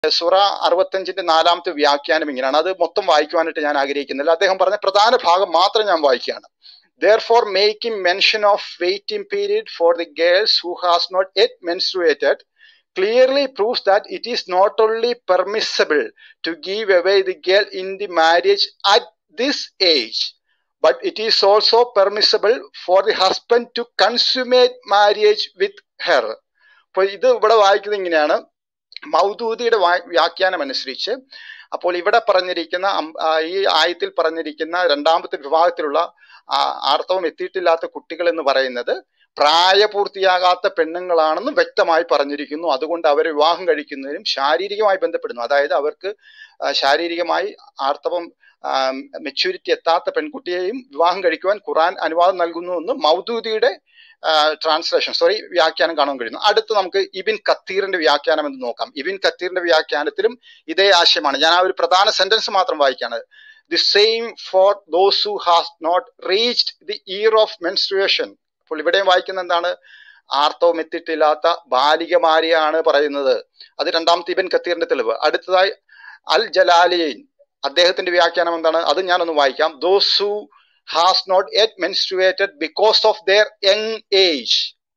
സുറ അറുപത്തഞ്ചിന്റെ നാലാമത്തെ വ്യാഖ്യാനം ഇങ്ങനെയാണ് അത് മൊത്തം വായിക്കുവാനായിട്ട് ഞാൻ ആഗ്രഹിക്കുന്നില്ല അദ്ദേഹം പറഞ്ഞ പ്രധാന ഭാഗം മാത്രം ഞാൻ വായിക്കുകയാണ് therefore making mention of waiting period for the girls who has not yet menstruated clearly proves that it is not only permissible to give away the girl in the marriage at this age but it is also permissible for the husband to consummate marriage with her അപ്പോൾ ഇത് ഇവിടെ വായിക്കുന്നത് ഇങ്ങനെയാണ് മൗദൂദിയുടെ വാ- വ്യാഖ്യാനം അനുസരിച്ച് അപ്പോൾ ഇവിടെ പറഞ്ഞിരിക്കുന്ന അം- ആ, ഈ ആയത്തിൽ പറഞ്ഞിരിക്കുന്ന രണ്ടാമത്തെ വിഭാഗത്തിലുള്ള ആ, ആർത്തവം എത്തിയിട്ടില്ലാത്ത കുട്ടികൾ എന്ന് പറയുന്നത് പ്രായപൂർത്തിയാകാത്ത പെണ്ണുങ്ങളാണെന്ന് വ്യക്തമായി പറഞ്ഞിരിക്കുന്നു അതുകൊണ്ട് അവരെ വിവാഹം കഴിക്കുന്നതിനും ശാരീരികമായി ബന്ധപ്പെടുന്നു അതായത് അവർക്ക് ആ, ശാരീരികമായി ആർത്തവം മെച്യൂരിറ്റി എത്താത്ത പെൺകുട്ടിയെയും വിവാഹം കഴിക്കുവാൻ ഖുറാൻ അനുവാദം നൽകുന്നു എന്ന് മൗദൂദിയുടെ ട്രാൻസ്ലേഷൻ സോറി വ്യാഖ്യാനം കാണാൻ കഴിയുന്നു അടുത്ത് നമുക്ക് ഇബിൻ കത്തീറിന്റെ വ്യാഖ്യാനം എന്ന് നോക്കാം ഇബിൻ കത്തീറിന്റെ വ്യാഖ്യാനത്തിലും ഇതേ ആശയമാണ് ഞാൻ ആ ഒരു പ്രധാന സെന്റൻസ് മാത്രം വായിക്കാണ് the same for those who has not reached the year of menstruation അപ്പോൾ ഇവിടെയും വായിക്കുന്ന എന്താണ് ആർത്തവം എത്തിയിട്ടില്ലാത്ത ബാലികമാരെയാണ് പറയുന്നത് അത് രണ്ടാമത്തെ ഇബൻ കത്തീറിന്റെ തെളിവ് അടുത്തതായി അൽ ജലാലിയൻ അദ്ദേഹത്തിന്റെ വ്യാഖ്യാനം എന്താണ് അത് ഞാനൊന്ന് വായിക്കാം those who has not yet menstruated because of their young age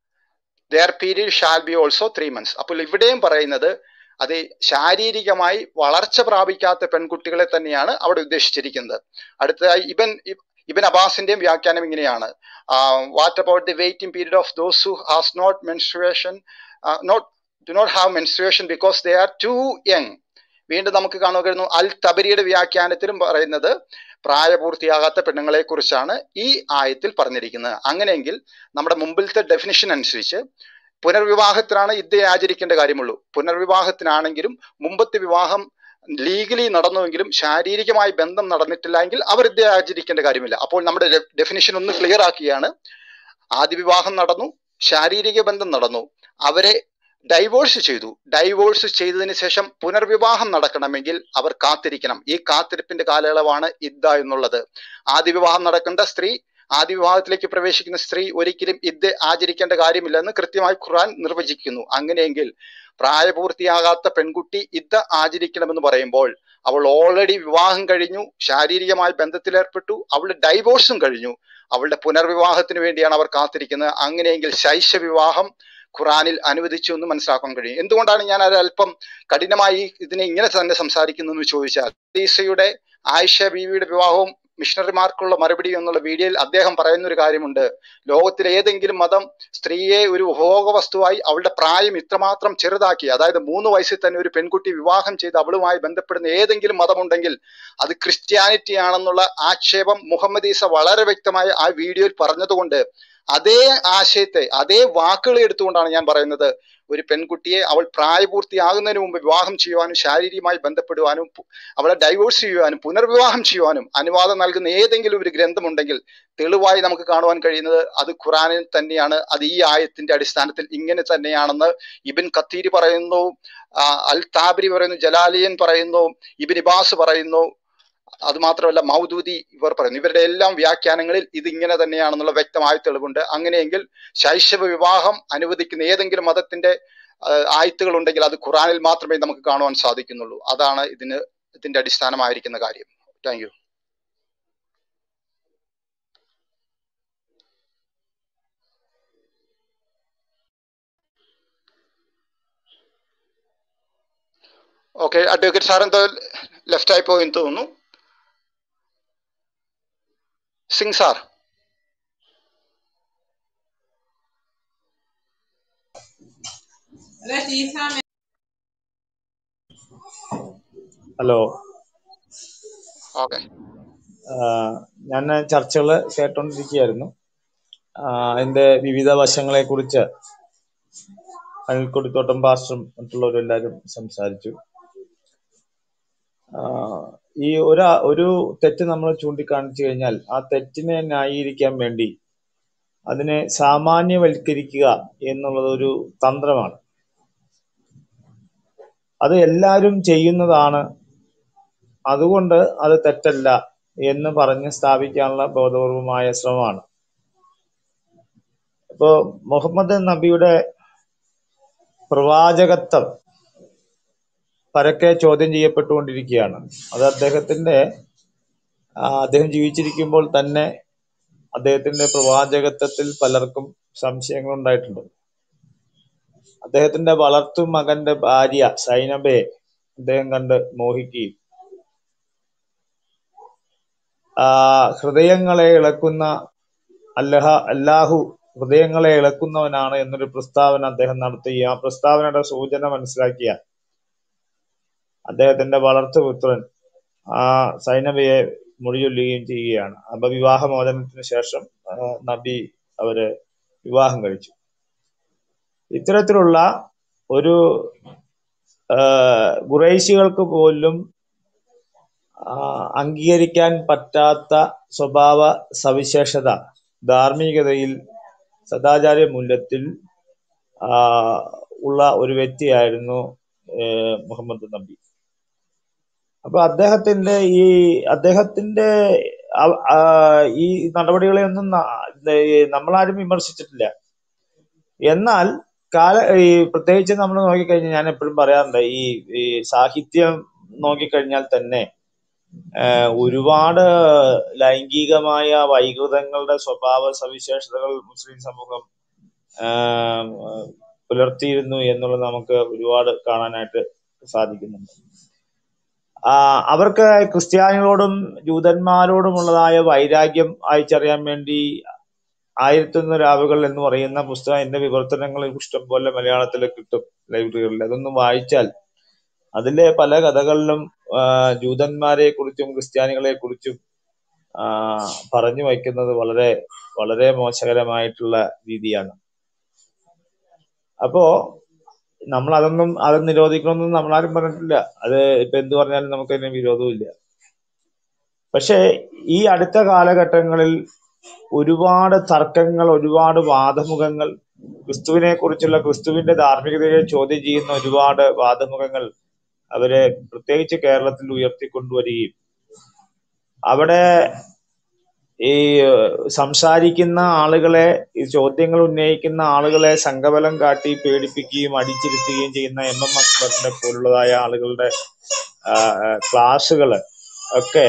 their period shall be also three months അപ്പോൾ ഇവിടെയും പറയുന്നത് അത് ശാരീരികമായി വളർച്ച പ്രാപിക്കാത്ത പെൺകുട്ടികളെ തന്നെയാണ് അവിടെ ഉദ്ദേശിച്ചിരിക്കുന്നത് അടുത്തതായി ഇബൻ ഇബൻ അബാസിന്റെയും വ്യാഖ്യാനം ഇങ്ങനെയാണ് what about the waiting period of those who has not menstruation not do not have menstruation because they are too young വീണ്ടും നമുക്ക് കാണുക കഴിയുന്നു അൽ തബരിയുടെ വ്യാഖ്യാനത്തിലും പറയുന്നത് പ്രായപൂർത്തിയാകാത്ത പെണ്ണുങ്ങളെ കുറിച്ചാണ് ഈ ആയത്തിൽ പറഞ്ഞിരിക്കുന്നത് അങ്ങനെയെങ്കിൽ നമ്മുടെ മുമ്പിലത്തെ ഡെഫിനിഷൻ അനുസരിച്ച് പുനർവിവാഹത്തിനാണ് ഇദ്യ ആചരിക്കേണ്ട കാര്യമുള്ളൂ പുനർവിവാഹത്തിനാണെങ്കിലും മുമ്പത്തെ വിവാഹം ലീഗലി നടന്നുവെങ്കിലും ശാരീരികമായി ബന്ധം നടന്നിട്ടില്ല എങ്കിൽ അവർ ഇദ്യ ആചരിക്കേണ്ട കാര്യമില്ല അപ്പോൾ നമ്മുടെ ഡെഫിനിഷൻ ഒന്ന് ക്ലിയർ ആക്കുകയാണ് ആദ്യ വിവാഹം നടന്നു ശാരീരിക ബന്ധം നടന്നു അവരെ ഡൈവോഴ്സ് ചെയ്തു ഡൈവോഴ്സ് ചെയ്തതിന് ശേഷം പുനർവിവാഹം നടക്കണമെങ്കിൽ അവർ കാത്തിരിക്കണം ഈ കാത്തിരിപ്പിന്റെ കാലയളവാണ് ഇദ്ദ എന്നുള്ളത് ആദ്യ വിവാഹം നടക്കേണ്ട സ്ത്രീ ആദ്യ വിവാഹത്തിലേക്ക് പ്രവേശിക്കുന്ന സ്ത്രീ ഒരിക്കലും ഇത് ആചരിക്കേണ്ട കാര്യമില്ലെന്ന് കൃത്യമായി ഖുർആൻ നിർവചിക്കുന്നു അങ്ങനെയെങ്കിൽ പ്രായപൂർത്തിയാകാത്ത പെൺകുട്ടി ഇത് ആചരിക്കണമെന്ന് പറയുമ്പോൾ അവൾ ഓൾറെഡി വിവാഹം കഴിഞ്ഞു ശാരീരികമായി ബന്ധത്തിലേർപ്പെട്ടു അവളുടെ ഡൈവോഴ്സും കഴിഞ്ഞു അവളുടെ പുനർവിവാഹത്തിന് വേണ്ടിയാണ് അവർ കാത്തിരിക്കുന്നത് അങ്ങനെയെങ്കിൽ ശൈശ വിവാഹം ഖുറാനിൽ അനുവദിച്ചു എന്ന് മനസ്സിലാക്കാൻ കഴിയും എന്തുകൊണ്ടാണ് ഞാൻ അത് അല്പം കഠിനമായി ഇതിനെ ഇങ്ങനെ തന്നെ സംസാരിക്കുന്നതെന്ന് ചോദിച്ചാൽ ഈസയുടെ ആയിഷ ബീവിയുടെ വിവാഹവും മിഷണറിമാർക്കുള്ള മറുപടി എന്നുള്ള വീഡിയോയിൽ അദ്ദേഹം പറയുന്ന ഒരു കാര്യമുണ്ട് ലോകത്തിലെ ഏതെങ്കിലും മതം സ്ത്രീയെ ഒരു ഉപഭോഗ വസ്തുവായി അവളുടെ പ്രായം ഇത്രമാത്രം ചെറുതാക്കി അതായത് മൂന്ന് വയസ്സിൽ തന്നെ ഒരു പെൺകുട്ടി വിവാഹം ചെയ്ത് അവളുമായി ബന്ധപ്പെടുന്ന ഏതെങ്കിലും മതമുണ്ടെങ്കിൽ അത് ക്രിസ്ത്യാനിറ്റി ആണെന്നുള്ള ആക്ഷേപം മുഹമ്മദ് ഈസ വളരെ വ്യക്തമായി ആ വീഡിയോയിൽ പറഞ്ഞതുകൊണ്ട് അതേ ആശയത്തെ അതേ വാക്കുകൾ എടുത്തുകൊണ്ടാണ് ഞാൻ പറയുന്നത് ഒരു പെൺകുട്ടിയെ അവൾ പ്രായപൂർത്തിയാകുന്നതിന് മുമ്പ് വിവാഹം ചെയ്യുവാനും ശാരീരികമായി ബന്ധപ്പെടുവാനും അവളെ ഡൈവോഴ്സ് ചെയ്യുവാനും പുനർവിവാഹം ചെയ്യുവാനും അനുവാദം നൽകുന്ന ഏതെങ്കിലും ഒരു ഗ്രന്ഥമുണ്ടെങ്കിൽ തെളിവായി നമുക്ക് കാണുവാൻ കഴിയുന്നത് അത് ഖുറാനിൽ തന്നെയാണ് അത് ഈ ആയത്തിന്റെ അടിസ്ഥാനത്തിൽ ഇങ്ങനെ തന്നെയാണെന്ന് ഇബിൻ ഖത്തീരി പറയുന്നു അൽ താബരി പറയുന്നു ജലാലിയൻ പറയുന്നു ഇബിൻ ഇബാസ് പറയുന്നു അത് മാത്രമല്ല മൗദൂദി ഇവർ പറയുന്നു ഇവരുടെ എല്ലാം വ്യാഖ്യാനങ്ങളിൽ ഇത് ഇങ്ങനെ തന്നെയാണെന്നുള്ള വ്യക്തമായ തെളിവുണ്ട് അങ്ങനെയെങ്കിൽ ശൈശവ വിവാഹം അനുവദിക്കുന്ന ഏതെങ്കിലും മതത്തിന്റെ ആയത്തുകൾ ഉണ്ടെങ്കിൽ അത് ഖുറാനിൽ മാത്രമേ നമുക്ക് കാണുവാൻ സാധിക്കുന്നുള്ളൂ അതാണ് ഇതിന് ഇതിന്റെ അടിസ്ഥാനമായിരിക്കുന്ന കാര്യം thank you okay advocate sir എന്തോ ലെഫ്റ്റ് ആയി പോയെന്ന് തോന്നുന്നു സിംഗ് സാർ ഹലോ ഓക്കെ ഞാൻ ചർച്ചകൾ കേട്ടോണ്ടിരിക്കുകയായിരുന്നു അതിന്റെ വിവിധ വശങ്ങളെ കുറിച്ച് അനിൽക്കൊടിത്തോട്ടം പാസ്റ്ററും മറ്റുള്ളവരും എല്ലാവരും സംസാരിച്ചു ഈ ഒരു ഒരു തെറ്റ് നമ്മൾ ചൂണ്ടിക്കാണിച്ചു കഴിഞ്ഞാൽ ആ തെറ്റിനെ ന്യായീകരിക്കാൻ വേണ്ടി അതിനെ സാമാന്യവൽക്കരിക്കുക എന്നുള്ളത് ഒരു തന്ത്രമാണ് അത് എല്ലാവരും ചെയ്യുന്നതാണ് അതുകൊണ്ട് അത് തെറ്റല്ല എന്ന് പറഞ്ഞ് സ്ഥാപിക്കാനുള്ള ബോധപൂർവമായ ശ്രമമാണ് ഇപ്പോ മുഹമ്മദ് നബിയുടെ പ്രവാചകത്വം പരക്കെ ചോദ്യം ചെയ്യപ്പെട്ടുകൊണ്ടിരിക്കുകയാണ് അത് അദ്ദേഹത്തിന്റെ ആ, അദ്ദേഹം ജീവിച്ചിരിക്കുമ്പോൾ തന്നെ അദ്ദേഹത്തിന്റെ പ്രവാചകത്വത്തിൽ പലർക്കും സംശയങ്ങൾ ഉണ്ടായിട്ടുണ്ട് അദ്ദേഹത്തിന്റെ വളർത്തു മകന്റെ ഭാര്യ സൈനബയെ അദ്ദേഹം കണ്ട് മോഹിക്കുകയും ആ ഹൃദയങ്ങളെ ഇളക്കുന്ന അല്ലഹ അല്ലാഹു ഹൃദയങ്ങളെ ഇളക്കുന്നവനാണ് എന്നൊരു പ്രസ്താവന അദ്ദേഹം നടത്തുകയും ആ പ്രസ്താവനയുടെ സൂചന മനസ്സിലാക്കിയ അദ്ദേഹത്തിന്റെ വളർത്തുപുത്രൻ ആ സൈനബയെ മൊഴിചൊല്ലുകയും ചെയ്യുകയാണ് അപ്പൊ വിവാഹമോചനത്തിന് ശേഷം ആ, നബി അവരെ വിവാഹം കഴിച്ചു ഇത്തരത്തിലുള്ള ഒരു ആ, ഖുറൈശികൾക്ക് പോലും ആ, അംഗീകരിക്കാൻ പറ്റാത്ത സ്വഭാവ സവിശേഷത ധാർമ്മികതയിൽ സദാചാര മൂല്യത്തിൽ ആ, ഉള്ള ഒരു വ്യക്തിയായിരുന്നു ഏ, മുഹമ്മദ് നബി അപ്പൊ അദ്ദേഹത്തിന്റെ ഈ അദ്ദേഹത്തിന്റെ ആ- ആ, ഈ നടപടികളെ ഒന്നും ന- ഈ നമ്മളാരും വിമർശിച്ചിട്ടില്ല എന്നാൽ കാല ഈ പ്രത്യേകിച്ച് നമ്മൾ നോക്കിക്കഴിഞ്ഞാൽ ഞാൻ എപ്പോഴും പറയാറുണ്ട് ഈ ഈ സാഹിത്യം നോക്കിക്കഴിഞ്ഞാൽ തന്നെ ആഹ് ഒരുപാട് ലൈംഗികമായ വൈകൃതങ്ങളുടെ സ്വഭാവ സവിശേഷതകൾ മുസ്ലിം സമൂഹം ആഹ് പുലർത്തിയിരുന്നു എന്നുള്ളത് നമുക്ക് ഒരുപാട് കാണാനായിട്ട് സാധിക്കുന്നുണ്ട് ആ അവർക്ക് ക്രിസ്ത്യാനികളോടും ജൂതന്മാരോടുമുള്ളതായ വൈരാഗ്യം അയച്ചറിയാൻ വേണ്ടി ആയിരത്തൊന്ന് രാവുകൾ എന്ന് പറയുന്ന പുസ്തകം എന്റെ വിവർത്തനങ്ങൾ ഇഷ്ടം പോലെ മലയാളത്തിൽ കിട്ടും ലൈബ്രറികളിൽ അതൊന്ന് വായിച്ചാൽ അതിലെ പല കഥകളിലും ആ, ജൂതന്മാരെ കുറിച്ചും ക്രിസ്ത്യാനികളെ കുറിച്ചും ആ, പറഞ്ഞു വയ്ക്കുന്നത് വളരെ വളരെ മോശകരമായിട്ടുള്ള രീതിയാണ് അപ്പോ നമ്മൾ അതൊന്നും അത് നിരോധിക്കണമെന്നും നമ്മളാരും പറഞ്ഞിട്ടില്ല അത് ഇപ്പൊ എന്ത് പറഞ്ഞാലും നമുക്ക് അതിന് വിരോധവും ഇല്ല പക്ഷെ ഈ അടുത്ത കാലഘട്ടങ്ങളിൽ ഒരുപാട് തർക്കങ്ങൾ ഒരുപാട് വാദമുഖങ്ങൾ ക്രിസ്തുവിനെ കുറിച്ചുള്ള ക്രിസ്തുവിന്റെ ധാർമ്മികതയെ ചോദ്യം ചെയ്യുന്ന ഒരുപാട് വാദമുഖങ്ങൾ അവരെ പ്രത്യേകിച്ച് കേരളത്തിൽ ഉയർത്തിക്കൊണ്ടുവരികയും അവിടെ ഈ സംസാരിക്കുന്ന ആളുകളെ ഈ ചോദ്യങ്ങൾ ഉന്നയിക്കുന്ന ആളുകളെ സംഘബലം കാട്ടി പേടിപ്പിക്കുകയും അടിച്ചിരുത്തുകയും ചെയ്യുന്ന എം എം അക്ബറിന്റെ പോലുള്ളതായ ആളുകളുടെ ക്ലാസ്സുകൾ ഒക്കെ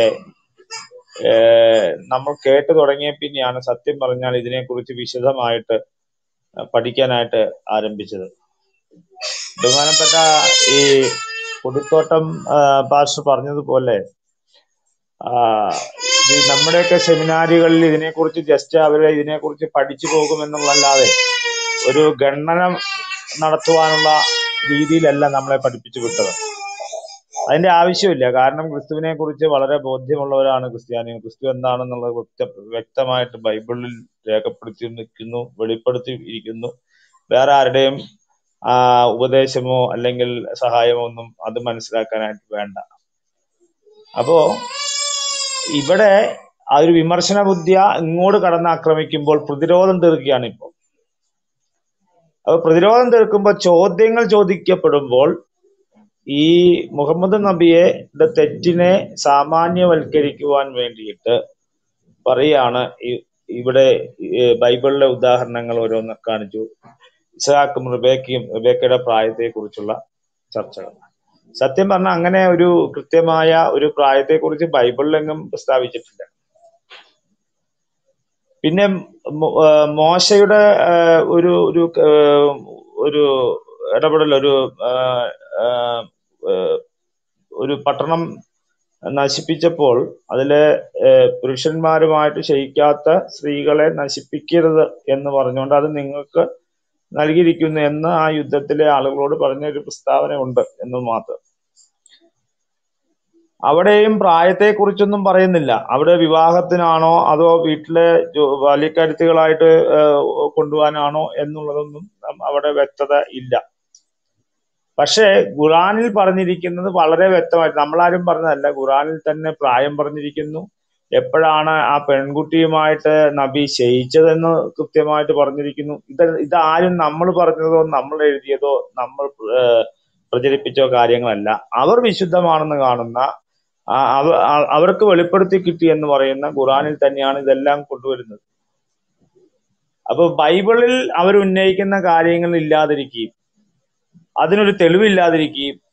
ഏഹ് നമ്മൾ കേട്ടു തുടങ്ങിയ പിന്നെയാണ് സത്യം പറഞ്ഞാൽ ഇതിനെക്കുറിച്ച് വിശദമായിട്ട് പഠിക്കാനായിട്ട് ആരംഭിച്ചത് ബഹുമാനപ്പെട്ട ഈ കൊടിത്തോട്ടം പാസ്റ്റർ പറഞ്ഞതുപോലെ ആ, ഇത് നമ്മുടെയൊക്കെ സെമിനാറുകളിൽ ഇതിനെക്കുറിച്ച് ജസ്റ്റ് അവരെ ഇതിനെക്കുറിച്ച് പഠിച്ചു പോകുമെന്നുള്ളതല്ലാതെ ഒരു ഗണന നടത്തുവാനുള്ള രീതിയിലല്ല നമ്മളെ പഠിപ്പിച്ചു വിട്ടത് അതിന്റെ ആവശ്യമില്ല കാരണം ക്രിസ്തുവിനെ കുറിച്ച് വളരെ ബോധ്യമുള്ളവരാണ് ക്രിസ്ത്യാനികൾ ക്രിസ്തു എന്താണെന്നുള്ളത് വ്യക്ത വ്യക്തമായിട്ട് ബൈബിളിൽ രേഖപ്പെടുത്തി നിൽക്കുന്നു വെളിപ്പെടുത്തി ഇരിക്കുന്നു വേറെ ആരുടെയും ആ ഉപദേശമോ അല്ലെങ്കിൽ സഹായമോ ഒന്നും അത് മനസ്സിലാക്കാനായിട്ട് വേണ്ട അപ്പോ ഇവിടെ ആ ഒരു വിമർശന ബുദ്ധിയ ഇങ്ങോട്ട് കടന്ന് ആക്രമിക്കുമ്പോൾ പ്രതിരോധം തീർക്കുകയാണ് ഇപ്പോൾ അപ്പൊ പ്രതിരോധം തീർക്കുമ്പോൾ ചോദ്യങ്ങൾ ചോദിക്കപ്പെടുമ്പോൾ ഈ മുഹമ്മദ് നബിയെ ടെ തെറ്റിനെ സാമാന്യവൽക്കരിക്കുവാൻ വേണ്ടിയിട്ട് പറയാണ് ഈ- ഇവിടെ ഈ ബൈബിളിലെ ഉദാഹരണങ്ങൾ ഓരോന്ന് കാണിച്ചു ഇസ്ഹാക്കും റിബേക്കയും റിബേക്കയുടെ പ്രായത്തെ കുറിച്ചുള്ള ചർച്ചകൾ സത്യം പറഞ്ഞാൽ അങ്ങനെ ഒരു കൃത്യമായ ഒരു പ്രായത്തെ കുറിച്ച് ബൈബിളിലെങ്ങും പ്രസ്താവിച്ചിട്ടില്ല പിന്നെ മോ- ആ, മോശയുടെ ആ, ഒരു ഒരു ആ, ഒരു ഇടപെടൽ ഒരു ആ, ആ, ആ, ഒരു പട്ടണം നശിപ്പിച്ചപ്പോൾ അതിലെ ഏഹ്, പുരുഷന്മാരുമായിട്ട് ശയിക്കാത്ത സ്ത്രീകളെ നശിപ്പിക്കരുത് എന്ന് പറഞ്ഞുകൊണ്ട് അത് നിങ്ങൾക്ക് നൽകിയിരിക്കുന്നു എന്ന് ആ യുദ്ധത്തിലെ ആളുകളോട് പറഞ്ഞ ഒരു പ്രസ്താവന ഉണ്ട് എന്ന് മാത്രം അവിടെയും പ്രായത്തെക്കുറിച്ചൊന്നും പറയുന്നില്ല അവിടെ വിവാഹത്തിനാണോ അതോ വീട്ടിലെ ജോ- ബാല്യക്കാരുത്തികളായിട്ട് ഏഹ്, കൊണ്ടുപോകാനാണോ എന്നുള്ളതൊന്നും അവിടെ വ്യക്തത ഇല്ല പക്ഷേ ഖുറാനിൽ പറഞ്ഞിരിക്കുന്നത് വളരെ വ്യക്തമായിട്ട് നമ്മളാരും പറഞ്ഞതല്ല ഖുറാനിൽ തന്നെ പ്രായം പറഞ്ഞിരിക്കുന്നു എപ്പോഴാണ് ആ പെൺകുട്ടിയുമായിട്ട് നബി ശയിച്ചതെന്ന് കൃത്യമായിട്ട് പറഞ്ഞിരിക്കുന്നു ഇത് ഇതാരും നമ്മൾ പറഞ്ഞതോ നമ്മൾ എഴുതിയതോ നമ്മൾ ഏഹ്, പ്രചരിപ്പിച്ചോ കാര്യങ്ങളല്ല അവർ വിശുദ്ധമാണെന്ന് കാണുന്ന ആ- അവ- ആ- അവർക്ക് വെളിപ്പെടുത്തി കിട്ടി എന്ന് പറയുന്ന ഖുറാനിൽ തന്നെയാണ് ഇതെല്ലാം കൊണ്ടുവരുന്നത് അപ്പൊ ബൈബിളിൽ അവർ ഉന്നയിക്കുന്ന കാര്യങ്ങൾ ഇല്ലാതിരിക്കുകയും അതിനൊരു തെളിവില്ലാതിരിക്കുകയും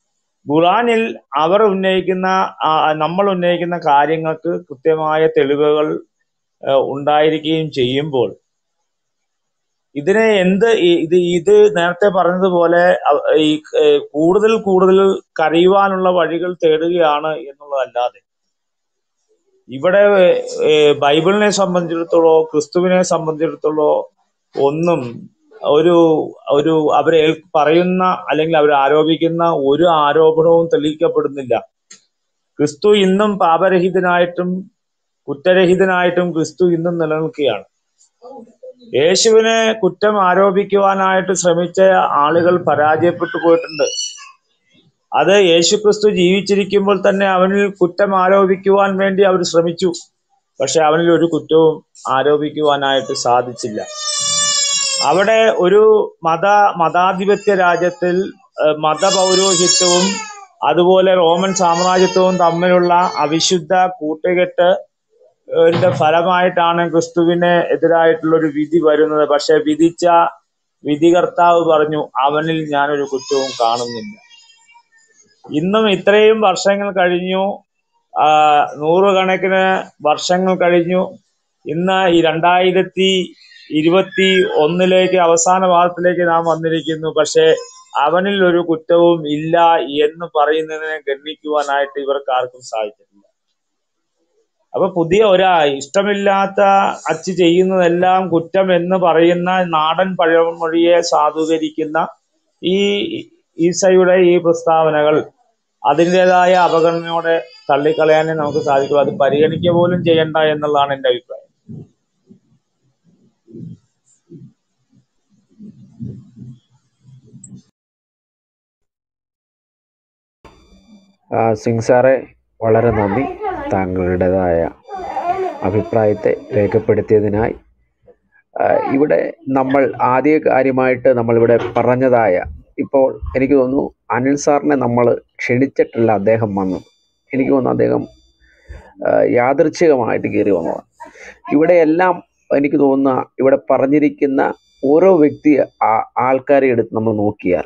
ഖുറാനിൽ അവർ ഉന്നയിക്കുന്ന ആ, നമ്മൾ ഉന്നയിക്കുന്ന കാര്യങ്ങൾക്ക് കൃത്യമായ തെളിവുകൾ ആ, ഉണ്ടായിരിക്കുകയും ചെയ്യുമ്പോൾ ഇതിനെ എന്ത് ഈ- ഇത് ഇത് നേരത്തെ പറഞ്ഞതുപോലെ അവ- ഈ ഏ, കൂടുതൽ കൂടുതൽ കരയുവാനുള്ള വഴികൾ തേടുകയാണ് എന്നുള്ളതല്ലാതെ ഇവിടെ ഏ, ബൈബിളിനെ സംബന്ധിച്ചിടത്തോളം ക്രിസ്തുവിനെ സംബന്ധിച്ചിടത്തോളം ഒന്നും ഒരു ഒരു അവരെ ഏൽ- പറയുന്ന അല്ലെങ്കിൽ അവർ ആരോപിക്കുന്ന ഒരു ആരോപണവും തെളിയിക്കപ്പെടുന്നില്ല ക്രിസ്തു ഇന്നും പാപരഹിതനായിട്ടും കുറ്റരഹിതനായിട്ടും ക്രിസ്തു ഇന്നും നിലനിൽക്കുകയാണ് യേശുവിനെ കുറ്റം ആരോപിക്കുവാനായിട്ട് ശ്രമിച്ച ആളുകൾ പരാജയപ്പെട്ടു പോയിട്ടുണ്ട് അത് യേശുക്രിസ്തു ജീവിച്ചിരിക്കുമ്പോൾ തന്നെ അവനിൽ കുറ്റം ആരോപിക്കുവാൻ വേണ്ടി അവർ ശ്രമിച്ചു പക്ഷെ അവനിൽ ഒരു കുറ്റവും ആരോപിക്കുവാനായിട്ട് സാധിച്ചില്ല അവിടെ ഒരു മത മതാധിപത്യ രാജ്യത്തിൽ ഏഹ്, മതപൗരോഹിത്യവും അതുപോലെ റോമൻ സാമ്രാജ്യത്വവും തമ്മിലുള്ള അവിശുദ്ധ കൂട്ടുകെട്ട് ന്റെ ഫലമായിട്ടാണ് ക്രിസ്തുവിന് എതിരായിട്ടുള്ള ഒരു വിധി വരുന്നത് പക്ഷെ വിധിച്ച വിധികർത്താവ് പറഞ്ഞു അവനിൽ ഞാനൊരു കുറ്റവും കാണുന്നില്ല ഇന്നും ഇത്രയും വർഷങ്ങൾ കഴിഞ്ഞു ആ, നൂറുകണക്കിന് വർഷങ്ങൾ കഴിഞ്ഞു ഇന്ന് ഈ രണ്ടായിരത്തി ഇരുപത്തി ഒന്നിലേക്ക് അവസാന ഭാഗത്തിലേക്ക് നാം വന്നിരിക്കുന്നു പക്ഷെ അവനിൽ ഒരു കുറ്റവും ഇല്ല എന്ന് പറയുന്നതിനെ ഗണ്ണിക്കുവാനായിട്ട് ഇവർക്ക് ആർക്കും സാധിച്ചിട്ടില്ല അപ്പൊ പുതിയ ഒരാ ഇഷ്ടമില്ലാത്ത അച്ച് ചെയ്യുന്നതെല്ലാം കുറ്റം എന്ന് പറയുന്ന നാടൻ പഴമൊഴിയെ സാധൂകരിക്കുന്ന ഈ ഈസയുടെ ഈ പ്രസ്താവനകൾ അതിൻ്റെതായ അവഗണനയോടെ തള്ളിക്കളയാനേ നമുക്ക് സാധിക്കും അത് പരിഗണിക്കുക പോലും ചെയ്യണ്ട എന്നുള്ളതാണ് എന്റെ അഭിപ്രായം ആ, സിംഗ് സാറെ വളരെ നന്ദി താങ്കളുടേതായ അഭിപ്രായത്തെ രേഖപ്പെടുത്തിയതിനായി ആ, ഇവിടെ നമ്മൾ ആദ്യ കാര്യമായിട്ട് നമ്മളിവിടെ പറഞ്ഞതായ ഇപ്പോൾ എനിക്ക് തോന്നുന്നു അനിൽ സാറിനെ നമ്മൾ ക്ഷണിച്ചിട്ടില്ല അദ്ദേഹം വന്നു എനിക്ക് തോന്നുന്നു അദ്ദേഹം ആ, യാദൃച്ഛികമായിട്ട് കയറി വന്നതാണ് ഇവിടെ എല്ലാം എനിക്ക് തോന്നുന്ന ഇവിടെ പറഞ്ഞിരിക്കുന്ന ഓരോ വ്യക്തി ആ- ആൾക്കാരെ എടുത്ത് നമ്മൾ നോക്കിയാൽ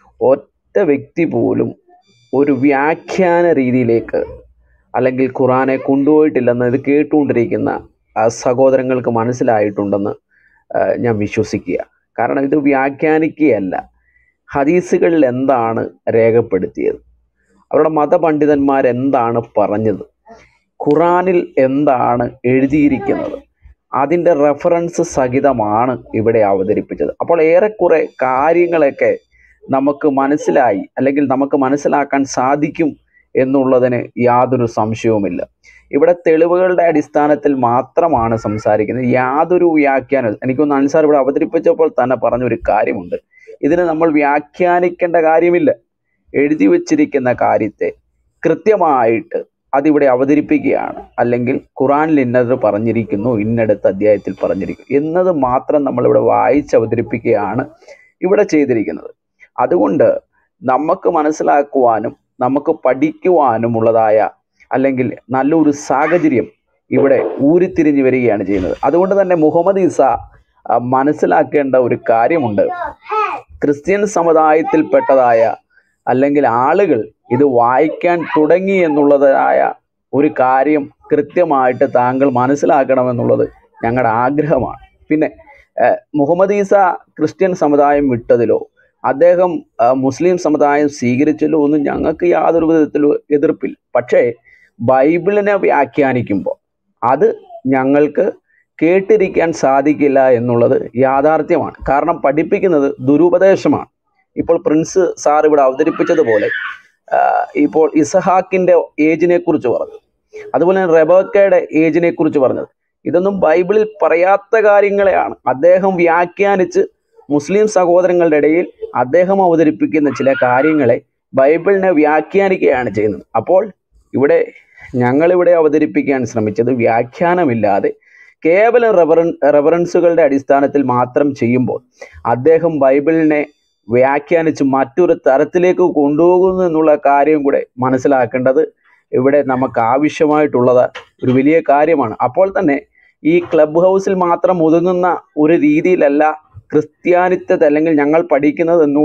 ഒറ്റ വ്യക്തി പോലും ഒരു വ്യാഖ്യാന രീതിയിലേക്ക് അല്ലെങ്കിൽ ഖുറാനെ കൊണ്ടുപോയിട്ടില്ലെന്ന് ഇത് കേട്ടുകൊണ്ടിരിക്കുന്ന ആ സഹോദരങ്ങൾക്ക് മനസ്സിലായിട്ടുണ്ടെന്ന് ആ, ഞാൻ വിശ്വസിക്കുക കാരണം ഇത് വ്യാഖ്യാനിക്കുകയല്ല ഹദീസുകളിൽ എന്താണ് രേഖപ്പെടുത്തിയത് അവരുടെ മതപണ്ഡിതന്മാർ എന്താണ് പറഞ്ഞത് ഖുറാനിൽ എന്താണ് എഴുതിയിരിക്കുന്നത് അതിൻ്റെ റെഫറൻസ് സഹിതമാണ് ഇവിടെ അവതരിപ്പിച്ചത് അപ്പോൾ ഏറെക്കുറെ കാര്യങ്ങളൊക്കെ നമുക്ക് മനസ്സിലായി അല്ലെങ്കിൽ നമുക്ക് മനസ്സിലാക്കാൻ സാധിക്കും എന്നുള്ളതിന് യാതൊരു സംശയവുമില്ല ഇവിടെ തെളിവുകളുടെ അടിസ്ഥാനത്തിൽ മാത്രമാണ് സംസാരിക്കുന്നത് യാതൊരു വ്യാഖ്യാനം എനിക്കൊന്ന് അൻസാർ ഇവിടെ അവതരിപ്പിച്ചപ്പോൾ തന്നെ പറഞ്ഞൊരു കാര്യമുണ്ട് ഇതിന് നമ്മൾ വ്യാഖ്യാനിക്കേണ്ട കാര്യമില്ല എഴുതി വച്ചിരിക്കുന്ന കാര്യത്തെ കൃത്യമായിട്ട് അതിവിടെ അവതരിപ്പിക്കുകയാണ് അല്ലെങ്കിൽ ഖുറാനിൽ ഇന്നത് പറഞ്ഞിരിക്കുന്നു ഇന്നടുത്ത അധ്യായത്തിൽ പറഞ്ഞിരിക്കുന്നു എന്നത് മാത്രം നമ്മളിവിടെ വായിച്ച് അവതരിപ്പിക്കുകയാണ് ഇവിടെ ചെയ്തിരിക്കുന്നത് അതുകൊണ്ട് നമുക്ക് മനസ്സിലാക്കുവാനും നമുക്ക് പഠിക്കുവാനുമുള്ളതായ അല്ലെങ്കിൽ നല്ലൊരു സാഹചര്യം ഇവിടെ ഊരിത്തിരിഞ്ഞു വരികയാണ് ചെയ്യുന്നത് അതുകൊണ്ട് തന്നെ മുഹമ്മദ് ഈസ ആ, മനസ്സിലാക്കേണ്ട ഒരു കാര്യമുണ്ട് ക്രിസ്ത്യൻ സമുദായത്തിൽപ്പെട്ടതായ അല്ലെങ്കിൽ ആളുകൾ ഇത് വായിക്കാൻ തുടങ്ങി എന്നുള്ളതായ ഒരു കാര്യം കൃത്യമായിട്ട് താങ്കൾ മനസ്സിലാക്കണമെന്നുള്ളത് ഞങ്ങളുടെ ആഗ്രഹമാണ് പിന്നെ ഏഹ്, മുഹമ്മദ് ഈസ ക്രിസ്ത്യൻ സമുദായം വിട്ടതിലോ അദ്ദേഹം ആ, മുസ്ലിം സമുദായം സ്വീകരിച്ചതിലോ ഒന്നും ഞങ്ങൾക്ക് യാതൊരു വിധത്തിലും എതിർപ്പില്ല പക്ഷേ ബൈബിളിനെ വ്യാഖ്യാനിക്കുമ്പോൾ അത് ഞങ്ങൾക്ക് കേട്ടിരിക്കാൻ സാധിക്കില്ല എന്നുള്ളത് യാഥാർത്ഥ്യമാണ് കാരണം പഠിപ്പിക്കുന്നത് ദുരുപദേശമാണ് ഇപ്പോൾ പ്രിൻസ് സാർ ഇവിടെ അവതരിപ്പിച്ചതുപോലെ ആ, ഇപ്പോൾ ഇസഹാക്കിന്റെ ഏജിനെ കുറിച്ച് പറഞ്ഞു അതുപോലെ തന്നെ റെബേക്കയുടെ ഏജിനെ കുറിച്ച് പറഞ്ഞത് ഇതൊന്നും ബൈബിളിൽ പറയാത്ത കാര്യങ്ങളെയാണ് അദ്ദേഹം വ്യാഖ്യാനിച്ച് മുസ്ലിം സഹോദരങ്ങളുടെ ഇടയിൽ അദ്ദേഹം അവതരിപ്പിക്കുന്ന ചില കാര്യങ്ങളെ ബൈബിളിനെ വ്യാഖ്യാനിക്കുകയാണ് ചെയ്യുന്നത് അപ്പോൾ ഇവിടെ ഞങ്ങളിവിടെ അവതരിപ്പിക്കാൻ ശ്രമിച്ചത് വ്യാഖ്യാനമില്ലാതെ കേവലം റെഫറൻ റെഫറൻസുകളുടെ അടിസ്ഥാനത്തിൽ മാത്രം ചെയ്യുമ്പോൾ അദ്ദേഹം ബൈബിളിനെ വ്യാഖ്യാനിച്ച് മറ്റൊരു തരത്തിലേക്ക് കൊണ്ടുപോകുന്നു എന്നുള്ള കാര്യം കൂടെ മനസ്സിലാക്കേണ്ടത് ഇവിടെ നമുക്ക് ആവശ്യമായിട്ടുള്ളത് ഒരു വലിയ കാര്യമാണ് അപ്പോൾ തന്നെ ഈ ക്ലബ് ഹൗസിൽ മാത്രം ഒതുങ്ങുന്ന ഒരു രീതിയിലല്ല ക്രിസ്ത്യാനിത്വത്തെ അല്ലെങ്കിൽ ഞങ്ങൾ പഠിക്കുന്നത് എന്നുകൂടെ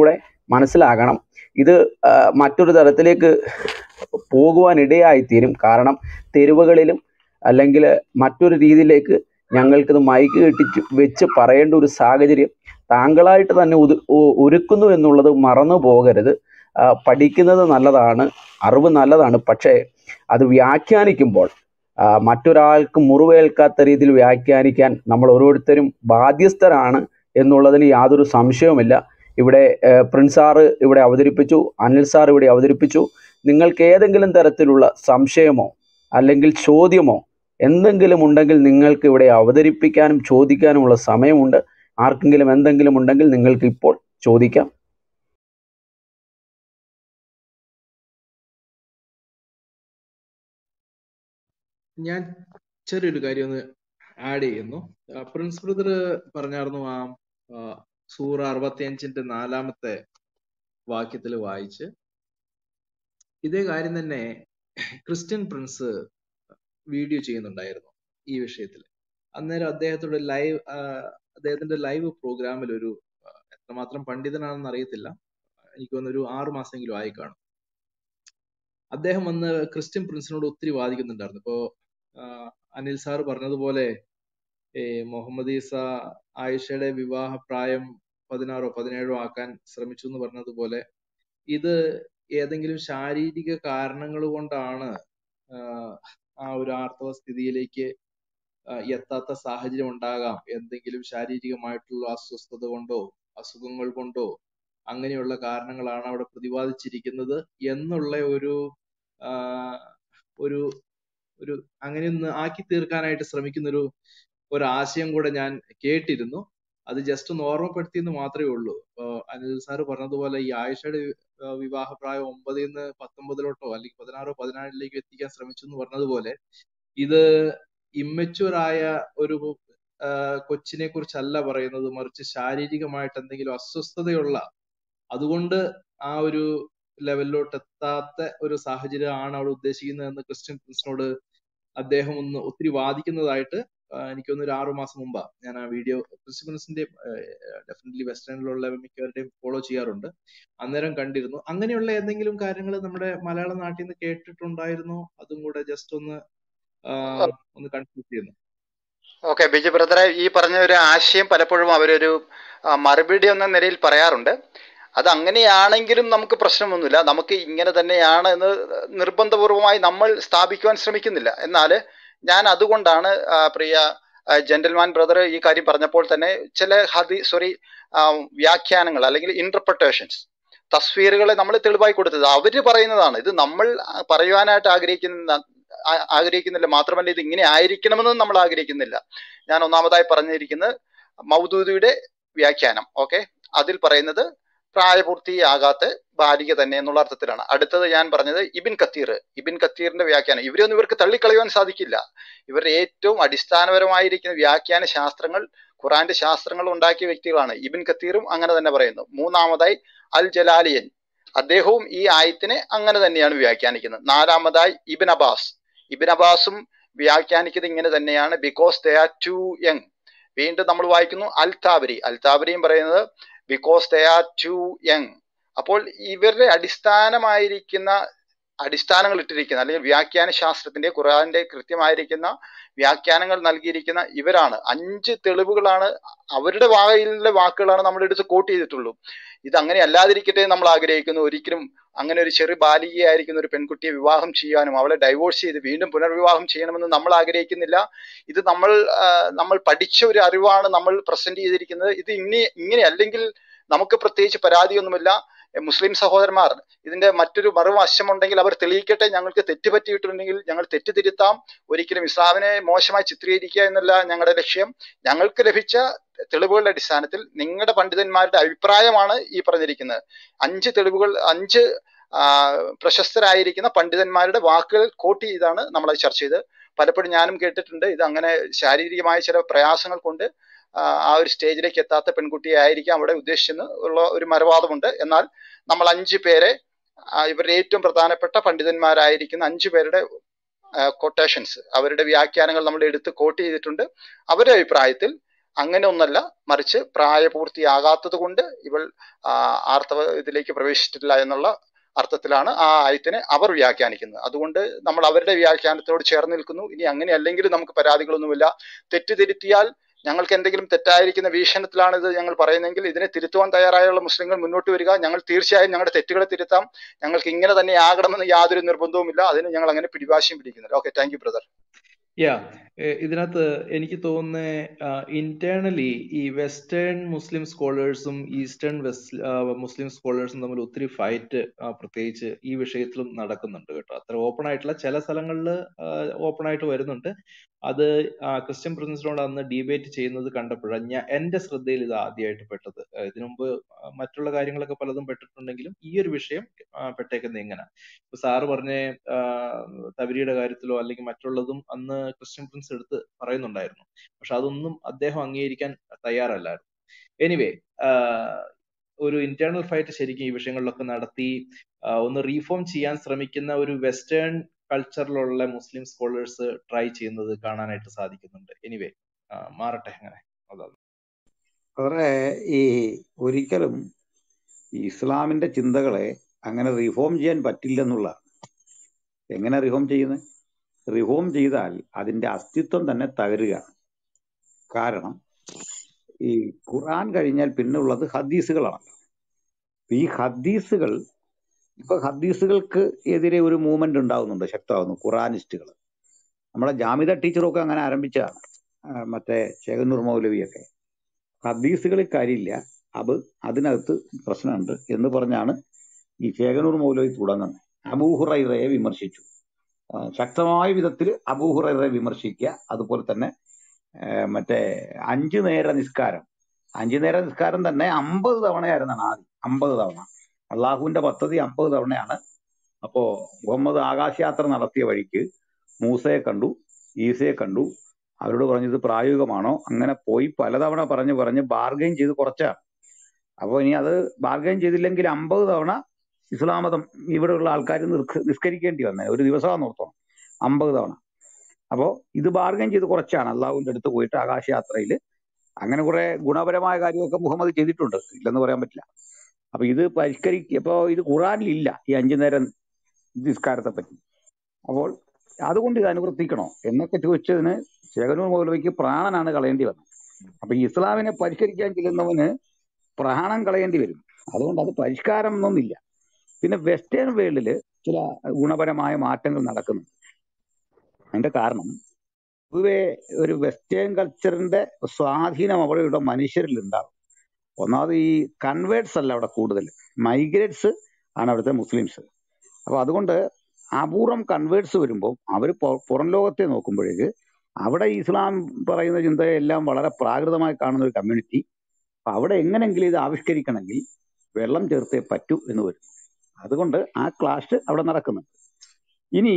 മനസ്സിലാകണം ഇത് ആ, മറ്റൊരു തലത്തിലേക്ക് പോകുവാൻ ഇടയായിത്തീരും കാരണം തെരുവുകളിലും അല്ലെങ്കിൽ മറ്റൊരു രീതിയിലേക്ക് ഞങ്ങൾക്കിത് മൈക്ക് കെട്ടിച്ച് വെച്ച് പറയേണ്ട ഒരു സാഹചര്യം താങ്കളായിട്ട് തന്നെ ഉത് ഒ- ഒരുക്കുന്നു എന്നുള്ളത് മറന്നു പോകരുത് ആ, പഠിക്കുന്നത് നല്ലതാണ് അറിവ് നല്ലതാണ് പക്ഷേ അത് വ്യാഖ്യാനിക്കുമ്പോൾ ആ, മറ്റൊരാൾക്ക് മുറിവേൽക്കാത്ത രീതിയിൽ വ്യാഖ്യാനിക്കാൻ നമ്മൾ ഓരോരുത്തരും ബാധ്യസ്ഥരാണ് എന്നുള്ളതിന് യാതൊരു സംശയവുമില്ല ഇവിടെ ഏഹ്, പ്രിൻസ് സാറ് ഇവിടെ അവതരിപ്പിച്ചു അനിൽ സാർ ഇവിടെ അവതരിപ്പിച്ചു നിങ്ങൾക്ക് ഏതെങ്കിലും തരത്തിലുള്ള സംശയമോ അല്ലെങ്കിൽ ചോദ്യമോ എന്തെങ്കിലും ഉണ്ടെങ്കിൽ നിങ്ങൾക്ക് ഇവിടെ അവതരിപ്പിക്കാനും ചോദിക്കാനുമുള്ള സമയമുണ്ട് ആർക്കെങ്കിലും എന്തെങ്കിലും ഉണ്ടെങ്കിൽ നിങ്ങൾക്ക് ഇപ്പോൾ ചോദിക്കാം ഞാൻ ചെറിയൊരു കാര്യം ഒന്ന് ആഡ് ചെയ്യുന്നു ആ, പ്രിൻസ് ബ്രദർ പറഞ്ഞായിരുന്നു ആ ആ, സൂറ അറുപത്തിയഞ്ചിന്റെ നാലാമത്തെ വാക്യത്തിൽ വായിച്ച് ഇതേ കാര്യം തന്നെ ക്രിസ്ത്യൻ പ്രിൻസ് വീഡിയോ ചെയ്യുന്നുണ്ടായിരുന്നു ഈ വിഷയത്തിൽ അന്നേരം അദ്ദേഹത്തോട് ലൈവ് അദ്ദേഹത്തിന്റെ ലൈവ് പ്രോഗ്രാമിൽ ഒരു ആ, എത്രമാത്രം പണ്ഡിതനാണെന്ന് അറിയത്തില്ല എനിക്ക് തോന്നുന്നു ഒരു ആറു മാസമെങ്കിലും ആയി കാണും അദ്ദേഹം വന്ന് ക്രിസ്ത്യൻ പ്രിൻസിനോട് ഒത്തിരി വാദിക്കുന്നുണ്ടായിരുന്നു ഇപ്പോ ആ, അനിൽ സാർ പറഞ്ഞതുപോലെ ഈ മുഹമ്മദ് ഈസ ആയിഷയുടെ വിവാഹ പ്രായം പതിനാറോ പതിനേഴോ ആക്കാൻ ശ്രമിച്ചു എന്ന് പറഞ്ഞതുപോലെ ഇത് ഏതെങ്കിലും ശാരീരിക കാരണങ്ങൾ കൊണ്ടാണ് ആഹ് ആ ഒരു ആർത്തവ സ്ഥിതിയിലേക്ക് ആഹ് എത്താത്ത സാഹചര്യം ഉണ്ടാകാം എന്തെങ്കിലും ശാരീരികമായിട്ടുള്ള അസ്വസ്ഥത കൊണ്ടോ അസുഖങ്ങൾ കൊണ്ടോ അങ്ങനെയുള്ള കാരണങ്ങളാണ് അവിടെ പ്രതിപാദിച്ചിരിക്കുന്നത് എന്നുള്ള ഒരു ആഹ് ഒരു ഒരു അങ്ങനെ ഒന്ന് ആക്കി തീർക്കാനായിട്ട് ശ്രമിക്കുന്ന ഒരു ഒരു ആശയം കൂടെ ഞാൻ കേട്ടിരുന്നു അത് ജസ്റ്റ് ഒന്ന് ഓർമ്മപ്പെടുത്തിയെന്ന് മാത്രമേ ഉള്ളൂ ഇപ്പൊ അനിൽ സാറ് പറഞ്ഞതുപോലെ ഈ ആയിഷയുടെ വി- ആ വിവാഹ പ്രായം ഒമ്പതിൽ നിന്ന് പത്തൊമ്പതിലോട്ടോ അല്ലെങ്കിൽ പതിനാറോ പതിനാലിലേക്ക് എത്തിക്കാൻ ശ്രമിച്ചു എന്ന് പറഞ്ഞതുപോലെ ഇത് ഇമ്മച്വർ ആയ ഒരു ആ, കൊച്ചിനെ കുറിച്ചല്ല പറയുന്നത് മറിച്ച് ശാരീരികമായിട്ട് എന്തെങ്കിലും അസ്വസ്ഥതയുള്ള അതുകൊണ്ട് ആ ഒരു ലെവലിലോട്ട് എത്താത്ത ഒരു സാഹചര്യമാണ് അവിടെ ഉദ്ദേശിക്കുന്നതെന്ന് ക്രിസ്ത്യൻ പ്രിൻസിനോട് അദ്ദേഹം ഒന്ന് ഒത്തിരി വാദിക്കുന്നതായിട്ട് ആ, എനിക്ക് തോന്നുന്നു ഒരു ആറു മാസം മുമ്പാ ഞാൻ ആ വീഡിയോ ക്രിസ്ത്യൻ പ്രിൻസിന്റെ ഡെഫിനറ്റ്ലി വെസ്റ്റേണിലുള്ള മിക്കവരുടെയും ഫോളോ ചെയ്യാറുണ്ട് അന്നേരം കണ്ടിരുന്നു അങ്ങനെയുള്ള ഏതെങ്കിലും കാര്യങ്ങൾ നമ്മുടെ മലയാള നാട്ടിൽ നിന്ന് കേട്ടിട്ടുണ്ടായിരുന്നോ അതും കൂടെ ജസ്റ്റ് ഒന്ന് ആ, ഒന്ന് കൺഫ്യൂസ് ചെയ്യുന്നു ഓക്കെ ബിജു ബ്രദറെ ഈ പറഞ്ഞ ഒരു ആശയം പലപ്പോഴും അവരൊരു ആ, മറുപടി എന്ന നിലയിൽ പറയാറുണ്ട് അത് അങ്ങനെയാണെങ്കിലും നമുക്ക് പ്രശ്നമൊന്നുമില്ല നമുക്ക് ഇങ്ങനെ തന്നെയാണ് എന്ന് നിർബന്ധപൂർവമായി നമ്മൾ സ്ഥാപിക്കുവാൻ ശ്രമിക്കുന്നില്ല എന്നാൽ ഞാൻ അതുകൊണ്ടാണ് ആ, പ്രിയ ജെന്റൽമാൻ ബ്രദർ ഈ കാര്യം പറഞ്ഞപ്പോൾ തന്നെ ചില ഹദി സോറി വ്യാഖ്യാനങ്ങൾ അല്ലെങ്കിൽ ഇന്റർപ്രിട്ടേഷൻസ് തസ്വീറുകളെ നമ്മൾ തെളിവായി കൊടുത്തത് അവര് പറയുന്നതാണ് ഇത് നമ്മൾ ആ, പറയുവാനായിട്ട് ആഗ്രഹിക്കുന്ന ആ- ആഗ്രഹിക്കുന്നില്ല മാത്രമല്ല ഇത് ഇങ്ങനെ ആയിരിക്കണമെന്നും നമ്മൾ ആഗ്രഹിക്കുന്നില്ല ഞാൻ ഒന്നാമതായി പറഞ്ഞിരിക്കുന്നത് മൗദൂദിയുടെ വ്യാഖ്യാനം ഓക്കെ അതിൽ പറയുന്നത് പ്രായപൂർത്തിയാകാത്ത ബാലിക തന്നെ എന്നുള്ള അർത്ഥത്തിലാണ് അടുത്തത് ഞാൻ പറഞ്ഞത് ഇബിൻ കത്തീർ ഇബിൻ കത്തീറിന്റെ വ്യാഖ്യാനം ഇവരൊന്നും ഇവർക്ക് തള്ളിക്കളയുവാൻ സാധിക്കില്ല ഇവരുടെ ഏറ്റവും അടിസ്ഥാനപരമായിരിക്കുന്ന വ്യാഖ്യാന ശാസ്ത്രങ്ങൾ ഖുറാന്റെ ശാസ്ത്രങ്ങൾ ഉണ്ടാക്കിയ വ്യക്തികളാണ് ഇബിൻ കത്തീറും അങ്ങനെ തന്നെ പറയുന്നു മൂന്നാമതായി അൽ ജലാലിയൻ അദ്ദേഹവും ഈ ആയത്തിനെ അങ്ങനെ തന്നെയാണ് വ്യാഖ്യാനിക്കുന്നത് നാലാമതായി ഇബിൻ അബ്ബാസ് ഇബിൻ അബ്ബാസും വ്യാഖ്യാനിക്കുന്നത് ഇങ്ങനെ തന്നെയാണ് because they are too young വീണ്ടും നമ്മൾ വായിക്കുന്നു അൽ താബരി അൽ താബരിയും പറയുന്നത് because they are too young അപ്പോൾ ഇവരുടെ അടിസ്ഥാനമായിരിക്കുന്ന അടിസ്ഥാനങ്ങൾ ഇട്ടിരിക്കുന്ന അല്ലെങ്കിൽ വ്യാഖ്യാന ശാസ്ത്രത്തിന്റെ ഖുറാന്റെ കൃത്യമായിരിക്കുന്ന വ്യാഖ്യാനങ്ങൾ നൽകിയിരിക്കുന്ന ഇവരാണ് അഞ്ച് തെളിവുകളാണ് അവരുടെ വായിലെ വാക്കുകളാണ് നമ്മൾ എടുത്ത് കോട്ട് ചെയ്തിട്ടുള്ളൂ ഇത് അങ്ങനെ അല്ലാതിരിക്കട്ടെ എന്ന് നമ്മൾ ആഗ്രഹിക്കുന്നു ഒരിക്കലും അങ്ങനെ ഒരു ചെറു ബാലികയായിരിക്കുന്ന ഒരു പെൺകുട്ടിയെ വിവാഹം ചെയ്യാനും അവളെ ഡൈവോഴ്സ് ചെയ്ത് വീണ്ടും പുനർവിവാഹം ചെയ്യണമെന്ന് നമ്മൾ ആഗ്രഹിക്കുന്നില്ല ഇത് നമ്മൾ ആ, നമ്മൾ പഠിച്ച ഒരു അറിവാണ് നമ്മൾ പ്രസന്റ് ചെയ്തിരിക്കുന്നത് ഇത് ഇനി ഇങ്ങനെ അല്ലെങ്കിൽ നമുക്ക് പ്രത്യേകിച്ച് പരാതിയൊന്നുമില്ല എ, മുസ്ലിം സഹോദരന്മാർ ഇതിന്റെ മറ്റൊരു മറുവശമുണ്ടെങ്കിൽ അവർ തെളിയിക്കട്ടെ ഞങ്ങൾക്ക് തെറ്റ് പറ്റിയിട്ടുണ്ടെങ്കിൽ ഞങ്ങൾ തെറ്റ് തിരുത്താം ഒരിക്കലും ഇസ്ലാമിനെ മോശമായി ചിത്രീകരിക്കുക എന്നല്ല ഞങ്ങളുടെ ലക്ഷ്യം ഞങ്ങൾക്ക് ലഭിച്ച തെളിവുകളുടെ അടിസ്ഥാനത്തിൽ നിങ്ങളുടെ പണ്ഡിതന്മാരുടെ അഭിപ്രായമാണ് ഈ പറഞ്ഞിരിക്കുന്നത് അഞ്ച് തെളിവുകൾ അഞ്ച് ആ, പ്രശസ്തരായിരിക്കുന്ന പണ്ഡിതന്മാരുടെ വാക്കുകൾ കോട്ട് ചെയ്താണ് നമ്മൾ ചർച്ച ചെയ്ത് പലപ്പോഴും ഞാനും കേട്ടിട്ടുണ്ട് ഇത് അങ്ങനെ ശാരീരികമായ ചില പ്രയാസങ്ങൾ കൊണ്ട് ആ ആ ഒരു സ്റ്റേജിലേക്ക് എത്താത്ത പെൺകുട്ടിയെ ആയിരിക്കാം അവിടെ ഉദ്ദേശിച്ചെന്ന് ഉള്ള ഒരു മരവാദമുണ്ട് എന്നാൽ നമ്മൾ അഞ്ച് പേരെ ആ, ഇവരുടെ ഏറ്റവും പ്രധാനപ്പെട്ട പണ്ഡിതന്മാരായിരിക്കുന്ന അഞ്ചു പേരുടെ കൊട്ടേഷൻസ് അവരുടെ വ്യാഖ്യാനങ്ങൾ നമ്മൾ എടുത്ത് കോട്ട് ചെയ്തിട്ടുണ്ട് അവരുടെ അഭിപ്രായത്തിൽ അങ്ങനെ ഒന്നല്ല മറിച്ച് പ്രായപൂർത്തിയാകാത്തത് കൊണ്ട് ഇവൾ ആ, ആർത്തവ ഇതിലേക്ക് പ്രവേശിച്ചിട്ടില്ല എന്നുള്ള അർത്ഥത്തിലാണ് ആ ആയത്തിനെ അവർ വ്യാഖ്യാനിക്കുന്നത് അതുകൊണ്ട് നമ്മൾ അവരുടെ വ്യാഖ്യാനത്തോട് ചേർന്ന് നിൽക്കുന്നു ഇനി അങ്ങനെ അല്ലെങ്കിൽ നമുക്ക് പരാതികളൊന്നുമില്ല തെറ്റിദ്ധരുത്തിയാൽ ഞങ്ങൾക്ക് എന്തെങ്കിലും തെറ്റായിരിക്കുന്ന വീക്ഷണത്തിലാണ് ഇത് ഞങ്ങൾ പറയുന്നതെങ്കിൽ ഇതിനെ തിരുത്തുവാൻ തയ്യാറായുള്ള മുസ്ലിങ്ങൾ മുന്നോട്ട് വരിക ഞങ്ങൾ തീർച്ചയായും ഞങ്ങളുടെ തെറ്റുകളെ തിരുത്താം ഞങ്ങൾക്ക് ഇങ്ങനെ തന്നെ ആകണമെന്ന് യാതൊരു നിർബന്ധവുമില്ല അതിന് ഞങ്ങൾ അങ്ങനെ പിടിവാശിയും പിടിക്കുന്നില്ല okay thank you brother yeah ഇതിനകത്ത് എനിക്ക് തോന്നുന്ന ഇന്റേണലി ഈ വെസ്റ്റേൺ മുസ്ലിം സ്കോളേഴ്സും ഈസ്റ്റേൺ വെസ്റ്റ് മുസ്ലിം സ്കോളേഴ്സും തമ്മിൽ ഒത്തിരി ഫൈറ്റ് പ്രത്യേകിച്ച് ഈ വിഷയത്തിലും നടക്കുന്നുണ്ട് കേട്ടോ അത്ര ഓപ്പൺ ആയിട്ടുള്ള ചില സ്ഥലങ്ങളിൽ ഓപ്പൺ ആയിട്ട് വരുന്നുണ്ട് അത് ആ, ക്രിസ്ത്യൻ പ്രിൻസിനോട് അന്ന് ഡിബേറ്റ് ചെയ്യുന്നത് കണ്ടപ്പോഴാണ് ഞാൻ എന്റെ ശ്രദ്ധയിൽ ഇത് ആദ്യമായിട്ട് പെട്ടത് ആ, ഇതിനു മുമ്പ് ആ, മറ്റുള്ള കാര്യങ്ങളൊക്കെ പലതും പെട്ടിട്ടുണ്ടെങ്കിലും ഈ ഒരു വിഷയം ആ, പെട്ടേക്കുന്നത് എങ്ങനെ ഇപ്പൊ സാറ് പറഞ്ഞ ആ, തബരിയുടെ കാര്യത്തിലോ അല്ലെങ്കിൽ മറ്റുള്ളതും അന്ന് ക്രിസ്ത്യൻ പ്രിൻസ് എടുത്ത് പറയുന്നുണ്ടായിരുന്നു പക്ഷെ അതൊന്നും അദ്ദേഹം അംഗീകരിക്കാൻ തയ്യാറല്ലായിരുന്നു എനിവേ ഒരു ഇന്റേണൽ ഫൈറ്റ് ശരിക്കും ഈ വിഷയങ്ങളിലൊക്കെ നടത്തി ആ, ഒന്ന് റീഫോം ചെയ്യാൻ ശ്രമിക്കുന്ന ഒരു വെസ്റ്റേൺ കൾച്ചറിലുള്ള മുസ്ലിം സ്കോളേഴ്സ് ട്രൈ ചെയ്യുന്നത് കാണാനായിട്ട് സാധിക്കുന്നുണ്ട് എനിവേ മാറട്ടെ അങ്ങനെ അതാണ് അവരെ ഈ ഒരിക്കലും ഈ ഇസ്ലാമിന്റെ ചിന്തകളെ അങ്ങനെ റിഫോം ചെയ്യാൻ പറ്റില്ലെന്നുള്ള എങ്ങനെ റിഫോം ചെയ്യുന്നത് റിഫോം ചെയ്താൽ അതിന്റെ അസ്തിത്വം തന്നെ തകരുകയാണ് കാരണം ഈ ഖുർആൻ കഴിഞ്ഞാൽ പിന്നെ ഉള്ളത് ഹദീസുകളാണ് ഈ ഹദീസുകൾ ഇപ്പൊ ഹദീസുകൾക്ക് എതിരെ ഒരു മൂവ്മെന്റ് ഉണ്ടാകുന്നുണ്ട് ശക്തമാകുന്നു ഖുറാനിസ്റ്റുകൾ നമ്മളെ ജാമിദ ടീച്ചറൊക്കെ അങ്ങനെ ആരംഭിച്ചതാണ് ആ, മറ്റേ ചേകന്നൂർ മൗലവിയൊക്കെ ഹദീസുകളിൽ കാര്യമില്ല അത് അതിനകത്ത് പ്രശ്നമുണ്ട് എന്ന് പറഞ്ഞാണ് ഈ ചേകനൂർ മൗലവി തുടങ്ങുന്നത് അബൂഹുറൈറയെ വിമർശിച്ചു ആ, ശക്തമായ വിധത്തിൽ അബൂഹുറൈറയെ വിമർശിക്കുക അതുപോലെ തന്നെ ആ, മറ്റേ അഞ്ചു നേര നിസ്കാരം അഞ്ചു നേര നിസ്കാരം തന്നെ അമ്പത് തവണയായിരുന്നാണ് ആദ്യം അമ്പത് തവണ അള്ളാഹുവിന്റെ പദ്ധതി അമ്പത് തവണയാണ് അപ്പോ മുഹമ്മദ് ആകാശയാത്ര നടത്തിയ വഴിക്ക് മൂസയെ കണ്ടു ഈസയെ കണ്ടു അവരോട് പറഞ്ഞത് പ്രായോഗികമാണോ അങ്ങനെ പോയി പലതവണ പറഞ്ഞ് പറഞ്ഞ് ബാർഗൈൻ ചെയ്ത് കുറച്ചാണ് അപ്പോൾ ഇനി അത് ബാർഗൈൻ ചെയ്തില്ലെങ്കിൽ അമ്പത് തവണ ഇസ്ലാം മതം ഇവിടെയുള്ള ആൾക്കാർ നിസ്കരിക്കേണ്ടി വന്നേ ഒരു ദിവസമാണ് ഓർത്തോണം അമ്പത് തവണ അപ്പോൾ ഇത് ബാർഗൈൻ ചെയ്ത് കുറച്ചാണ് അള്ളാഹുവിന്റെ അടുത്ത് പോയിട്ട് ആകാശയാത്രയിൽ അങ്ങനെ കുറെ ഗുണപരമായ കാര്യമൊക്കെ മുഹമ്മദ് ചെയ്തിട്ടുണ്ട് ഇല്ലെന്ന് പറയാൻ പറ്റില്ല അപ്പൊ ഇത് പരിഷ്കരിക്കുക ഇപ്പോ ഇത് ഖുറാനിൽ ഇല്ല ഈ അഞ്ചു നേരം നിസ്കാരത്തെ പറ്റി അപ്പോൾ അതുകൊണ്ട് ഇത് അനുവർത്തിക്കണോ എന്നൊക്കെ ചോദിച്ചതിന് ശേഖനൂർ മൗലവിക്ക് പ്രാണനാണ് കളയേണ്ടി വന്നത് അപ്പൊ ഈ ഇസ്ലാമിനെ പരിഷ്കരിക്കാൻ ചെല്ലുന്നവന് പ്രാണൻ കളയേണ്ടി വരും അതുകൊണ്ട് അത് പരിഷ്കാരം എന്നൊന്നില്ല പിന്നെ വെസ്റ്റേൺ വേൾഡിൽ ചില ഗുണപരമായ മാറ്റങ്ങൾ നടക്കുന്നുണ്ട് അതിന്റെ കാരണം പൊതുവെ ഒരു വെസ്റ്റേൺ കൾച്ചറിന്റെ സ്വാധീനം അവിടെയുള്ള മനുഷ്യരിൽ ഉണ്ടാകും ഒന്നാമത് ഈ കൺവേർട്സ് അല്ല അവിടെ കൂടുതൽ മൈഗ്രേറ്റ്സ് ആണ് അവിടുത്തെ മുസ്ലിംസ് അപ്പൊ അതുകൊണ്ട് അപൂർവം കൺവേർട്സ് വരുമ്പോൾ അവർ പുറം ലോകത്തെ നോക്കുമ്പോഴേക്ക് അവിടെ ഇസ്ലാം പറയുന്ന ചിന്തയെല്ലാം വളരെ പ്രാകൃതമായി കാണുന്ന ഒരു കമ്മ്യൂണിറ്റി അപ്പൊ അവിടെ എങ്ങനെങ്കിലും ഇത് ആവിഷ്കരിക്കണമെങ്കിൽ വെള്ളം ചേർത്തേ പറ്റൂ എന്ന് വരും അതുകൊണ്ട് ആ ക്ലാഷ് അവിടെ നടക്കുന്നുണ്ട് ഇനി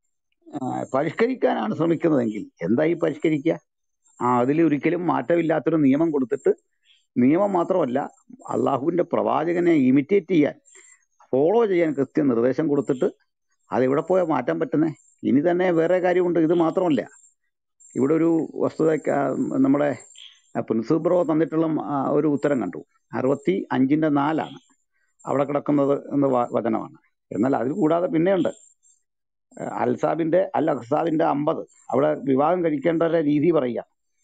ആ, പരിഷ്കരിക്കാനാണ് ശ്രമിക്കുന്നതെങ്കിൽ എന്തായി പരിഷ്കരിക്കുക ആ അതിൽ ഒരിക്കലും മാറ്റമില്ലാത്തൊരു നിയമം കൊടുത്തിട്ട് നിയമം മാത്രമല്ല അള്ളാഹുവിന്റെ പ്രവാചകനെ ഇമിറ്റേറ്റ് ചെയ്യാൻ ഫോളോ ചെയ്യാൻ കൃത്യം നിർദ്ദേശം കൊടുത്തിട്ട് അത് എവിടെ പോയാൽ മാറ്റാൻ പറ്റുന്നേ ഇനി തന്നെ വേറെ കാര്യമുണ്ട് ഇത് മാത്രമല്ല ഇവിടെ ഒരു വസ്തുത നമ്മുടെ പ്രിൻസിപ്പൽ ബ്രോ തന്നിട്ടുള്ള ആ, ഒരു ഉത്തരം കണ്ടു അറുപത്തി അഞ്ചിന്റെ നാലാണ് അവിടെ കിടക്കുന്നത് എന്ന് വ- വചനമാണ് എന്നാൽ അതിൽ കൂടാതെ പിന്നെയുണ്ട് ഏഹ് അൽസാബിന്റെ അൽ അഖ്സാബിന്റെ അമ്പത് അവിടെ വിവാഹം കഴിക്കേണ്ട രീതി പറയുക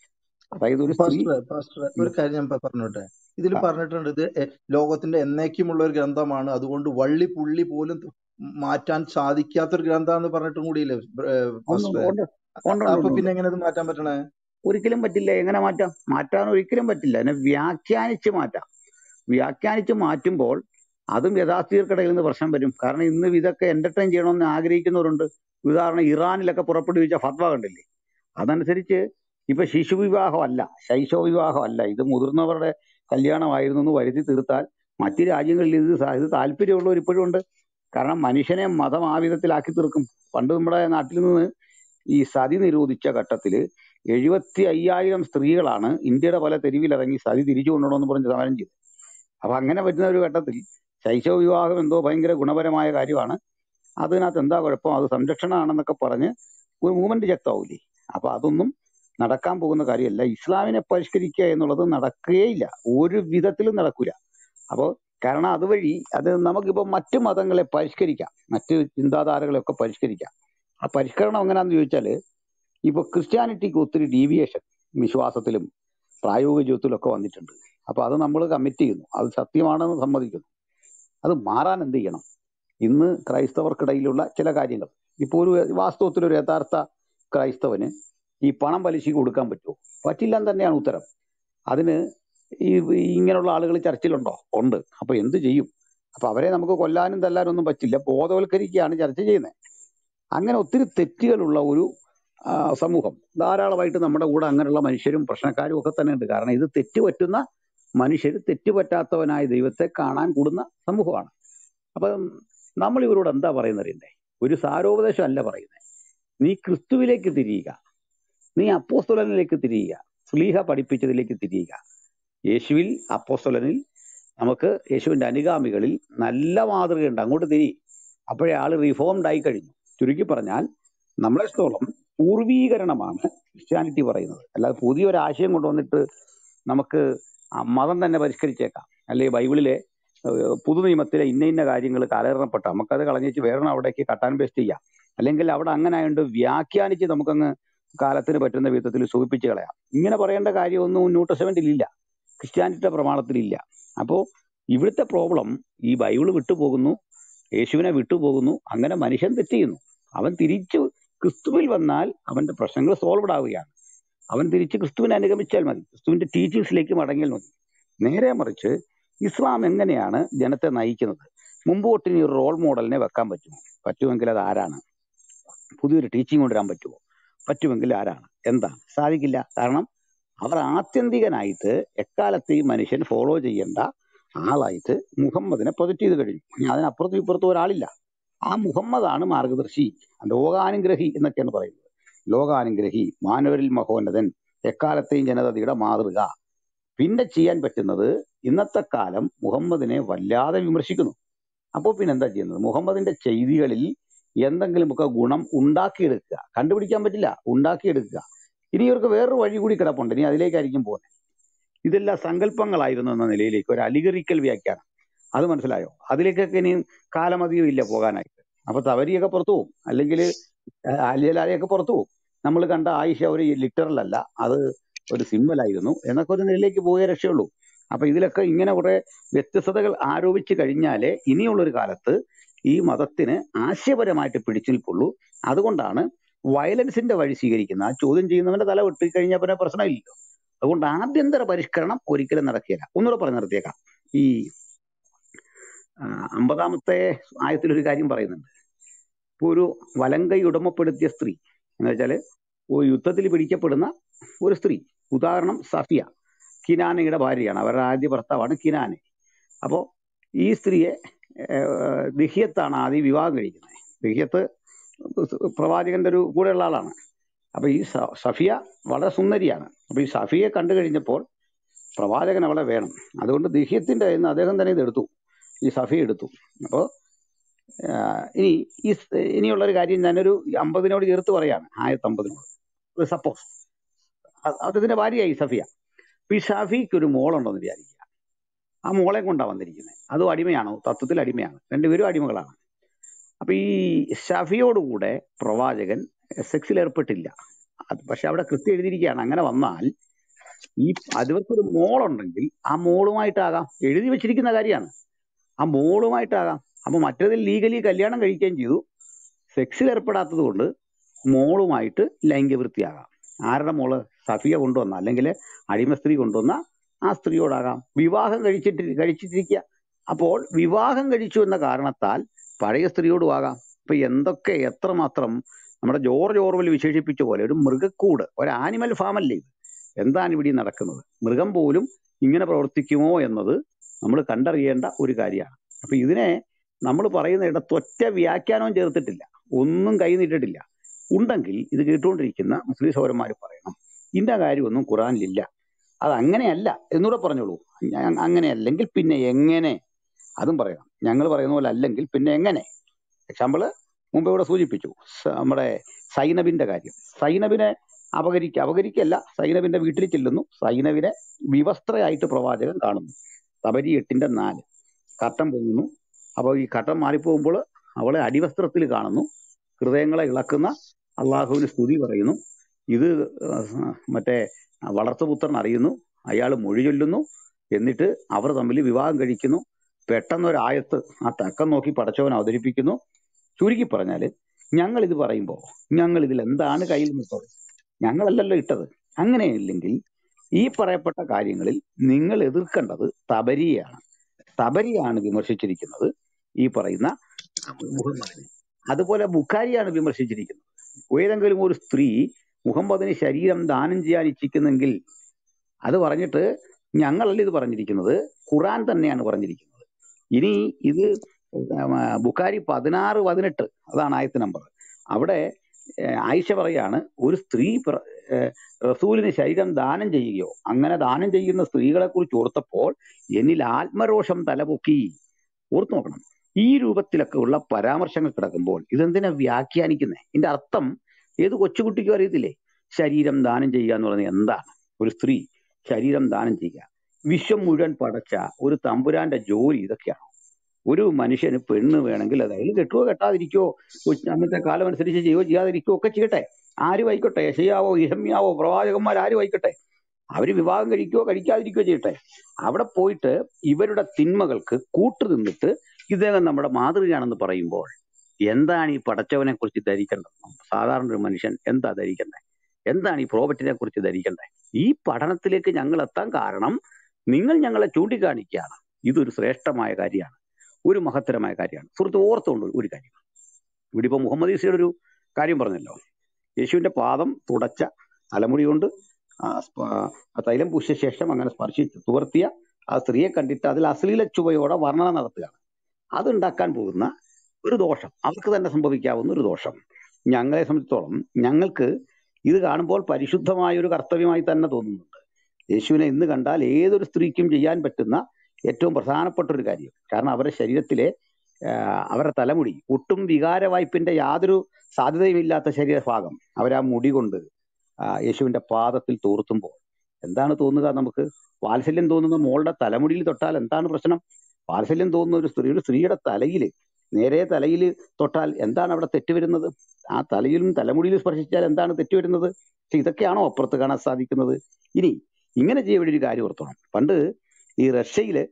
അതായത് ഒരു സ്ത്രീ പാസ്റ്റർ പാസ്റ്റർ ഒരു കാര്യം ഞാൻ പ- പറഞ്ഞോട്ടെ ഇതിൽ ആ, പറഞ്ഞിട്ടുണ്ട് ഇത് എ- ലോകത്തിന്റെ എന്നേക്കുമുള്ള ഒരു ഗ്രന്ഥമാണ് അതുകൊണ്ട് വള്ളി പുള്ളി പോലും ത- മാറ്റാൻ സാധിക്കാത്തൊരു ഗ്രന്ഥാന്ന് പറഞ്ഞിട്ടും കൂടിയില്ലേ ഏഹ് ഉണ്ട് പാസ്റ്ററെ ഉണ്ട് അ- ഉണ്ട് അ- ഉണ്ട് അപ്പൊ ഉണ്ട് പിന്നെ എങ്ങനെ ഇത് മാറ്റാൻ പറ്റണേ ഒരിക്കലും പറ്റില്ല എങ്ങനെ മാറ്റാം മാറ്റാൻ ഒരിക്കലും പറ്റില്ല അതിനെ വ്യാഖ്യാനിച്ച് മാറ്റാം വ്യാഖ്യാനിച്ച് മാറ്റുമ്പോൾ അതും യഥാസ്ഥിതികൾക്കിടയിൽ നിന്ന് പ്രശ്നം വരും കാരണം ഇന്ന് ഇതൊക്കെ എന്റർടൈൻ ചെയ്യണമെന്ന് ആഗ്രഹിക്കുന്നവരുണ്ട് ഉദാഹരണം ഇറാനിലൊക്കെ പുറപ്പെടുവിച്ച ഫത്വ കണ്ടില്ലേ അതനുസരിച്ച് ഇപ്പൊ ശിശു വിവാഹമല്ല ശൈശവ വിവാഹമല്ല ഇത് മുതിർന്നവരുടെ കല്യാണമായിരുന്നു എന്ന് വരുത്തി തീർത്താൽ മറ്റു രാജ്യങ്ങളിൽ ഇത് സ- ഇത് താല്പര്യമുള്ളവർ ഇപ്പോഴും ഉണ്ട് കാരണം മനുഷ്യനെ മതം ആ വിധത്തിലാക്കി തീർക്കും പണ്ട് നമ്മുടെ നാട്ടിൽ നിന്ന് ഈ സതി നിരോധിച്ച ഘട്ടത്തില് എഴുപത്തി അയ്യായിരം സ്ത്രീകളാണ് ഇന്ത്യയുടെ പല തെരുവിലിറങ്ങി സതി തിരിച്ചു കൊണ്ടുപോകണമെന്ന് പറഞ്ഞ് സമരം ചെയ്തത് അപ്പൊ അങ്ങനെ പറ്റുന്ന ഒരു ഘട്ടത്തിൽ ശൈശവ വിവാഹം എന്തോ ഭയങ്കര ഗുണപരമായ കാര്യമാണ് അതിനകത്ത് എന്താ കുഴപ്പം അത് സംരക്ഷണമാണെന്നൊക്കെ പറഞ്ഞ് ഒരു മൂവ്മെന്റ് ശക്തമാവില്ലേ അപ്പൊ അതൊന്നും നടക്കാൻ പോകുന്ന കാര്യമല്ല ഇസ്ലാമിനെ പരിഷ്കരിക്കുക എന്നുള്ളത് നടക്കുകയില്ല ഒരു വിധത്തിലും നടക്കൂല അപ്പോൾ കാരണം അതുവഴി അത് നമുക്കിപ്പോൾ മറ്റു മതങ്ങളെ പരിഷ്കരിക്കാം മറ്റ് ചിന്താധാരകളെയൊക്കെ പരിഷ്കരിക്കാം ആ പരിഷ്കരണം എങ്ങനെയാണെന്ന് ചോദിച്ചാൽ ഇപ്പൊ ക്രിസ്ത്യാനിറ്റിക്ക് ഒത്തിരി ഡീവിയേഷൻ വിശ്വാസത്തിലും പ്രായോഗിക ജീവിതത്തിലും ഒക്കെ വന്നിട്ടുണ്ട് അപ്പൊ അത് നമ്മൾ കമ്മിറ്റ് ചെയ്യുന്നു അത് സത്യമാണെന്ന് സമ്മതിക്കുന്നു അത് മാറാൻ എന്ത് ചെയ്യണം ഇന്ന് ക്രൈസ്തവർക്കിടയിലുള്ള ചില കാര്യങ്ങൾ ഇപ്പോൾ ഒരു വാസ്തവത്തിൽ ഒരു യഥാർത്ഥ ക്രൈസ്തവന് ഈ പണം പലിശയ്ക്ക് കൊടുക്കാൻ പറ്റുമോ പറ്റില്ല എന്ന് തന്നെയാണ് ഉത്തരം അതിന് ഈ ഈ ഇങ്ങനെയുള്ള ആളുകൾ ചർച്ചിലുണ്ടോ ഉണ്ട് അപ്പൊ എന്ത് ചെയ്യും അപ്പൊ അവരെ നമുക്ക് കൊല്ലാനും തല്ലാനും ഒന്നും പറ്റില്ല ബോധവൽക്കരിക്കുകയാണ് ചർച്ച ചെയ്യുന്നത് അങ്ങനെ ഒത്തിരി തെറ്റുകളുള്ള ഒരു ആ, സമൂഹം ധാരാളമായിട്ട് നമ്മുടെ കൂടെ അങ്ങനെയുള്ള മനുഷ്യരും പ്രശ്നക്കാരും ഒക്കെ തന്നെ ഉണ്ട് കാരണം ഇത് തെറ്റ് പറ്റുന്ന മനുഷ്യർ തെറ്റ് പറ്റാത്തവനായ ദൈവത്തെ കാണാൻ കൂടുന്ന സമൂഹമാണ് അപ്പം നമ്മൾ ഇവരോട് എന്താ പറയുന്നത് ഒരു സാരോപദേശം അല്ല പറയുന്നത് നീ ക്രിസ്തുവിലേക്ക് തിരിയുക നീ അപ്പോസ്തലനിലേക്ക് തിരിയുക സ്ലീഹ പഠിപ്പിച്ചതിലേക്ക് തിരിയുക യേശുവിൽ അപ്പോസ്തലനിൽ നമുക്ക് യേശുവിന്റെ അനുഗാമികളിൽ നല്ല മാതൃകയുണ്ട് അങ്ങോട്ട് തിരി അപ്പോഴേ ആള് റിഫോംഡ് ആയി കഴിഞ്ഞു ചുരുക്കി പറഞ്ഞാൽ നമ്മളെ സംബന്ധിച്ചിടത്തോളം പൂർവീകരണമാണ് ക്രിസ്ത്യാനിറ്റി പറയുന്നത് അല്ലാതെ പുതിയൊരു ആശയം കൊണ്ടുവന്നിട്ട് നമുക്ക് ആ മതം തന്നെ പരിഷ്കരിച്ചേക്കാം അല്ലെ ബൈബിളിലെ ഏഹ്, പുതുനിയമത്തിലെ ഇന്ന ഇന്ന കാര്യങ്ങൾ കാലഹരണപ്പെട്ട നമുക്കത് കളഞ്ഞിച്ച് വേറെ അവിടേക്ക് കട്ടാൻ പേസ്റ്റ് ചെയ്യാം അല്ലെങ്കിൽ അവിടെ അങ്ങനെ ആയതുകൊണ്ട് വ്യാഖ്യാനിച്ച് നമുക്കങ്ങ് കാലത്തിന് പറ്റുന്ന വിധത്തിൽ സൂചിപ്പിച്ച് കളയാം ഇങ്ങനെ പറയേണ്ട കാര്യമൊന്നും ന്യൂ ടെസ്റ്റമെന്റിൽ ഇല്ല ക്രിസ്ത്യാനിറ്റിയുടെ പ്രമാണത്തിലില്ല അപ്പോ ഇവിടുത്തെ പ്രോബ്ലം ഈ ബൈബിൾ വിട്ടുപോകുന്നു യേശുവിനെ വിട്ടുപോകുന്നു അങ്ങനെ മനുഷ്യൻ തെറ്റ് ചെയ്യുന്നു അവൻ തിരിച്ചു ക്രിസ്തുവിൽ വന്നാൽ അവന്റെ പ്രശ്നങ്ങൾ സോൾവഡ് ആവുകയാണ് അവൻ തിരിച്ച് ക്രിസ്തുവിനെ അനുഗമിച്ചാൽ മതി ക്രിസ്തുവിന്റെ ടീച്ചിങ്സിലേക്ക് മടങ്ങിയാൽ മതി നേരെ മറിച്ച് ഇസ്ലാം എങ്ങനെയാണ് ജനത്തെ നയിക്കുന്നത് മുമ്പോട്ട് ഇനി ഒരു റോൾ മോഡലിനെ വെക്കാൻ പറ്റുമോ പറ്റുമെങ്കിൽ അത് ആരാണ് പുതിയൊരു ടീച്ചിങ് കൊണ്ടുവരാൻ പറ്റുമോ പറ്റുമെങ്കിൽ ആരാണ് എന്താണ് സാധിക്കില്ല കാരണം അവർ ആത്യന്തികനായിട്ട് എക്കാലത്തെയും മനുഷ്യൻ ഫോളോ ചെയ്യേണ്ട ആളായിട്ട് മുഹമ്മദിനെ പ്രൊജക്ട് ചെയ്ത് കഴിഞ്ഞു ഇനി അതിനപ്പുറത്തും ഇപ്പുറത്തും ഒരാളില്ല ആ മുഹമ്മദാണ് മാർഗദർശി ലോകാനുഗ്രഹി എന്നൊക്കെയാണ് പറയുന്നത് ലോകാനുഗ്രഹി മാനവരിൽ മഹോന്നതൻ എക്കാലത്തെയും ജനതയുടെ മാതൃക പിന്നെ ചെയ്യാൻ പറ്റുന്നത് ഇന്നത്തെ കാലം മുഹമ്മദിനെ വല്ലാതെ വിമർശിക്കുന്നു അപ്പോൾ പിന്നെ എന്താ ചെയ്യുന്നത് മുഹമ്മദിന്റെ ചെയ്തികളിൽ എന്തെങ്കിലുമൊക്കെ ഗുണം ഉണ്ടാക്കിയെടുക്കുക കണ്ടുപിടിക്കാൻ പറ്റില്ല ഉണ്ടാക്കിയെടുക്കുക ഇനി ഇവർക്ക് വേറൊരു വഴി കൂടി കിടപ്പുണ്ട് ഇനി അതിലേക്കായിരിക്കും പോകുന്നത് ഇതെല്ലാം സങ്കല്പങ്ങളായിരുന്നു എന്ന നിലയിലേക്ക് ഒരു അലിഗറിക്കൽ വ്യാഖ്യാനം അത് മനസ്സിലായോ അതിലേക്കൊക്കെ ഇനിയും കാലമധികം ഇല്ല പോകാനായിട്ട് അപ്പൊ തവരിയൊക്കെ പുറത്തു പോകും അല്ലെങ്കിൽ അലിയലാലയൊക്കെ പുറത്തു പോകും നമ്മൾ കണ്ട ആയിഷ ഒരു ലിറ്ററൽ അല്ല അത് ഒരു സിമ്പലായിരുന്നു എന്നൊക്കെ ഒരു നിലയിലേക്ക് പോയേ രക്ഷയുള്ളൂ അപ്പൊ ഇതിലൊക്കെ ഇങ്ങനെ കുറെ വ്യത്യസ്തതകൾ ആരോപിച്ചു കഴിഞ്ഞാലേ ഇനിയുള്ളൊരു കാലത്ത് ഈ മതത്തിന് ആശയപരമായിട്ട് പിടിച്ചു നിൽപ്പുള്ളൂ അതുകൊണ്ടാണ് വയലൻസിന്റെ വഴി സ്വീകരിക്കുന്നത് ആ ചോദ്യം ചെയ്യുന്നവന്റെ തല വെട്ടി കഴിഞ്ഞാൽ പിന്നെ പ്രശ്നമില്ലല്ലോ അതുകൊണ്ട് ആഭ്യന്തര പരിഷ്കരണം ഒരിക്കലും നടക്കില്ല ഒന്നുകൂടെ പറഞ്ഞു നിർത്തിയേക്കാം ഈ ആ, അമ്പതാമത്തെ ആയത്തിൽ ഒരു കാര്യം പറയുന്നുണ്ട് ഇപ്പൊ ഒരു വലങ്കൈ ഉടമപ്പെടുത്തിയ സ്ത്രീ എന്ന് വെച്ചാല് ഒരു യുദ്ധത്തിൽ പിടിക്കപ്പെടുന്ന ഒരു സ്ത്രീ ഉദാഹരണം സഫിയ കിനാനയുടെ ഭാര്യയാണ് അവരുടെ ആദ്യ ഭർത്താവാണ് കിനാനെ അപ്പോ ഈ സ്ത്രീയെ ഏഹ്, ദിഹ്യത്താണ് ആദ്യം വിവാഹം കഴിക്കുന്നത് ദിഹ്യത്ത് പ്രവാചകന്റെ ഒരു കൂടെയുള്ള ആളാണ് അപ്പൊ ഈ സ- സഫിയ വളരെ സുന്ദരിയാണ് അപ്പൊ ഈ സഫിയെ കണ്ടു കഴിഞ്ഞപ്പോൾ പ്രവാചകൻ അവളെ വേണം അതുകൊണ്ട് ദിഹ്യത്തിന്റെ കയ്യിൽ നിന്ന് അദ്ദേഹം തന്നെ ഇത് എടുത്തു ഈ സഫിയ എടുത്തു അപ്പോ ആഹ് ഇനി ഈ സ് ഇനിയുള്ള ഒരു കാര്യം ഞാനൊരു അമ്പതിനോട് ചേർത്ത് പറയാണ് ആയിരത്തി അമ്പതിനോട് സപ്പോസ് അദ്ദേഹത്തിന്റെ ഭാര്യയായി സഫിയ അപ്പൊ ഈ ഷാഫിക്ക് ഒരു മോളുണ്ടെന്ന് വിചാരിക്കുക ആ മോളെ കൊണ്ടാ വന്നിരിക്കുന്നത് അതും അടിമയാണോ തത്വത്തിൽ അടിമയാണ് രണ്ടുപേരും അടിമകളാണ് അപ്പൊ ഈ ഷഫിയോടുകൂടെ പ്രവാചകൻ സെക്സിൽ ഏർപ്പെട്ടില്ല അത് പക്ഷെ അവിടെ കൃത്യം എഴുതിയിരിക്കുകയാണ് അങ്ങനെ വന്നാൽ ഈ അതിവർക്കൊരു മോളുണ്ടെങ്കിൽ ആ മോളുമായിട്ടാകാം എഴുതി വെച്ചിരിക്കുന്ന കാര്യമാണ് ആ മോളുമായിട്ടാകാം അപ്പൊ മറ്റേതിൽ ലീഗലി കല്യാണം കഴിക്കുകയും ചെയ്തു സെക്സിൽ ഏർപ്പെടാത്തത് കൊണ്ട് മോളുമായിട്ട് ലൈംഗികവൃത്തിയാകാം ആരുടെ മോള് സഫിയ കൊണ്ടുവന്ന അല്ലെങ്കിൽ അടിമ സ്ത്രീ കൊണ്ടുവന്ന ആ സ്ത്രീയോടാകാം വിവാഹം കഴിച്ചിട്ട് കഴിച്ചിട്ടിരിക്കുക അപ്പോൾ വിവാഹം കഴിച്ചു എന്ന കാരണത്താൽ പഴയ സ്ത്രീയോടും ആകാം ഇപ്പൊ എന്തൊക്കെ എത്രമാത്രം നമ്മുടെ ജോർജ് ഓർവൽ വിശേഷിപ്പിച്ച പോലെ ഒരു മൃഗക്കൂട് ഒരു ആനിമൽ ഫാം അല്ലേ ഇത് എന്താണ് ഇവിടെ ഈ നടക്കുന്നത് മൃഗം പോലും ഇങ്ങനെ പ്രവർത്തിക്കുമോ എന്നത് നമ്മൾ കണ്ടറിയേണ്ട ഒരു കാര്യമാണ് അപ്പൊ ഇതിനെ നമ്മൾ പറയുന്ന ഇടത്ത് ഒറ്റ വ്യാഖ്യാനവും ചേർത്തിട്ടില്ല ഒന്നും കൈ നീട്ടിട്ടില്ല ഉണ്ടെങ്കിൽ ഇത് കേട്ടുകൊണ്ടിരിക്കുന്ന മുസ്ലിം സൗരന്മാർ പറയണം ഇന്ന കാര്യമൊന്നും ഖുറാനിലില്ല അത് അങ്ങനെയല്ല എന്നൂടെ പറഞ്ഞോളൂ ഞാൻ അങ്ങനെയല്ലെങ്കിൽ പിന്നെ എങ്ങനെ അതും പറയണം ഞങ്ങൾ പറയുന്ന പോലെ അല്ലെങ്കിൽ പിന്നെ എങ്ങനെ എക്സാമ്പിള് മുമ്പ് ഇവിടെ സൂചിപ്പിച്ചു സ- നമ്മുടെ സൈനബിന്റെ കാര്യം സൈനബിനെ അപകരിക്ക അപകരിക്കല്ല സൈനവിന്റെ വീട്ടിൽ ചെല്ലുന്നു സൈനവിനെ വിവസ്ത്രയായിട്ട് പ്രവാചകൻ കാണുന്നു തബരി എട്ടിന്റെ നാല് കട്ടം പൊങ്ങുന്നു അപ്പോൾ ഈ കട്ടം മാറിപ്പോകുമ്പോൾ അവളെ അടിവസ്ത്രത്തിൽ കാണുന്നു ഹൃദയങ്ങളെ ഇളക്കുന്ന അള്ളാഹുവിന് സ്തുതി പറയുന്നു ഇത് ആഹ് മറ്റേ വളർത്തുപുത്രൻ അറിയുന്നു അയാൾ മൊഴി ചൊല്ലുന്നു എന്നിട്ട് അവർ തമ്മിൽ വിവാഹം കഴിക്കുന്നു പെട്ടെന്നൊരായത്ത് ആ തക്കം നോക്കി പടച്ചവൻ അവതരിപ്പിക്കുന്നു ചുരുക്കി പറഞ്ഞാല് ഞങ്ങൾ ഇത് പറയുമ്പോൾ ഞങ്ങൾ ഇതിൽ എന്താണ് കയ്യിൽ നിൽത്തത് ഞങ്ങളല്ലല്ലോ ഇട്ടത് അങ്ങനെയില്ലെങ്കിൽ ഈ പറയപ്പെട്ട കാര്യങ്ങളിൽ നിങ്ങൾ എതിർക്കേണ്ടത് തബരിയാണ് തബരിയാണ് വിമർശിച്ചിരിക്കുന്നത് ഈ പറയുന്ന മുഹമ്മദിനെ അതുപോലെ ബുഖാരിയാണ് വിമർശിച്ചിരിക്കുന്നത് ഏതെങ്കിലും ഒരു സ്ത്രീ മുഹമ്മദിന് ശരീരം ദാനം ചെയ്യാൻ ഇച്ഛിക്കുന്നെങ്കിൽ അത് പറഞ്ഞിട്ട് ഞങ്ങളല്ല ഇത് പറഞ്ഞിരിക്കുന്നത് ഖുറാൻ തന്നെയാണ് പറഞ്ഞിരിക്കുന്നത് ഇനി ഇത് ഉം, ആ, ബുഖാരി പതിനാറ് പതിനെട്ട് അതാണ് ആയത്ത് നമ്പർ അവിടെ ഏഹ്, ആയിഷ പറയാണ് ഒരു സ്ത്രീ പ്ര- ഏഹ്, റസൂലിന് ശരീരം ദാനം ചെയ്യുകയോ അങ്ങനെ ദാനം ചെയ്യുന്ന സ്ത്രീകളെ കുറിച്ച് ഓർത്തപ്പോൾ എന്നിൽ ആത്മരോഷം തലപൊക്കി ഓർത്തു നോക്കണം ഈ രൂപത്തിലൊക്കെ ഉള്ള പരാമർശങ്ങൾ കിടക്കുമ്പോൾ ഇതെന്തിനാ വ്യാഖ്യാനിക്കുന്നത് ഇതിന്റെ അർത്ഥം ഏത് കൊച്ചുകുട്ടിക്കും അറിയത്തില്ലേ ശരീരം ദാനം ചെയ്യുക എന്ന് പറയുന്നത് എന്താണ് ഒരു സ്ത്രീ ശരീരം ദാനം ചെയ്യുക വിശ്വം മുഴുവൻ പടച്ച ഒരു തമ്പുരാന്റെ ജോലി ഇതൊക്കെയാണ് ഒരു മനുഷ്യന് പെണ്ണ് വേണമെങ്കിൽ അതായത് കെട്ടുവോ കെട്ടാതിരിക്കോ കൊച്ച് അന്നത്തെ കാലം അനുസരിച്ച് ചെയ്യുകയോ ചെയ്യാതിരിക്കോ ഒക്കെ ചെയ്യട്ടെ ആരും ആയിക്കോട്ടെ യശയാവോ ഇഹമ്യാവോ പ്രവാചകന്മാർ ആരും ആയിക്കോട്ടെ അവര് വിവാഹം കഴിക്കുകയോ കഴിക്കാതിരിക്കുകയോ ചെയ്യട്ടെ അവിടെ പോയിട്ട് ഇവരുടെ തിന്മകൾക്ക് കൂട്ടു നിന്നിട്ട് ഇദ്ദേഹം നമ്മുടെ മാതൃകയാണെന്ന് പറയുമ്പോൾ എന്താണ് ഈ പടച്ചവനെ കുറിച്ച് ധരിക്കേണ്ടത് സാധാരണ ഒരു മനുഷ്യൻ എന്താ ധരിക്കേണ്ടത് എന്താണ് ഈ പ്രോപ്പർട്ടിനെ കുറിച്ച് ധരിക്കേണ്ടത് ഈ പഠനത്തിലേക്ക് ഞങ്ങൾ എത്താൻ കാരണം നിങ്ങൾ ഞങ്ങളെ ചൂണ്ടിക്കാണിക്കുകയാണ് ഇതൊരു ശ്രേഷ്ഠമായ കാര്യമാണ് ഒരു മഹത്തരമായ കാര്യമാണ് സുഹൃത്ത് ഓർത്തുകൊണ്ട് ഒരു കാര്യം ഇവിടെ ഇപ്പൊ മുഹമ്മദ് ഈസയുടെ ഒരു കാര്യം പറഞ്ഞല്ലോ യേശുവിന്റെ പാദം തുടച്ച തലമുടി കൊണ്ട് ആ സ്പ- ആ തൈലം പൂശിയ ശേഷം അങ്ങനെ സ്പർശിച്ച് തുവർത്തിയ ആ സ്ത്രീയെ കണ്ടിട്ട് അതിൽ അശ്ലീല ചുവയോടെ വർണ്ണന നടത്തുകയാണ് അതുണ്ടാക്കാൻ പോകുന്ന ഒരു ദോഷം അവർക്ക് തന്നെ സംഭവിക്കാവുന്ന ഒരു ദോഷം ഞങ്ങളെ സംബന്ധിച്ചിടത്തോളം ഞങ്ങൾക്ക് ഇത് കാണുമ്പോൾ പരിശുദ്ധമായ ഒരു കർത്തവ്യമായി തന്നെ തോന്നുന്നുണ്ട് യേശുവിനെ ഇന്ന് കണ്ടാൽ ഏതൊരു സ്ത്രീക്കും ചെയ്യാൻ പറ്റുന്ന ഏറ്റവും പ്രധാനപ്പെട്ട ഒരു കാര്യം കാരണം അവരുടെ ശരീരത്തിലെ ആ, അവരുടെ തലമുടി ഒട്ടും വികാര വായ്പിന്റെ യാതൊരു സാധ്യതയുമില്ലാത്ത ശരീരഭാഗം അവരാ മുടി കൊണ്ട് ആ, യേശുവിന്റെ പാദത്തിൽ തോർത്തുമ്പോൾ എന്താണ് തോന്നുക നമുക്ക് വാത്സല്യം തോന്നുന്ന മോളുടെ തലമുടിയിൽ തൊട്ടാൽ എന്താണ് പ്രശ്നം വാത്സല്യം തോന്നുന്ന ഒരു സ്ത്രീ ഒരു സ്ത്രീയുടെ തലയിൽ നേരെ തലയിൽ തൊട്ടാൽ എന്താണ് അവിടെ തെറ്റ് വരുന്നത് ആ തലയിലും തലമുടിയിലും സ്പർശിച്ചാൽ എന്താണ് തെറ്റ് വരുന്നത് പക്ഷെ ഇതൊക്കെയാണോ അപ്പുറത്ത് കാണാൻ സാധിക്കുന്നത് ഇനി ഇങ്ങനെ ചെയ്യാൻ വേണ്ടി ഒരു കാര്യം ഓർത്തോണം പണ്ട് ഈ റഷ്യയില്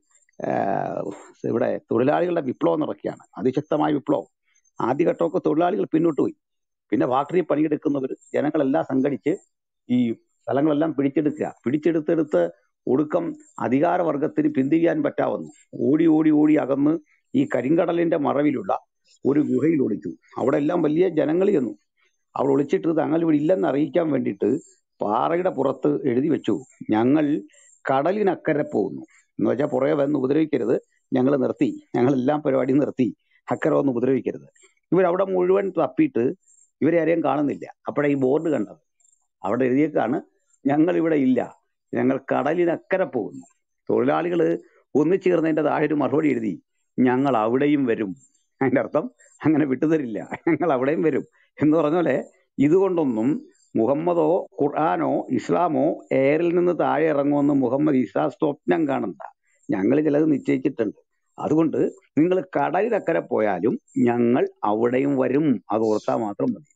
ആഹ് ഇവിടെ തൊഴിലാളികളുടെ വിപ്ലവം നടക്കുകയാണ് അതിശക്തമായ വിപ്ലവം ആദ്യഘട്ടമൊക്കെ തൊഴിലാളികൾ പിന്നോട്ട് പോയി പിന്നെ ഫാക്ടറി പണിയെടുക്കുന്നവർ ജനങ്ങളെല്ലാം സംഘടിച്ച് ഈ സ്ഥലങ്ങളെല്ലാം പിടിച്ചെടുക്കുക പിടിച്ചെടുത്തെടുത്ത് ഒടുക്കം അധികാരവർഗത്തിന് പിന്തിരിയാൻ പറ്റാവുന്നു ഓടി ഓടി ഓടി അകന്ന് ഈ കരിങ്കടലിന്റെ മറവിലുള്ള ഒരു ഗുഹയിൽ ഒളിച്ചു അവിടെ എല്ലാം വലിയ ജനങ്ങൾ ചെന്നു അവിടെ ഒളിച്ചിട്ട് തങ്ങൾ ഇവിടെ ഇല്ലെന്ന് അറിയിക്കാൻ വേണ്ടിയിട്ട് പാറയുടെ പുറത്ത് എഴുതി വെച്ചു ഞങ്ങൾ കടലിനക്കരെ പോകുന്നു എന്ന് വെച്ചാൽ പുറകെ വന്ന് ഉപദ്രവിക്കരുത് ഞങ്ങൾ നിർത്തി ഞങ്ങളെല്ലാം പരിപാടി നിർത്തി അക്കരെ വന്ന് ഉപദ്രവിക്കരുത് ഇവരവിടെ മുഴുവൻ തപ്പിയിട്ട് ഇവരെ ആരെയും കാണുന്നില്ല അപ്പോഴാ ഈ ബോർഡ് കണ്ടത് അവിടെ എഴുതിയേക്കാണ് ഞങ്ങൾ ഇവിടെ ഇല്ല ഞങ്ങൾ കടലിനക്കരെ പോകുന്നു തൊഴിലാളികൾ ഒന്നിച്ചേർന്നതിന്റെ താഴെ ഒരു മറുപടി എഴുതി ഞങ്ങൾ അവിടെയും വരും അതിന്റെ അർത്ഥം അങ്ങനെ വിട്ടുതരില്ല ഞങ്ങൾ അവിടെയും വരും എന്ന് പറഞ്ഞ പോലെ ഇതുകൊണ്ടൊന്നും മുഹമ്മദോ ഖുർആാനോ ഇസ്ലാമോ എയറിൽ നിന്ന് താഴെ ഇറങ്ങുമെന്ന് മുഹമ്മദ് ഈസ സ്വപ്നം കാണണ്ട ഞങ്ങൾ ചിലത് നിശ്ചയിച്ചിട്ടുണ്ട് അതുകൊണ്ട് നിങ്ങൾ കടലിനക്കരെ പോയാലും ഞങ്ങൾ അവിടെയും വരും അത് ഓർത്താൽ മാത്രം മതി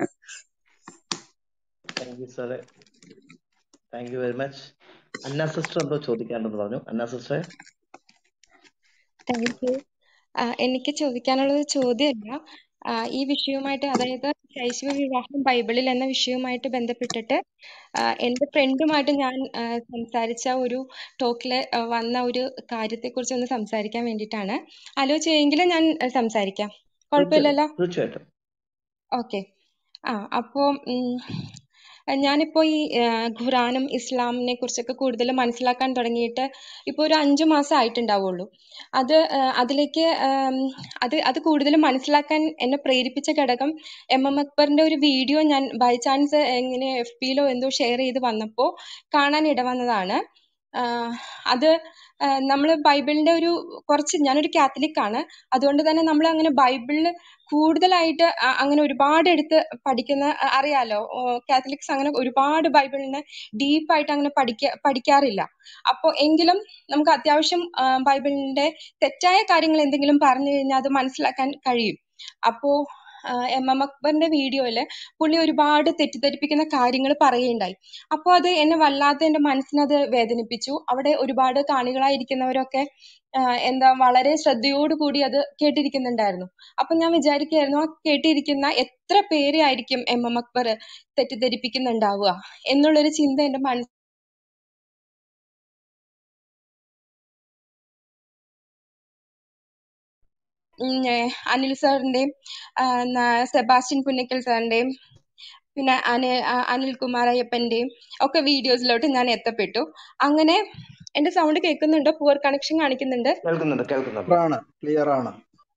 താങ്ക് യു സാറേ thank you very much Anna sister എന്തോ ചോദിക്കാണ്ടെന്ന് പറഞ്ഞു അന്ന സിസ്റ്ററെ താങ്ക് യു എനിക്ക് ചോദിക്കാനുള്ളത് ചോദ്യമല്ല ആ, ഈ വിഷയവുമായിട്ട് അതായത് ശൈശവ വിവാഹം ബൈബിളിൽ എന്ന വിഷയവുമായിട്ട് ബന്ധപ്പെട്ടിട്ട് ആ, എൻ്റെ ഫ്രണ്ടുമായിട്ട് ഞാൻ ആ, സംസാരിച്ച ഒരു ടോക്കില് വന്ന ഒരു കാര്യത്തെക്കുറിച്ച് ഒന്ന് സംസാരിക്കാൻ വേണ്ടിയിട്ടാണ് അലോ ചെയ്യുമെങ്കിൽ ഞാൻ ആ, സംസാരിക്കാം തീർച്ചയായിട്ടും കുഴപ്പമില്ലല്ലോ തീർച്ചയായിട്ടും ഓക്കെ ആ അപ്പോൾ ഞാനിപ്പോൾ ഈ ആ, ഖുറാനും ഇസ്ലാമിനെ കുറിച്ചൊക്കെ കൂടുതൽ മനസ്സിലാക്കാൻ തുടങ്ങിയിട്ട് ഇപ്പോൾ ഒരു അഞ്ചു മാസം ആയിട്ടുണ്ടാവുള്ളൂ അത് ആ, അതിലേക്ക് ആം, അത് അത് കൂടുതൽ മനസ്സിലാക്കാൻ എന്നെ പ്രേരിപ്പിച്ച ഘടകം എം എം അക്ബറിന്റെ ഒരു വീഡിയോ ഞാൻ ബൈ ചാൻസ് ഇങ്ങനെ എഫ് പിയിലോ എന്തോ ഷെയർ ചെയ്ത് വന്നപ്പോൾ കാണാൻ ഇടവന്നതാണ് അത് നമ്മൾ ബൈബിളിന്റെ ഒരു കുറച്ച് ഞാനൊരു കാത്തലിക് ആണ് അതുകൊണ്ട് തന്നെ നമ്മൾ അങ്ങനെ ബൈബിളിൽ കൂടുതലായിട്ട് അ- അങ്ങനെ ഒരുപാട് എടുത്ത് പഠിക്കുന്ന അ- അറിയാലോ കാത്തലിക്സ് അങ്ങനെ ഒരുപാട് ബൈബിളിനെ ഡീപ്പായിട്ട് അങ്ങനെ പഠിക്ക പഠിക്കാറില്ല അപ്പോൾ എങ്കിലും നമുക്ക് അത്യാവശ്യം ആ, ബൈബിളിന്റെ തെറ്റായ കാര്യങ്ങൾ എന്തെങ്കിലും പറഞ്ഞു കഴിഞ്ഞാൽ അത് മനസ്സിലാക്കാൻ കഴിയും അപ്പോ ആ, എം എം അക്ബറിന്റെ വീഡിയോയില് പുള്ളി ഒരുപാട് തെറ്റിദ്ധരിപ്പിക്കുന്ന കാര്യങ്ങൾ പറയുകയുണ്ടായി അപ്പോൾ അത് എന്നെ വല്ലാതെ എന്റെ മനസ്സിനത് വേദനിപ്പിച്ചു അവിടെ ഒരുപാട് കാണികളായിരിക്കുന്നവരൊക്കെ ആ, എന്താ വളരെ ശ്രദ്ധയോടുകൂടി അത് കേട്ടിരിക്കുന്നുണ്ടായിരുന്നു അപ്പൊ ഞാൻ വിചാരിക്കുകയായിരുന്നു ആ കേട്ടിരിക്കുന്ന എത്ര പേരെ ആയിരിക്കും എം എം അക്ബർ തെറ്റിദ്ധരിപ്പിക്കുന്നുണ്ടാവുക എന്നുള്ളൊരു ചിന്ത എന്റെ മനസ്സിൽ ഉം, ഏഹ് അനിൽ സാറിന്റെയും സെബാസ്റ്റ്യൻ പുന്നക്കൽ സാറിന്റെയും പിന്നെ അനി അ- അനിൽകുമാർ അയ്യപ്പന്റെയും ഒക്കെ വീഡിയോസിലോട്ട് ഞാൻ എത്തപ്പെട്ടു അങ്ങനെ എന്റെ സൗണ്ട് കേൾക്കുന്നുണ്ടോ പുവർ കണക്ഷൻ കാണിക്കുന്നുണ്ട് കേൾക്കുന്നുണ്ട് കേൾക്കുന്നുണ്ട് ക്ലിയർ ആണ് ക്ലിയർ ആണ്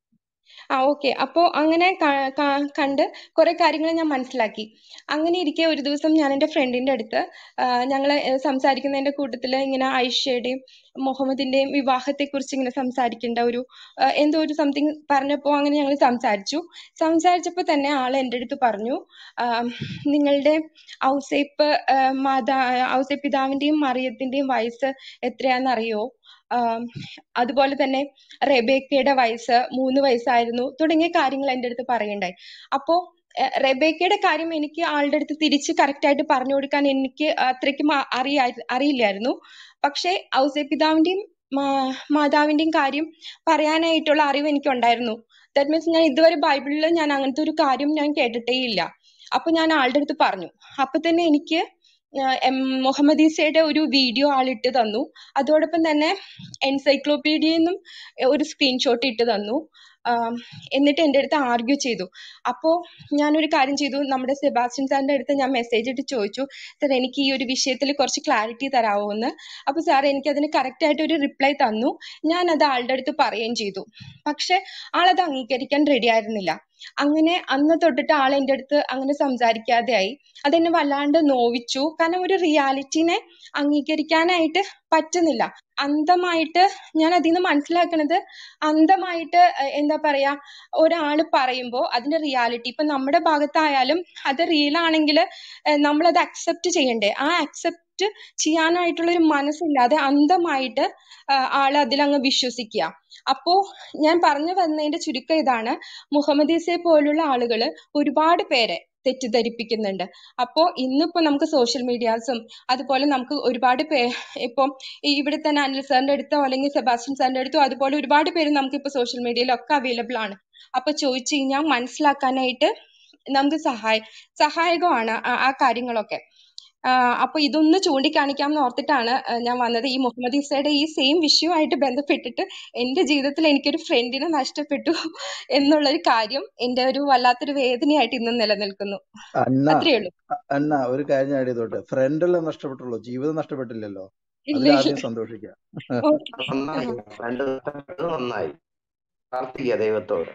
ആ ഓക്കെ അപ്പോ അങ്ങനെ ക- ക- കണ്ട് കുറെ കാര്യങ്ങൾ ഞാൻ മനസ്സിലാക്കി അങ്ങനെ ഇരിക്കെ ഒരു ദിവസം ഞാൻ എൻ്റെ ഫ്രണ്ടിന്റെ അടുത്ത് ഞങ്ങൾ സംസാരിക്കുന്നതിന്റെ കൂട്ടത്തിൽ ഇങ്ങനെ ആയിഷയുടെയും മുഹമ്മദിന്റെയും വിവാഹത്തെ കുറിച്ച് ഇങ്ങനെ സംസാരിക്കേണ്ട ഒരു ആ, എന്തോ ഒരു സംതിങ് പറഞ്ഞപ്പോൾ അങ്ങനെ ഞങ്ങൾ സംസാരിച്ചു സംസാരിച്ചപ്പോൾ തന്നെ ആൾ എൻ്റെ അടുത്ത് പറഞ്ഞു ആ, നിങ്ങളുടെ ഔസേപ്പ് ആ, മാതാ ഔസേപ്പ് പിതാവിന്റെയും മറിയത്തിന്റെയും വയസ്സ് എത്രയാണെന്നറിയോ ആം, അതുപോലെ തന്നെ റെബേക്കയുടെ വയസ്സ് മൂന്ന് വയസ്സായിരുന്നു തുടങ്ങിയ കാര്യങ്ങൾ എൻ്റെ അടുത്ത് പറയുണ്ടായി അപ്പോ എഹ്, റെബേക്കയുടെ കാര്യം എനിക്ക് ആളുടെ അടുത്ത് തിരിച്ച് കറക്റ്റ് ആയിട്ട് പറഞ്ഞു കൊടുക്കാൻ എനിക്ക് അത്രയ്ക്കും അ- അറിയാ അറിയില്ലായിരുന്നു പക്ഷേ ഔസേപ്പിതാവിന്റെയും മാ- മാതാവിന്റെയും കാര്യം പറയാനായിട്ടുള്ള അറിവ് എനിക്കുണ്ടായിരുന്നു ദാറ്റ് മീൻസ് ഞാൻ ഇതുവരെ ബൈബിളിൽ ഞാൻ അങ്ങനത്തെ ഒരു കാര്യം ഞാൻ കേട്ടിട്ടേ ഇല്ല അപ്പൊ ഞാൻ ആളുടെ അടുത്ത് പറഞ്ഞു അപ്പൊ തന്നെ എനിക്ക് ആഹ് എം മുഹമ്മദ് ഈസയുടെ ഒരു വീഡിയോ ആളിട്ട് തന്നു അതോടൊപ്പം തന്നെ എൻസൈക്ലോപീഡിയയിൽ നിന്നും ഒരു സ്ക്രീൻഷോട്ട് ഇട്ട് തന്നു ആം, എന്നിട്ട് എൻ്റെ അടുത്ത് ആർഗ്യൂ ചെയ്തു അപ്പോൾ ഞാനൊരു കാര്യം ചെയ്തു നമ്മുടെ സെബാസ്റ്റ്യൻ സാറിൻ്റെ അടുത്ത് ഞാൻ മെസ്സേജ് ഇട്ട് ചോദിച്ചു സാർ എനിക്ക് ഈ ഒരു വിഷയത്തിൽ കുറച്ച് ക്ലാരിറ്റി തരാമോ എന്ന് അപ്പോൾ സാർ എനിക്ക് അതിന് കറക്റ്റ് ആയിട്ട് ഒരു റിപ്ലൈ തന്നു ഞാൻ അത് ആളുടെ അടുത്ത് പറയുകയും ചെയ്തു പക്ഷെ ആളത് അംഗീകരിക്കാൻ റെഡി ആയിരുന്നില്ല അങ്ങനെ അന്ന് തൊട്ടിട്ട് ആൾ എൻ്റെ അടുത്ത് അങ്ങനെ സംസാരിക്കാതെ ആയി അതെന്നെ വല്ലാണ്ട് നോവിച്ചു കാരണം ഒരു റിയാലിറ്റിനെ അംഗീകരിക്കാനായിട്ട് പറ്റുന്നില്ല അന്ധമായിട്ട് ഞാൻ അതിൽ നിന്ന് മനസ്സിലാക്കണത് അന്ധമായിട്ട് ഏഹ് എന്താ പറയാ ഒരാള് പറയുമ്പോൾ അതിന്റെ റിയാലിറ്റി ഇപ്പൊ നമ്മുടെ ഭാഗത്തായാലും അത് റിയൽ ആണെങ്കിൽ നമ്മൾ അത് അക്സെപ്റ്റ് ചെയ്യണ്ടേ ആ അക്സെപ്റ്റ് ചെയ്യാനായിട്ടുള്ള ഒരു മനസ്സില്ലാതെ അന്ധമായിട്ട് ആഹ് ആള് അതിലങ്ങ് വിശ്വസിക്കുക അപ്പോ ഞാൻ പറഞ്ഞു വന്നതിന്റെ ചുരുക്കം ഇതാണ് മുഹമ്മദ് ഈസയെ പോലുള്ള ആളുകൾ ഒരുപാട് പേരെ തെറ്റിദ്ധരിപ്പിക്കുന്നുണ്ട് അപ്പോ ഇന്നിപ്പോ നമുക്ക് സോഷ്യൽ മീഡിയാസും അതുപോലെ നമുക്ക് ഒരുപാട് പേ ഇപ്പം ഈ ഇവിടെ തന്നെ അനിൽ സാറിന്റെ അടുത്തോ അല്ലെങ്കിൽ സെബാസ്റ്റ്യൻ സാറിന്റെ അടുത്തോ അതുപോലെ ഒരുപാട് പേര് നമുക്ക് ഇപ്പൊ സോഷ്യൽ മീഡിയയിലൊക്കെ അവൈലബിൾ ആണ് അപ്പൊ ചോദിച്ചു കഴിഞ്ഞാൽ മനസ്സിലാക്കാനായിട്ട് നമുക്ക് സഹായ സഹായകമാണ് ആ ആ കാര്യങ്ങളൊക്കെ ആഹ് അപ്പൊ ഇതൊന്ന് ചൂണ്ടിക്കാണിക്കാം എന്ന് ഓർത്തിട്ടാണ് ആഹ് ഞാൻ വന്നത് ഈ മുഹമ്മദ് ഈസയുടെ ഈ സെയിം വിഷയവുമായിട്ട് ബന്ധപ്പെട്ടിട്ട് എന്റെ ജീവിതത്തിൽ എനിക്കൊരു ഫ്രണ്ടിനെ നഷ്ടപ്പെട്ടു എന്നുള്ളൊരു കാര്യം എന്റെ ഒരു വല്ലാത്തൊരു വേദനയായിട്ട് ഇന്നും നിലനിൽക്കുന്നു അന്ന അത്രേ ഉള്ളൂ അ- അന്ന ഒരു കാര്യം ഞാൻ ചെയ്തോട്ടെ ഫ്രണ്ട് എല്ലാം നഷ്ടപ്പെട്ടുള്ളൂ ജീവിതം നഷ്ടപ്പെട്ടില്ലല്ലോ ഇല്ല അതിലാദ്യം ഇല്ല സന്തോഷിക്കാം ഓക്കെ നന്നായി രണ്ട് ഇത് നന്നായി പ്രാർത്ഥിക്കുക ദൈവത്തോട്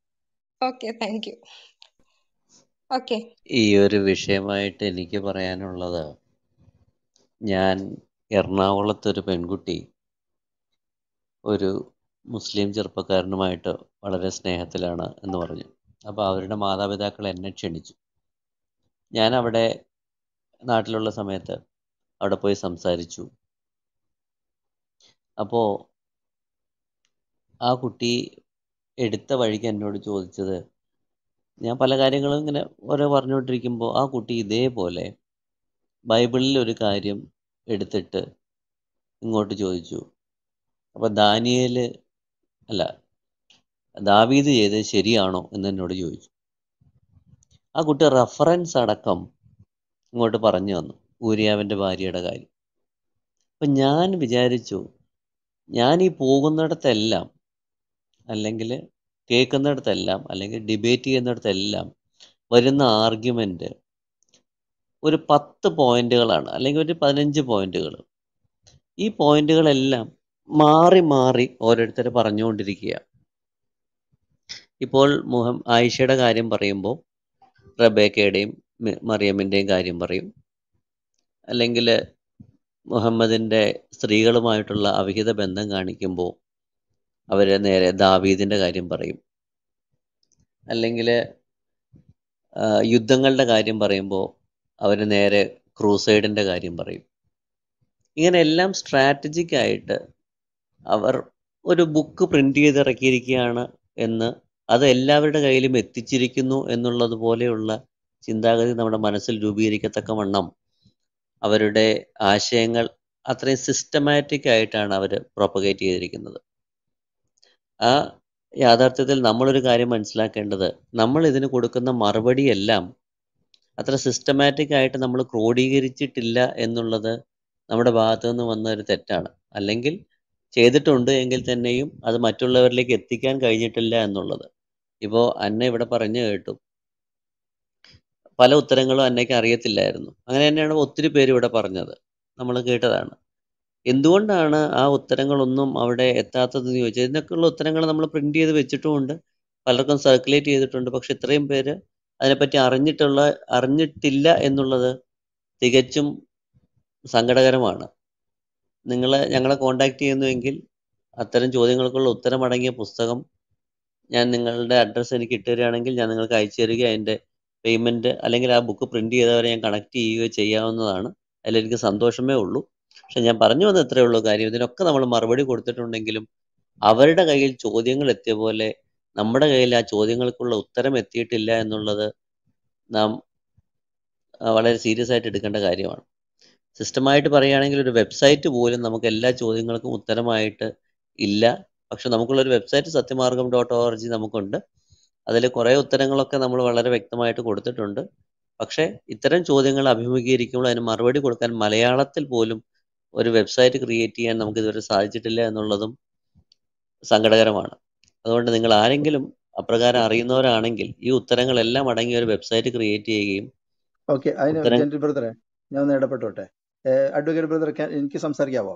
ഓക്കെ താങ്ക് യു ഓക്കെ ഈ ഒരു വിഷയമായിട്ട് എനിക്ക് പറയാനുള്ളത് ഞാൻ എറണാകുളത്തൊരു പെൺകുട്ടി ഒരു മുസ്ലിം ചെറുപ്പക്കാരനുമായിട്ട് വളരെ സ്നേഹത്തിലാണ് എന്ന് പറഞ്ഞു അപ്പോൾ അവരുടെ മാതാപിതാക്കൾ എന്നെ ക്ഷണിച്ചു ഞാൻ അവിടെ നാട്ടിലുള്ള സമയത്ത് അവിടെ പോയി സംസാരിച്ചു അപ്പോൾ ആ കുട്ടി എടുത്ത വഴിക്ക് എന്നോട് ചോദിച്ചത് ഞാൻ പല കാര്യങ്ങളും ഇങ്ങനെ ഓരോ പറഞ്ഞുകൊണ്ടിരിക്കുമ്പോൾ ആ കുട്ടി ഇതേപോലെ ബൈബിളിൽ ഒരു കാര്യം എടുത്തിട്ട് ഇങ്ങോട്ട് ചോദിച്ചു അപ്പോൾ ദാനിയേൽ അല്ല ദാവീദ് ചെയ്തത് ശരിയാണോ എന്ന് എന്നോട് ചോദിച്ചു ആ കുട്ടി റെഫറൻസ് അടക്കം ഇങ്ങോട്ട് പറഞ്ഞു തന്നു ഊരിയാവിൻ്റെ ഭാര്യയുടെ കാര്യം അപ്പം ഞാൻ വിചാരിച്ചു ഞാൻ ഈ പോകുന്നിടത്തെല്ലാം അല്ലെങ്കിൽ കേൾക്കുന്നിടത്തെല്ലാം അല്ലെങ്കിൽ ഡിബേറ്റ് ചെയ്യുന്നിടത്തെല്ലാം വരുന്ന ആർഗ്യുമെൻ്റ് ഒരു പത്ത് പോയിന്റുകളാണ് അല്ലെങ്കിൽ ഒരു പതിനഞ്ച് പോയിന്റുകൾ ഈ പോയിന്റുകളെല്ലാം മാറി മാറി ഓരോരുത്തർ പറഞ്ഞുകൊണ്ടിരിക്കുക ഇപ്പോൾ മുഹം ആയിഷയുടെ കാര്യം പറയുമ്പോൾ റബേക്കയുടെയും മ- മറിയമ്മിൻ്റെയും കാര്യം പറയും അല്ലെങ്കിൽ മുഹമ്മദിൻ്റെ സ്ത്രീകളുമായിട്ടുള്ള അവിഹിത ബന്ധം കാണിക്കുമ്പോൾ അവർ നേരെ ദാവീദിൻ്റെ കാര്യം പറയും അല്ലെങ്കിൽ യുദ്ധങ്ങളുടെ കാര്യം പറയുമ്പോൾ അവർ നേരെ ക്രൂസൈഡിൻ്റെ കാര്യം പറയും ഇങ്ങനെ എല്ലാം സ്ട്രാറ്റജിക് ആയിട്ട് അവർ ഒരു ബുക്ക് പ്രിൻ്റ് ചെയ്ത് ഇറക്കിയിരിക്കുകയാണ് എന്ന് അത് എല്ലാവരുടെ കയ്യിലും എത്തിച്ചിരിക്കുന്നു എന്നുള്ളത് പോലെയുള്ള ചിന്താഗതി നമ്മുടെ മനസ്സിൽ രൂപീകരിക്കത്തക്ക വണ്ണം അവരുടെ ആശയങ്ങൾ അത്രയും സിസ്റ്റമാറ്റിക് ആയിട്ടാണ് അവർ പ്രൊപ്പഗേറ്റ് ചെയ്തിരിക്കുന്നത് ആ യാഥാർത്ഥ്യത്തിൽ നമ്മളൊരു കാര്യം മനസ്സിലാക്കേണ്ടത് നമ്മൾ ഇതിന് കൊടുക്കുന്ന മറുപടിയെല്ലാം അത്ര സിസ്റ്റമാറ്റിക് ആയിട്ട് നമ്മൾ ക്രോഡീകരിച്ചിട്ടില്ല എന്നുള്ളത് നമ്മുടെ ഭാഗത്തു നിന്ന് വന്ന ഒരു തെറ്റാണ് അല്ലെങ്കിൽ ചെയ്തിട്ടുണ്ട് എങ്കിൽ തന്നെയും അത് മറ്റുള്ളവരിലേക്ക് എത്തിക്കാൻ കഴിഞ്ഞിട്ടില്ല എന്നുള്ളത് ഇപ്പോൾ അന്ന ഇവിടെ പറഞ്ഞു കേട്ടു പല ഉത്തരങ്ങളും അന്നയ്ക്ക് അറിയത്തില്ലായിരുന്നു അങ്ങനെ തന്നെയാണ് ഒത്തിരി പേര് ഇവിടെ പറഞ്ഞത് നമ്മൾ കേട്ടതാണ് എന്തുകൊണ്ടാണ് ആ ഉത്തരങ്ങളൊന്നും അവിടെ എത്താത്തതെന്ന് ചോദിച്ചാൽ ഇതിനൊക്കെയുള്ള ഉത്തരങ്ങൾ നമ്മൾ പ്രിന്റ് ചെയ്ത് വെച്ചിട്ടുമുണ്ട് പലർക്കും സർക്കുലേറ്റ് ചെയ്തിട്ടുണ്ട് പക്ഷെ ഇത്രയും പേര് അതിനെപ്പറ്റി അറിഞ്ഞിട്ടുള്ള അറിഞ്ഞിട്ടില്ല എന്നുള്ളത് തികച്ചും സങ്കടകരമാണ് നിങ്ങൾ ഞങ്ങളെ കോണ്ടാക്ട് ചെയ്യുന്നുവെങ്കിൽ അത്തരം ചോദ്യങ്ങൾക്കുള്ള ഉത്തരമടങ്ങിയ പുസ്തകം ഞാൻ നിങ്ങളുടെ അഡ്രസ്സ് എനിക്ക് ഇട്ടുതരികയാണെങ്കിൽ ഞാൻ നിങ്ങൾക്ക് അയച്ചു തരിക അതിൻ്റെ പേയ്മെൻറ്റ് അല്ലെങ്കിൽ ആ ബുക്ക് പ്രിൻ്റ് ചെയ്തവരെ ഞാൻ കണക്ട് ചെയ്യുകയോ ചെയ്യാവുന്നതാണ് അതിലെനിക്ക് സന്തോഷമേ ഉള്ളൂ പക്ഷെ ഞാൻ പറഞ്ഞു വന്ന ഇത്രയേ ഉള്ളൂ കാര്യം ഇതിനൊക്കെ നമ്മൾ മറുപടി കൊടുത്തിട്ടുണ്ടെങ്കിലും അവരുടെ കയ്യിൽ ചോദ്യങ്ങൾ എത്തിയ പോലെ നമ്മുടെ കയ്യിൽ ആ ചോദ്യങ്ങൾക്കുള്ള ഉത്തരം എത്തിയിട്ടില്ല എന്നുള്ളത് നാം വളരെ സീരിയസ് ആയിട്ട് എടുക്കേണ്ട കാര്യമാണ് സിസ്റ്റമായിട്ട് പറയുകയാണെങ്കിൽ ഒരു വെബ്സൈറ്റ് പോലും നമുക്ക് എല്ലാ ചോദ്യങ്ങൾക്കും ഉത്തരമായിട്ട് ഇല്ല പക്ഷെ നമുക്കുള്ള ഒരു website Sathyamargam dot O R G നമുക്കുണ്ട് അതിൽ കുറേ ഉത്തരങ്ങളൊക്കെ നമ്മൾ വളരെ വ്യക്തമായിട്ട് കൊടുത്തിട്ടുണ്ട് പക്ഷേ ഇത്തരം ചോദ്യങ്ങൾ അഭിമുഖീകരിക്കുമ്പോൾ അതിന് മറുപടി കൊടുക്കാൻ മലയാളത്തിൽ പോലും ഒരു വെബ്സൈറ്റ് ക്രിയേറ്റ് ചെയ്യാൻ നമുക്ക് ഇതുവരെ സാധിച്ചിട്ടില്ല എന്നുള്ളതും സങ്കടകരമാണ് അതുകൊണ്ട് നിങ്ങൾ ആരെങ്കിലും അപ്രകാരം അറിയുന്നവരാണെങ്കിൽ ഈ ഉത്തരങ്ങളെല്ലാം അടങ്ങിയ ഒരു വെബ്സൈറ്റ് ക്രിയേറ്റ് ചെയ്യുകയും ഓക്കെ അതിന് ഉത്തരം ജെന്റിൽ ബ്രദറെ ഞാൻ ഒന്ന് ഇടപെട്ടോട്ടെ അഡ്വക്കേറ്റ് ബ്രദർ എനിക്ക് സംസാരിക്കാവോ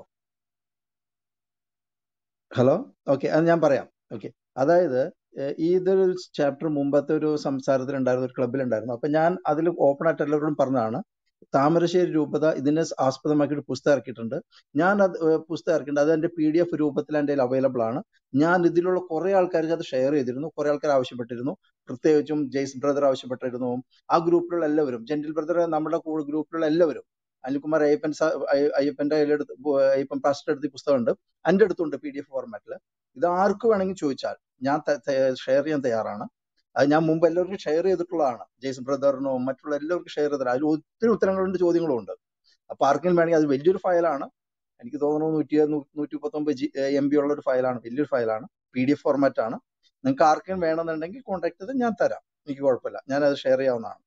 ഹലോ ഓക്കെ അത് ഞാൻ പറയാം ഓക്കെ അതായത് ഏഹ് ഈ ഇതൊരു ചാപ്റ്റർ മുമ്പത്തെ ഒരു സംസാരത്തിലുണ്ടായിരുന്ന ഒരു ക്ലബിലുണ്ടായിരുന്നു അപ്പൊ ഞാൻ അതിൽ ഓപ്പൺ ആയിട്ട് എല്ലാവരോടും പറഞ്ഞതാണ് താമരശ്ശേരി രൂപത ഇതിനെ ആസ്പദമാക്കി ഒരു പുസ്തകം ഇറക്കിയിട്ടുണ്ട് ഞാൻ അത് ഏഹ് പുസ്തകം ഇറക്കിയിട്ടുണ്ട് അത് എന്റെ പി ഡി എഫ് രൂപത്തിൽ എൻ്റെ അവൈലബിൾ ആണ് ഞാൻ ഇതിലുള്ള കുറെ ആൾക്കാർക്ക് അത് ഷെയർ ചെയ്തിരുന്നു കുറെ ആൾക്കാർ ആവശ്യപ്പെട്ടിരുന്നു പ്രത്യേകിച്ചും ജെയ്സ് ബ്രദർ ആവശ്യപ്പെട്ടിരുന്നു ആ ഗ്രൂപ്പിലുള്ള എല്ലാവരും ജെന്റിൽ ബ്രദർ നമ്മുടെ ഗ്രൂപ്പിലുള്ള എല്ലാവരും അനിൽകുമാർ അയ്യപ്പൻ സാ- അയ്യ- അയ്യപ്പന്റെ കയ്യിലെടുത്ത് പു- അയ്യപ്പൻ പാസ്റ്റർ എടുത്ത് ഈ പുസ്തകമുണ്ട് എൻ്റെ അടുത്തുണ്ട് പി ഡി എഫ് ഫോർമാറ്റിൽ ഇത് ആർക്ക് വേണമെങ്കിൽ ചോദിച്ചാൽ ഞാൻ ഷെയർ ചെയ്യാൻ തയ്യാറാണ് അത് ഞാൻ മുമ്പ് എല്ലാവർക്കും ഷെയർ ചെയ്തിട്ടുള്ളതാണ് ജെയ്സൺ ബ്രദറിനും മറ്റുള്ള എല്ലാവർക്കും ഷെയർ ചെയ്തിട്ട് അതിൽ ഒത്തിരി ഉത്തരങ്ങളുണ്ട് ചോദ്യങ്ങളും ഉണ്ട് അപ്പൊ ആർക്കെങ്കിലും വേണമെങ്കിൽ അത് വലിയൊരു ഫയലാണ് എനിക്ക് തോന്നുന്നു നൂറ്റി നൂറ്റി മുപ്പത്തൊമ്പത് ജി എം ബി ഉള്ള ഒരു ഫയലാണ് വലിയൊരു ഫയലാണ് പി ഡി എഫ് ഫോർമാറ്റ് ആണ് നിങ്ങൾക്ക് ആർക്കെങ്കിലും വേണമെന്നുണ്ടെങ്കിൽ കോൺടാക്ട് ചെയ്ത് ഞാൻ തരാം എനിക്ക് കുഴപ്പമില്ല ഞാൻ അത് ഷെയർ ചെയ്യാവുന്നതാണ്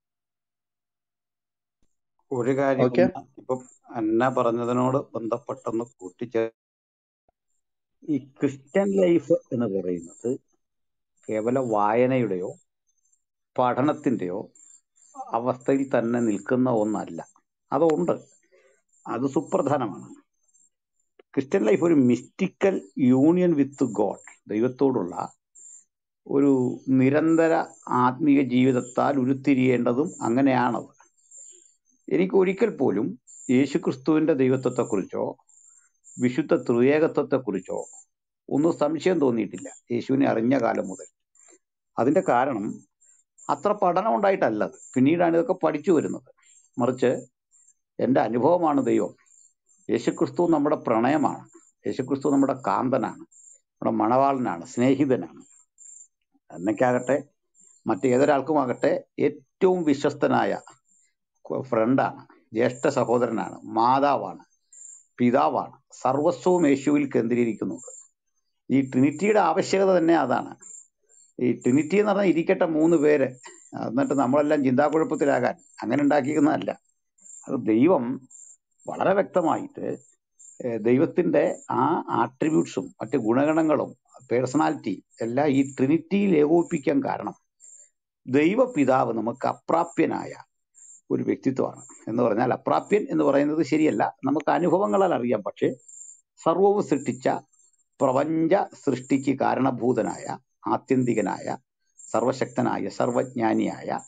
ഒരു കാര്യം ഓക്കെ ഇപ്പം അന്ന പറഞ്ഞതിനോട് ബന്ധപ്പെട്ടൊന്ന് കൂട്ടിച്ചേ ഈ ക്രിസ്ത്യൻ ലൈഫ് എന്ന് പറയുന്നത് കേവല വായനയുടെയോ പഠനത്തിന്റെയോ അവസ്ഥയിൽ തന്നെ നിൽക്കുന്ന ഒന്നല്ല അതുണ്ട് അത് സുപ്രധാനമാണ് ക്രിസ്ത്യൻ ലൈഫ് ഒരു മിസ്റ്റിക്കൽ യൂണിയൻ വിത്ത് ഗോഡ് ദൈവത്തോടുള്ള ഒരു നിരന്തര ആത്മീയ ജീവിതത്താൽ ഉരുത്തിരിയേണ്ടതും അങ്ങനെയാണത് എനിക്ക് ഒരിക്കൽ പോലും യേശുക്രിസ്തുവിന്റെ ദൈവത്വത്തെക്കുറിച്ചോ വിശുദ്ധ ത്രിയേകത്വത്തെക്കുറിച്ചോ ഒന്നും സംശയം തോന്നിയിട്ടില്ല യേശുവിനെ അറിഞ്ഞ കാലം മുതൽ അതിന്റെ കാരണം അത്ര പഠനം ഉണ്ടായിട്ടല്ല അത് പിന്നീടാണ് ഇതൊക്കെ പഠിച്ചു വരുന്നത് മറിച്ച് എൻ്റെ അനുഭവമാണ് ദൈവം യേശുക്രിസ്തു നമ്മുടെ പ്രണയമാണ് യേശുക്രിസ്തു നമ്മുടെ കാന്തനാണ് നമ്മുടെ മണവാളനാണ് സ്നേഹിതനാണ് എന്നൊക്കെയാകട്ടെ മറ്റേതൊരാൾക്കുമാകട്ടെ ഏറ്റവും വിശ്വസ്തനായ ഫ്രണ്ടാണ് ജ്യേഷ്ഠ സഹോദരനാണ് മാതാവാണ് പിതാവാണ് സർവസ്വവും യേശുവിൽ കേന്ദ്രീകരിക്കുന്നുണ്ട് ഈ ട്രിനിറ്റിയുടെ ആവശ്യകത തന്നെ അതാണ് ഈ ട്രിനിറ്റി എന്ന് പറഞ്ഞാൽ ഇരിക്കട്ടെ മൂന്ന് പേര് എന്നിട്ട് നമ്മളെല്ലാം ചിന്താക്കുഴപ്പത്തിലാകാൻ അങ്ങനെ ഉണ്ടാക്കിയിരുന്നതല്ല അത് ദൈവം വളരെ വ്യക്തമായിട്ട് ഏഹ് ദൈവത്തിന്റെ ആ ആട്രിബ്യൂട്ട്സും മറ്റ് ഗുണഗണങ്ങളും പേഴ്സണാലിറ്റി എല്ലാം ഈ ട്രിനിറ്റിയിൽ ഏകോപിപ്പിക്കാൻ കാരണം ദൈവപിതാവ് നമുക്ക് അപ്രാപ്യനായ ഒരു വ്യക്തിത്വമാണ് എന്ന് പറഞ്ഞാൽ അപ്രാപ്യൻ എന്ന് പറയുന്നത് ശരിയല്ല നമുക്ക് അനുഭവങ്ങളാൽ അറിയാം പക്ഷേ സർവവും സൃഷ്ടിച്ച പ്രപഞ്ച സൃഷ്ടിക്ക് കാരണഭൂതനായ ആത്യന്തികനായ സർവശക്തനായ സർവജ്ഞാനിയായ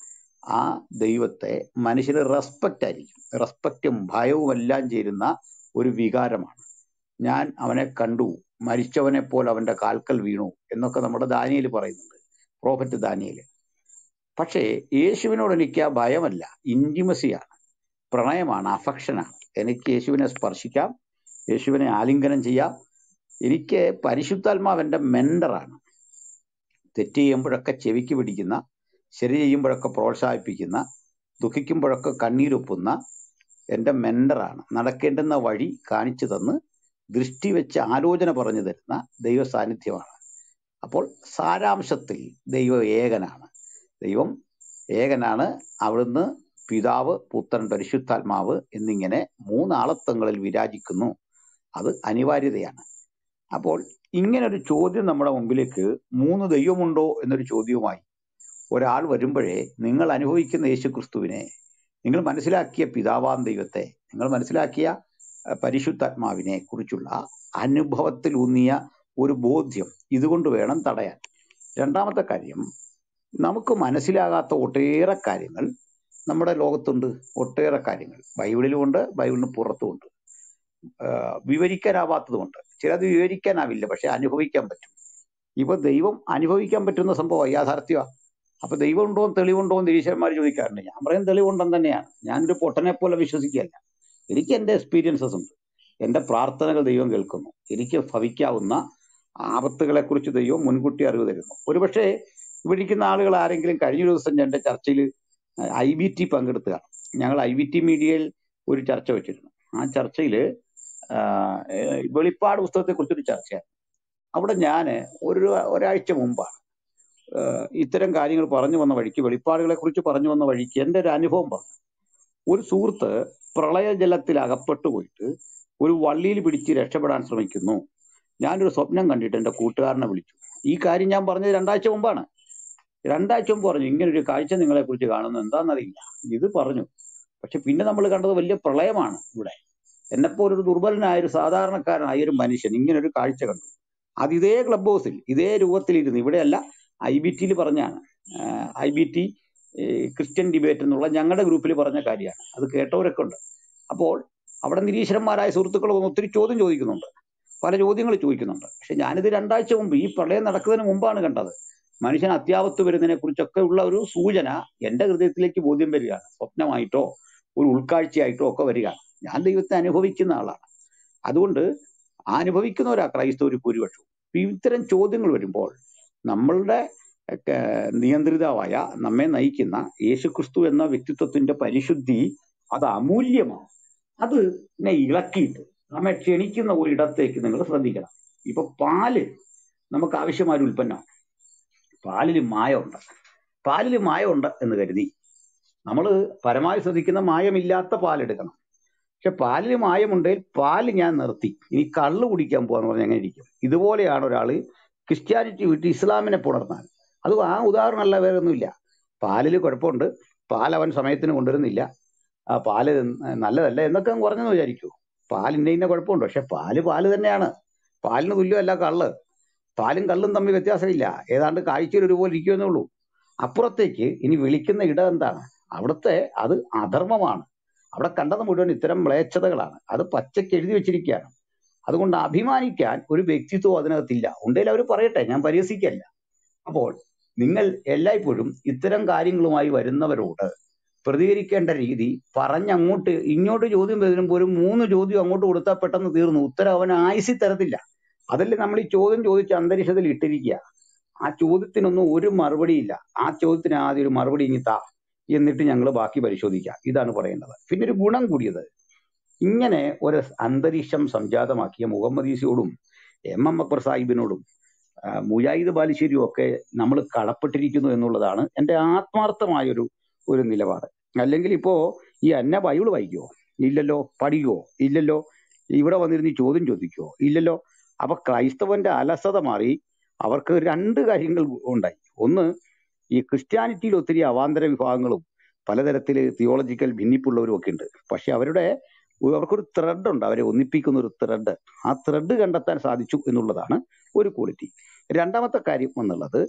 ആ ദൈവത്തെ മനുഷ്യന് റെസ്പെക്റ്റ് ആയിരിക്കും റെസ്പെക്റ്റും ഭയവും എല്ലാം ചേരുന്ന ഒരു വികാരമാണ് ഞാൻ അവനെ കണ്ടു മരിച്ചവനെ പോലെ അവന്റെ കാൽക്കൽ വീണു എന്നൊക്കെ നമ്മുടെ ദാനിയേൽ പറയുന്നുണ്ട് പ്രോഫറ്റ് ദാനിയേൽ പക്ഷേ യേശുവിനോട് എനിക്ക് ആ ഭയമല്ല ഇന്റിമസിയാണ് പ്രണയമാണ് അഫക്ഷനാണ് എനിക്ക് യേശുവിനെ സ്പർശിക്കാം യേശുവിനെ ആലിംഗനം ചെയ്യാം എനിക്ക് പരിശുദ്ധാത്മാവ് എൻ്റെ മെന്ററാണ് തെറ്റ് ചെയ്യുമ്പോഴൊക്കെ ചെവിക്ക് പിടിക്കുന്ന ശരി ചെയ്യുമ്പോഴൊക്കെ പ്രോത്സാഹിപ്പിക്കുന്ന ദുഃഖിക്കുമ്പോഴൊക്കെ കണ്ണീരൊപ്പുന്ന എൻ്റെ മെന്ററാണ് നടക്കേണ്ടുന്ന വഴി കാണിച്ചു തന്ന് ദൃഷ്ടി വെച്ച് ആലോചന പറഞ്ഞു തരുന്ന ദൈവ സാന്നിധ്യമാണ് അപ്പോൾ സാരാംശത്തിൽ ദൈവം ഏകനാണ് ദൈവം ഏകനാണ് അവിടുന്ന് പിതാവ് പുത്രൻ പരിശുദ്ധാത്മാവ് എന്നിങ്ങനെ മൂന്നാളത്വങ്ങളിൽ വിരാജിക്കുന്നു അത് അനിവാര്യതയാണ് അപ്പോൾ ഇങ്ങനെ ഒരു ചോദ്യം നമ്മുടെ മുമ്പിലേക്ക് മൂന്ന് ദൈവമുണ്ടോ എന്നൊരു ചോദ്യവുമായി ഒരാൾ വരുമ്പോഴേ നിങ്ങൾ അനുഭവിക്കുന്ന യേശുക്രിസ്തുവിനെ നിങ്ങൾ മനസ്സിലാക്കിയ പിതാവാം ദൈവത്തെ നിങ്ങൾ മനസ്സിലാക്കിയ അഹ്, പരിശുദ്ധാത്മാവിനെ കുറിച്ചുള്ള അനുഭവത്തിൽ ഊന്നിയ ഒരു ബോധ്യം ഇതുകൊണ്ട് വേണം തടയാൻ രണ്ടാമത്തെ കാര്യം നമുക്ക് മനസ്സിലാകാത്ത ഒട്ടേറെ കാര്യങ്ങൾ നമ്മുടെ ലോകത്തുണ്ട് ഒട്ടേറെ കാര്യങ്ങൾ ബൈബിളിലുമുണ്ട് ബൈബിളിന് പുറത്തുമുണ്ട് ആഹ് വിവരിക്കാനാവാത്തതുമുണ്ട് ചിലത് വിവരിക്കാനാവില്ല പക്ഷെ അനുഭവിക്കാൻ പറ്റും ഇപ്പൊ ദൈവം അനുഭവിക്കാൻ പറ്റുന്ന സംഭവം യാഥാർത്ഥ്യമാണ് അപ്പൊ ദൈവം ഉണ്ടോ തെളിവുണ്ടോ എന്ന് നിരീശ്വരന്മാർ ചോദിക്കാറുണ്ട് ഞാൻ പറയും തെളിവുണ്ടെന്ന് തന്നെയാണ് ഞാനൊരു പൊട്ടനെ പോലെ വിശ്വസിക്കുകയല്ല എനിക്ക് എന്റെ എക്സ്പീരിയൻസസ് ഉണ്ട് എന്റെ പ്രാർത്ഥനകൾ ദൈവം കേൾക്കുന്നു എനിക്ക് ഭവിക്കാവുന്ന ആപത്തുകളെ കുറിച്ച് ദൈവം മുൻകൂട്ടി അറിവ് തരുന്നു ഒരുപക്ഷെ ഇവിടെ ഇരിക്കുന്ന ആളുകൾ ആരെങ്കിലും കഴിഞ്ഞ ദിവസം എന്റെ ചർച്ചയിൽ ഐ ബി ടി പങ്കെടുത്തുകയാണ് ഞങ്ങൾ ഐ ബി ടി മീഡിയയിൽ ഒരു ചർച്ച വെച്ചിരുന്നു ആ ചർച്ചയിൽ വെളിപ്പാട് പുസ്തകത്തെ കുറിച്ചൊരു ചർച്ചയാണ് അവിടെ ഞാൻ ഒരു ഒരാഴ്ച മുമ്പാണ് ആഹ് ഇത്തരം കാര്യങ്ങൾ പറഞ്ഞു വന്ന വഴിക്ക് വെളിപ്പാടുകളെ കുറിച്ച് പറഞ്ഞു വന്ന വഴിക്ക് എന്റെ ഒരു അനുഭവം പറഞ്ഞു ഒരു സുഹൃത്ത് പ്രളയജലത്തിൽ അകപ്പെട്ടു പോയിട്ട് ഒരു വള്ളിയിൽ പിടിച്ച് രക്ഷപ്പെടാൻ ശ്രമിക്കുന്നു ഞാനൊരു സ്വപ്നം കണ്ടിട്ട് എന്റെ കൂട്ടുകാരനെ വിളിച്ചു ഈ കാര്യം ഞാൻ പറഞ്ഞത് രണ്ടാഴ്ച മുമ്പാണ് രണ്ടാഴ്ച മുമ്പ് പറഞ്ഞു ഇങ്ങനെ ഒരു കാഴ്ച നിങ്ങളെ കുറിച്ച് കാണുന്നു എന്താണെന്നറിയില്ല ഇത് പറഞ്ഞു പക്ഷെ പിന്നെ നമ്മൾ കണ്ടത് വലിയ പ്രളയമാണ് ഇവിടെ എന്നെപ്പോലെ ഒരു ദുർബലനായ ഒരു സാധാരണക്കാരനായ ഒരു മനുഷ്യൻ ഇങ്ങനെ ഒരു കാഴ്ച കണ്ടു അത് ഇതേ ക്ലബ് ഹൗസിൽ ഇതേ രൂപത്തിലിരുന്ന് ഇവിടെയല്ല ഐ ബി ടിയിൽ പറഞ്ഞാണ് I B T Christian debate എന്നുള്ള ഞങ്ങളുടെ ഗ്രൂപ്പിൽ പറഞ്ഞ കാര്യമാണ് അത് കേട്ടവരൊക്കെ ഉണ്ട് അപ്പോൾ അവിടെ നിരീശ്വരന്മാരായ സുഹൃത്തുക്കൾ വന്ന് ഒത്തിരി ചോദ്യം ചോദിക്കുന്നുണ്ട് പല ചോദ്യങ്ങൾ ചോദിക്കുന്നുണ്ട് പക്ഷെ ഞാനിത് രണ്ടാഴ്ച മുമ്പ് ഈ പ്രളയം നടക്കുന്നതിന് മുമ്പാണ് കണ്ടത് മനുഷ്യൻ അത്യാപത്ത് വരുന്നതിനെ കുറിച്ചൊക്കെ ഉള്ള ഒരു സൂചന എന്റെ ഹൃദയത്തിലേക്ക് ബോധ്യം വരികയാണ് സ്വപ്നമായിട്ടോ ഒരു ഉൾക്കാഴ്ചയായിട്ടോ ഒക്കെ വരികയാണ് ഞാൻ ദൈവത്തെ അനുഭവിക്കുന്ന ആളാണ് അതുകൊണ്ട് ആ അനുഭവിക്കുന്നവരാ ക്രൈസ്തവർ ഭൂരിപക്ഷവും അപ്പൊ ഇത്തരം ചോദ്യങ്ങൾ വരുമ്പോൾ നമ്മളുടെ ഒക്കെ നിയന്ത്രിതാവായ നമ്മെ നയിക്കുന്ന യേശുക്രിസ്തു എന്ന വ്യക്തിത്വത്തിന്റെ പരിശുദ്ധി അത് അമൂല്യമാണ് അത് എന്നെ ഇളക്കിയിട്ട് നമ്മെ ക്ഷണിക്കുന്ന ഒരു ഇടത്തേക്ക് നിങ്ങൾ ശ്രദ്ധിക്കണം ഇപ്പൊ പാല് നമുക്ക് ആവശ്യമായ ഒരു ഉൽപ്പന്നമാണ് പാലിൽ മായമുണ്ട് പാലിൽ മായമുണ്ട് എന്ന് കരുതി നമ്മൾ പരമാവധി ശ്രദ്ധിക്കുന്ന മായമില്ലാത്ത പാലെടുക്കണം പക്ഷെ പാലിൽ മായമുണ്ടെങ്കിൽ പാല് ഞാൻ നിർത്തി ഇനി കള്ള് കുടിക്കാൻ പോകാന്ന് പറഞ്ഞാൽ എങ്ങനെ ഇരിക്കും ഇതുപോലെയാണ് ഒരാള് ക്രിസ്ത്യാനിറ്റി വിട്ട് ഇസ്ലാമിനെ പുണർന്നാൽ അത് ആ ഉദാഹരണമല്ല വേറെ ഒന്നുമില്ല പാലിൽ കുഴപ്പമുണ്ട് പാൽ അവൻ സമയത്തിന് കൊണ്ടുവരുന്നില്ല ആ പാല് നല്ലതല്ല എന്നൊക്കെ അങ്ങ് പറഞ്ഞെന്ന് വിചാരിക്കൂ പാലിന്റെ ഇന്ന കുഴപ്പമുണ്ട് പക്ഷെ പാല് പാല് തന്നെയാണ് പാലിന് തുല്യമല്ല കള്ള് പാലും കള്ളും തമ്മിൽ വ്യത്യാസമില്ല ഏതാണ്ട് കാഴ്ചയിൽ ഒരുപോലെ ഇരിക്കുമെന്നേ ഉള്ളൂ അപ്പുറത്തേക്ക് ഇനി വിളിക്കുന്ന ഇടം എന്താണ് അവിടുത്തെ അത് അധർമ്മമാണ് അവിടെ കണ്ടത് മുഴുവൻ ഇത്തരം മ്ലേച്ഛതകളാണ് അത് പച്ചയ്ക്ക് എഴുതി വെച്ചിരിക്കുകയാണ് അതുകൊണ്ട് അഭിമാനിക്കാൻ ഒരു വ്യക്തിത്വം അതിനകത്തില്ല ഉണ്ടെങ്കിൽ അവർ പറയട്ടെ ഞാൻ പരിഹസിക്കല്ല അപ്പോൾ നിങ്ങൾ എല്ലായ്പ്പോഴും ഇത്തരം കാര്യങ്ങളുമായി വരുന്നവരോട് പ്രതികരിക്കേണ്ട രീതി പറഞ്ഞങ്ങോട്ട് ഇങ്ങോട്ട് ചോദ്യം വരുമ്പോൾ ഒരു മൂന്ന് ചോദ്യം അങ്ങോട്ട് കൊടുത്താൽ പെട്ടെന്ന് തീർന്നു ഉത്തരം അവൻ ആയുസി തരത്തില്ല അതല്ലേ നമ്മൾ ഈ ചോദ്യം ചോദിച്ച് അന്തരീക്ഷത്തിൽ ഇട്ടിരിക്കുക ആ ചോദ്യത്തിനൊന്നും ഒരു മറുപടിയില്ല ആ ചോദ്യത്തിന് ആദ്യം ഒരു മറുപടി ഇങ്ങി താ എന്നിട്ട് ഞങ്ങൾ ബാക്കി പരിശോധിക്കാം ഇതാണ് പറയേണ്ടത് പിന്നെ ഒരു ഗുണം കൂടിയത് ഇങ്ങനെ ഒരു അന്തരീക്ഷം സംജാതമാക്കിയ മുഹമ്മദ് ഈസിയോടും എം എം അക്ബർ സാഹിബിനോടും ആ, മുജാഹിദ് ബാലുശ്ശേരിയും ഒക്കെ നമ്മൾ കടപ്പെട്ടിരിക്കുന്നു എന്നുള്ളതാണ് എൻ്റെ ആത്മാർത്ഥമായ ഒരു ഒരു നിലപാട് അല്ലെങ്കിൽ ഇപ്പോ ഈ അന്ന ബൈബിൾ വായിക്കുവോ ഇല്ലല്ലോ പഠിക്കുവോ ഇല്ലല്ലോ ഇവിടെ വന്നിരുന്ന് ഈ ചോദ്യം ചോദിക്കുവോ ഇല്ലല്ലോ അപ്പൊ ക്രൈസ്തവന്റെ അലസത മാറി അവർക്ക് രണ്ട് കാര്യങ്ങൾ ഉണ്ടായി ഒന്ന് ഈ ക്രിസ്ത്യാനിറ്റിയിൽ ഒത്തിരി അവാന്തര വിഭാഗങ്ങളും പലതരത്തിൽ തിയോളജിക്കൽ ഭിന്നിപ്പുള്ളവരും ഒക്കെ ഉണ്ട് പക്ഷെ അവരുടെ അവർക്കൊരു ത്രെഡ് ഉണ്ട് അവരെ ഒന്നിപ്പിക്കുന്ന ഒരു ത്രെഡ് ആ ത്രെഡ് കണ്ടെത്താൻ സാധിച്ചു എന്നുള്ളതാണ് ഒരു ക്വാളിറ്റി രണ്ടാമത്തെ കാര്യം എന്നുള്ളത്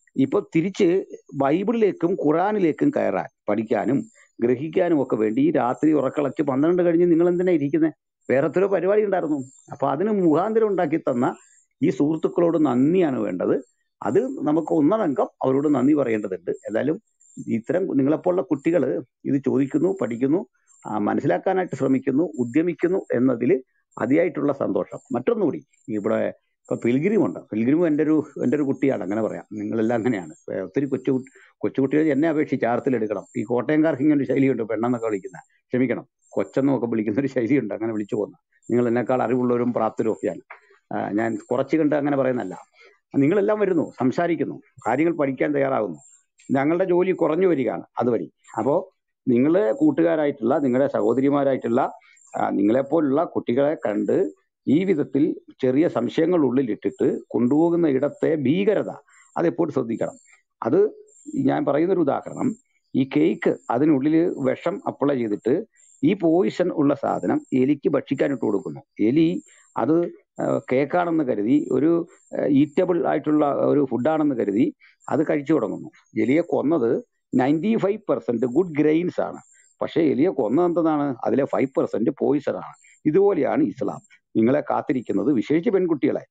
ഇപ്പൊ തിരിച്ച് ബൈബിളിലേക്കും ഖുറാനിലേക്കും കയറാൻ പഠിക്കാനും ഗ്രഹിക്കാനും ഒക്കെ വേണ്ടി ഈ രാത്രി ഉറക്കളച്ച് പന്ത്രണ്ട് കഴിഞ്ഞ് നിങ്ങൾ എന്തിനാ ഇരിക്കുന്നത് വേറെ എത്രയോ പരിപാടി ഉണ്ടായിരുന്നു അപ്പൊ അതിന് മുഖാന്തരം ഉണ്ടാക്കി തന്ന ഈ സുഹൃത്തുക്കളോട് നന്ദിയാണ് വേണ്ടത് അത് നമുക്ക് ഒന്നടങ്കം അവരോട് നന്ദി പറയേണ്ടതുണ്ട് എന്തായാലും ഇത്തരം നിങ്ങളെപ്പോലുള്ള കുട്ടികൾ ഇത് ചോദിക്കുന്നു പഠിക്കുന്നു ആ, മനസ്സിലാക്കാനായിട്ട് ശ്രമിക്കുന്നു ഉദ്യമിക്കുന്നു എന്നതിൽ അതിയായിട്ടുള്ള സന്തോഷം മറ്റൊന്നുകൂടി ഇവിടെ ഇപ്പൊ പിൽഗ്രിം ഉണ്ട് പിൽഗ്രിം എൻ്റെ ഒരു എൻ്റെ ഒരു കുട്ടിയാണ് അങ്ങനെ പറയാം നിങ്ങളെല്ലാം അങ്ങനെയാണ് ഏ, ഒത്തിരി കൊച്ചു കൊച്ചുകുട്ടികൾ എന്നെ അപേക്ഷിച്ച് ചാർത്തിലെടുക്കണം ഈ കോട്ടയംകാർക്ക് ഇങ്ങനെ ഒരു ശൈലിയുണ്ട് പെണ്ണെന്നൊക്കെ വിളിക്കുന്ന ക്ഷമിക്കണം കൊച്ചെന്നൊക്കെ വിളിക്കുന്ന ഒരു ശൈലിയുണ്ട് അങ്ങനെ വിളിച്ചു പോകുന്ന നിങ്ങൾ എന്നെക്കാൾ അറിവുള്ളവരും പ്രാപ്തരും ഒക്കെയാണ് ആ, ഞാൻ കുറച്ച് കണ്ട് അങ്ങനെ പറയുന്നല്ല നിങ്ങളെല്ലാം വരുന്നു സംസാരിക്കുന്നു കാര്യങ്ങൾ പഠിക്കാൻ തയ്യാറാകുന്നു ഞങ്ങളുടെ ജോലി കുറഞ്ഞു വരികയാണ് അതുവഴി അപ്പോ നിങ്ങളെ കൂട്ടുകാരായിട്ടുള്ള നിങ്ങളുടെ സഹോദരിമാരായിട്ടുള്ള ആ, നിങ്ങളെപ്പോലുള്ള കുട്ടികളെ കണ്ട് ഈ വിധത്തിൽ ചെറിയ സംശയങ്ങൾ ഉള്ളിലിട്ടിട്ട് കൊണ്ടുപോകുന്ന ഇടത്തെ ഭീകരത അതെപ്പോഴും ശ്രദ്ധിക്കണം അത് ഞാൻ പറയുന്ന ഒരു ഉദാഹരണം ഈ കേക്ക് അതിനുള്ളിൽ വിഷം അപ്ലൈ ചെയ്തിട്ട് ഈ പോയിസൺ ഉള്ള സാധനം എലിക്ക് ഭക്ഷിക്കാനിട്ട് കൊടുക്കുന്നു എലി അത് ആ, കേക്കാണെന്ന് കരുതി ഒരു ഈറ്റബിൾ ആയിട്ടുള്ള ഒരു ഫുഡാണെന്ന് കരുതി അത് കഴിച്ചു തുടങ്ങുന്നു എലിയെ കൊന്നത് ninety five percent good grains ആണ് പക്ഷേ എലിയെ കൊന്നത് എന്താണ് അതിലെ ഫൈവ് പെർസെന്റ് പോയിസൺ ആണ് ഇതുപോലെയാണ് ഇസ്ലാം നിങ്ങളെ കാത്തിരിക്കുന്നത് വിശേഷിച്ച് പെൺകുട്ടികളെ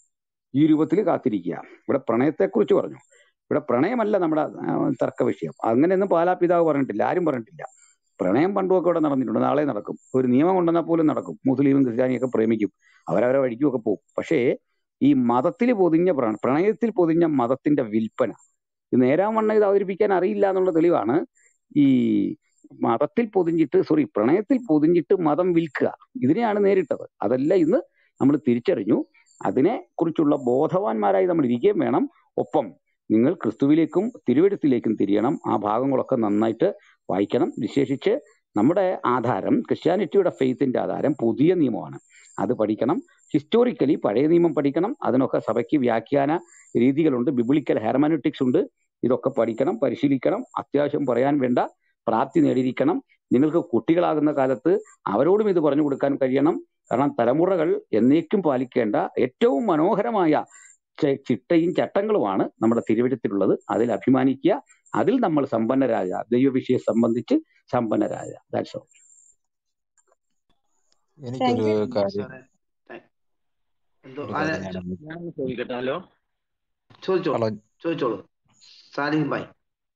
ഈ രൂപത്തിൽ കാത്തിരിക്കുക ഇവിടെ പ്രണയത്തെക്കുറിച്ച് പറഞ്ഞു ഇവിടെ പ്രണയമല്ല നമ്മുടെ ആ, തർക്ക വിഷയം അങ്ങനെയൊന്നും പാലാപിതാവ് പറഞ്ഞിട്ടില്ല ആരും പറഞ്ഞിട്ടില്ല പ്രണയം പണ്ടുമൊക്കെ ഇവിടെ നടന്നിട്ടുണ്ട് നാളെ നടക്കും ഒരു നിയമം കൊണ്ടുവന്നാൽ പോലും നടക്കും മുസ്ലിമും ക്രിസ്ത്യാനിയൊക്കെ പ്രേമിക്കും അവരവരെ വഴിക്കുമൊക്കെ പോകും പക്ഷേ ഈ മതത്തിൽ പൊതിഞ്ഞ പ്രണ- പ്രണയത്തിൽ പൊതിഞ്ഞ മതത്തിന്റെ വിൽപ്പന ഇത് നേരാവണ്ണം ഇത് അവതരിപ്പിക്കാൻ അറിയില്ല എന്നുള്ള തെളിവാണ് ഈ മതത്തിൽ പൊതിഞ്ഞിട്ട് സോറി പ്രണയത്തിൽ പൊതിഞ്ഞിട്ട് മതം വിൽക്കുക ഇതിനെയാണ് നേരിട്ടത് അതല്ല ഇന്ന് നമ്മൾ തിരിച്ചറിഞ്ഞു അതിനെ കുറിച്ചുള്ള ബോധവാന്മാരായി നമ്മൾ ഇരിക്കുകയും വേണം ഒപ്പം നിങ്ങൾ ക്രിസ്തുവിലേക്കും തിരുവഴുത്തിലേക്കും തിരിയണം ആ ഭാഗങ്ങളൊക്കെ നന്നായിട്ട് വായിക്കണം വിശേഷിച്ച് നമ്മുടെ ആധാരം ക്രിസ്ത്യാനിറ്റിയുടെ ഫെയ്ത്തിന്റെ ആധാരം പുതിയ നിയമമാണ് അത് പഠിക്കണം ഹിസ്റ്റോറിക്കലി പഴയ നിയമം പഠിക്കണം അതിനൊക്കെ സഭയ്ക്ക് വ്യാഖ്യാന രീതികളുണ്ട് ബിബിളിക്കൽ ഹെർമനറ്റിക്സ് ഉണ്ട് ഇതൊക്കെ പഠിക്കണം പരിശീലിക്കണം അത്യാവശ്യം പറയാൻ വേണ്ട പ്രാപ്തി നേടിയിരിക്കണം നിങ്ങൾക്ക് കുട്ടികളാകുന്ന കാലത്ത് അവരോടും ഇത് പറഞ്ഞു കൊടുക്കാൻ കഴിയണം കാരണം തലമുറകൾ എന്നേക്കും പാലിക്കേണ്ട ഏറ്റവും മനോഹരമായ ചെ- ചിട്ടയും ചട്ടങ്ങളുമാണ് നമ്മുടെ തിരുവഴുത്തിലുള്ളത് അതിൽ അഭിമാനിക്കുക അതിൽ നമ്മൾ സമ്പന്നരായ ദൈവവിഷയം സംബന്ധിച്ച് സമ്പന്നരായ ദാറ്റ്സ് ഓൾ താങ്ക് എനിക്കൊരു യു കാര്യം സാറേ താങ്ക്- എന്തോ ഒരു ആരാ കാര്യം ചോ- ഞാനൊന്ന് ഞാനൊന്ന് ചോദിക്കട്ടെ ഹലോ ചോദിച്ചോളൂ ഹലോ ചോദിച്ചോളൂ സാലിം ഭായ്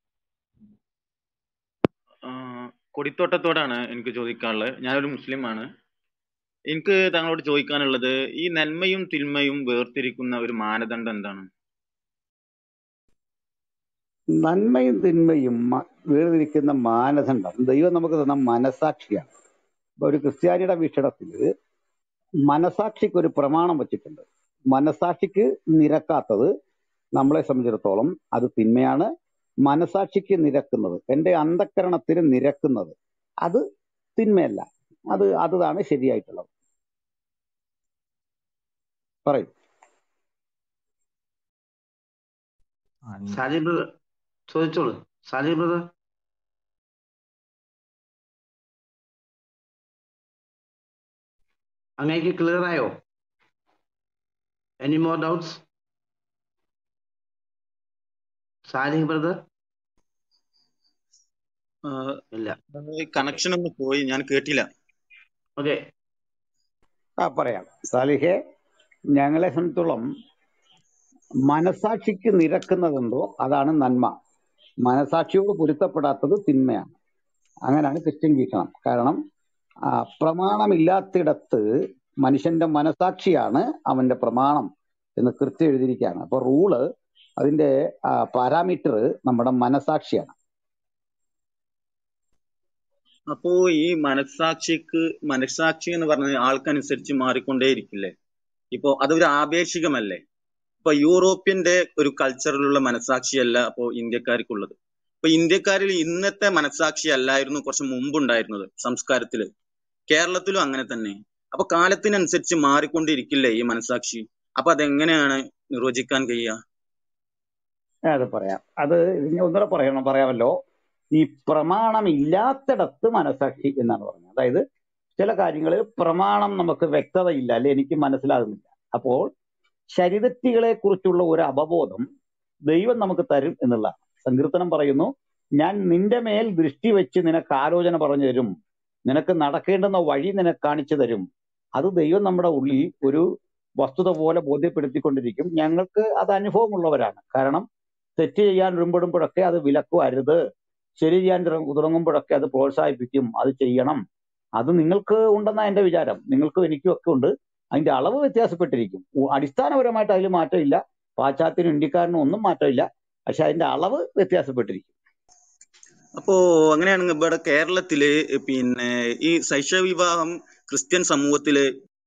ആ, കൊടിത്തോട്ടത്തോടാണ് എനിക്ക് ചോദിക്കാനുള്ളത് ഞാനൊരു മുസ്ലിമാണ് എനിക്ക് താങ്കളോട് ചോദിക്കാനുള്ളത് ഈ നന്മയും തിന്മയും വേർതിരിക്കുന്ന ഒരു മാനദണ്ഡം എന്താണ് നന്മയും തിന്മയും മ- വേർതിരിക്കുന്ന മാനദണ്ഡം ദൈവം നമുക്ക് തന്ന മനസാക്ഷിയാണ് ഇപ്പൊ ഒരു ക്രിസ്ത്യാനിയുടെ വീക്ഷണത്തിൽ മനസാക്ഷിക്ക് ഒരു പ്രമാണം വെച്ചിട്ടുണ്ട് മനസാക്ഷിക്ക് നിരക്കാത്തത് നമ്മളെ സംബന്ധിച്ചിടത്തോളം അത് തിന്മയാണ് മനസാക്ഷിക്ക് നിരക്കുന്നത് എൻ്റെ അന്ധക്കരണത്തിന് നിരക്കുന്നത് അത് തിന്മയല്ല അത് അതാണ് ശരിയായിട്ടുള്ളത് പറയും അൻ- സാലിം ബ്രദർ ചോദിച്ചോളൂ സാലിം ബ്രദർ അങ്ങേക്ക് ക്ലിയർ ആയോ any more doubts Salim brother ഇല്ല കണക്ഷൻ ഒന്ന് പോയി ഞാൻ കേട്ടില്ല ഓക്കെ ആ പറയാം സാലിഹെ ഞങ്ങളെ സംബന്ധിച്ചോളം മനസാക്ഷിക്ക് നിരക്കുന്നതെന്തോ അതാണ് നന്മ മനസാക്ഷിയോട് പൊരുത്തപ്പെടാത്തത് തിന്മയാണ് അങ്ങനെയാണ് ക്രിസ്ത്യൻ വീക്ഷണം കാരണം ആ, പ്രമാണമില്ലാത്തിടത്ത് മനുഷ്യന്റെ മനസാക്ഷിയാണ് അവന്റെ പ്രമാണം എന്ന് കൃത്യം എഴുതിയിരിക്കുകയാണ് അപ്പൊ റൂള് അതിന്റെ പാരാമീറ്റർ നമ്മുടെ മനസാക്ഷിയാണ് അപ്പോ ഈ മനസ്സാക്ഷിക്ക് മനസ്സാക്ഷി എന്ന് പറഞ്ഞത് ആൾക്കനുസരിച്ച് മാറിക്കൊണ്ടേയിരിക്കില്ലേ ഇപ്പോ അതൊരു ആപേക്ഷികമല്ലേ ഇപ്പൊ യൂറോപ്യന്റെ ഒരു കൾച്ചറിലുള്ള മനസ്സാക്ഷിയല്ല അപ്പോ ഇന്ത്യക്കാർക്കുള്ളത് ഇപ്പൊ ഇന്ത്യക്കാരിൽ ഇന്നത്തെ മനസ്സാക്ഷി അല്ലായിരുന്നു കുറച്ച് മുമ്പ് ഉണ്ടായിരുന്നത് സംസ്കാരത്തില് കേരളത്തിലും അങ്ങനെ തന്നെ അപ്പൊ കാലത്തിനനുസരിച്ച് മാറിക്കൊണ്ടിരിക്കില്ലേ ഈ മനസ്സാക്ഷി അപ്പൊ അതെങ്ങനെയാണ് നിർവചിക്കാൻ കഴിയുക അത് പറയാം അത് ഇനി ഒന്നുകൂടെ പറയണം പറയാമല്ലോ ഈ പ്രമാണമില്ലാത്തിടത്ത് മനസാക്ഷി എന്നാണ് പറഞ്ഞത് അതായത് ചില കാര്യങ്ങളിൽ പ്രമാണം നമുക്ക് വ്യക്തതയില്ല അല്ലെ എനിക്ക് മനസ്സിലാകുന്നില്ല അപ്പോൾ ശരിതെറ്റുകളെ കുറിച്ചുള്ള ഒരു അവബോധം ദൈവം നമുക്ക് തരും എന്നുള്ള സങ്കീർത്തനം പറയുന്നു ഞാൻ നിന്റെ മേൽ ദൃഷ്ടി വെച്ച് നിനക്ക് ആലോചന പറഞ്ഞു തരും നിനക്ക് നടക്കേണ്ടുന്ന വഴി നിനക്ക് കാണിച്ചു തരും അത് ദൈവം നമ്മുടെ ഉള്ളിൽ ഒരു വസ്തുത പോലെ ബോധ്യപ്പെടുത്തിക്കൊണ്ടിരിക്കും ഞങ്ങൾക്ക് അത് അനുഭവമുള്ളവരാണ് കാരണം തെറ്റ് ചെയ്യാൻ ഒരുമ്പെടുമ്പോഴൊക്കെ അത് വിലക്കുവരുത് ശരി ചെയ്യാൻ തുടങ്ങ- തുടങ്ങുമ്പോഴൊക്കെ അത് പ്രോത്സാഹിപ്പിക്കും അത് ചെയ്യണം അത് നിങ്ങൾക്ക് ഉണ്ടെന്ന എന്റെ വിചാരം നിങ്ങൾക്കും എനിക്കും ഒക്കെ ഉണ്ട് അതിന്റെ അളവ് വ്യത്യാസപ്പെട്ടിരിക്കും ഉ- അടിസ്ഥാനപരമായിട്ട് അതിൽ മാറ്റമില്ല പാശ്ചാത്യനും ഇന്ത്യക്കാരനും ഒന്നും മാറ്റമില്ല പക്ഷെ അതിന്റെ അളവ് വ്യത്യാസപ്പെട്ടിരിക്കും അപ്പോ അങ്ങനെയാണെങ്കിൽ ഇവിടെ കേരളത്തില് പിന്നെ ഈ ശൈശവ വിവാഹം ക്രിസ്ത്യൻ സമൂഹത്തില്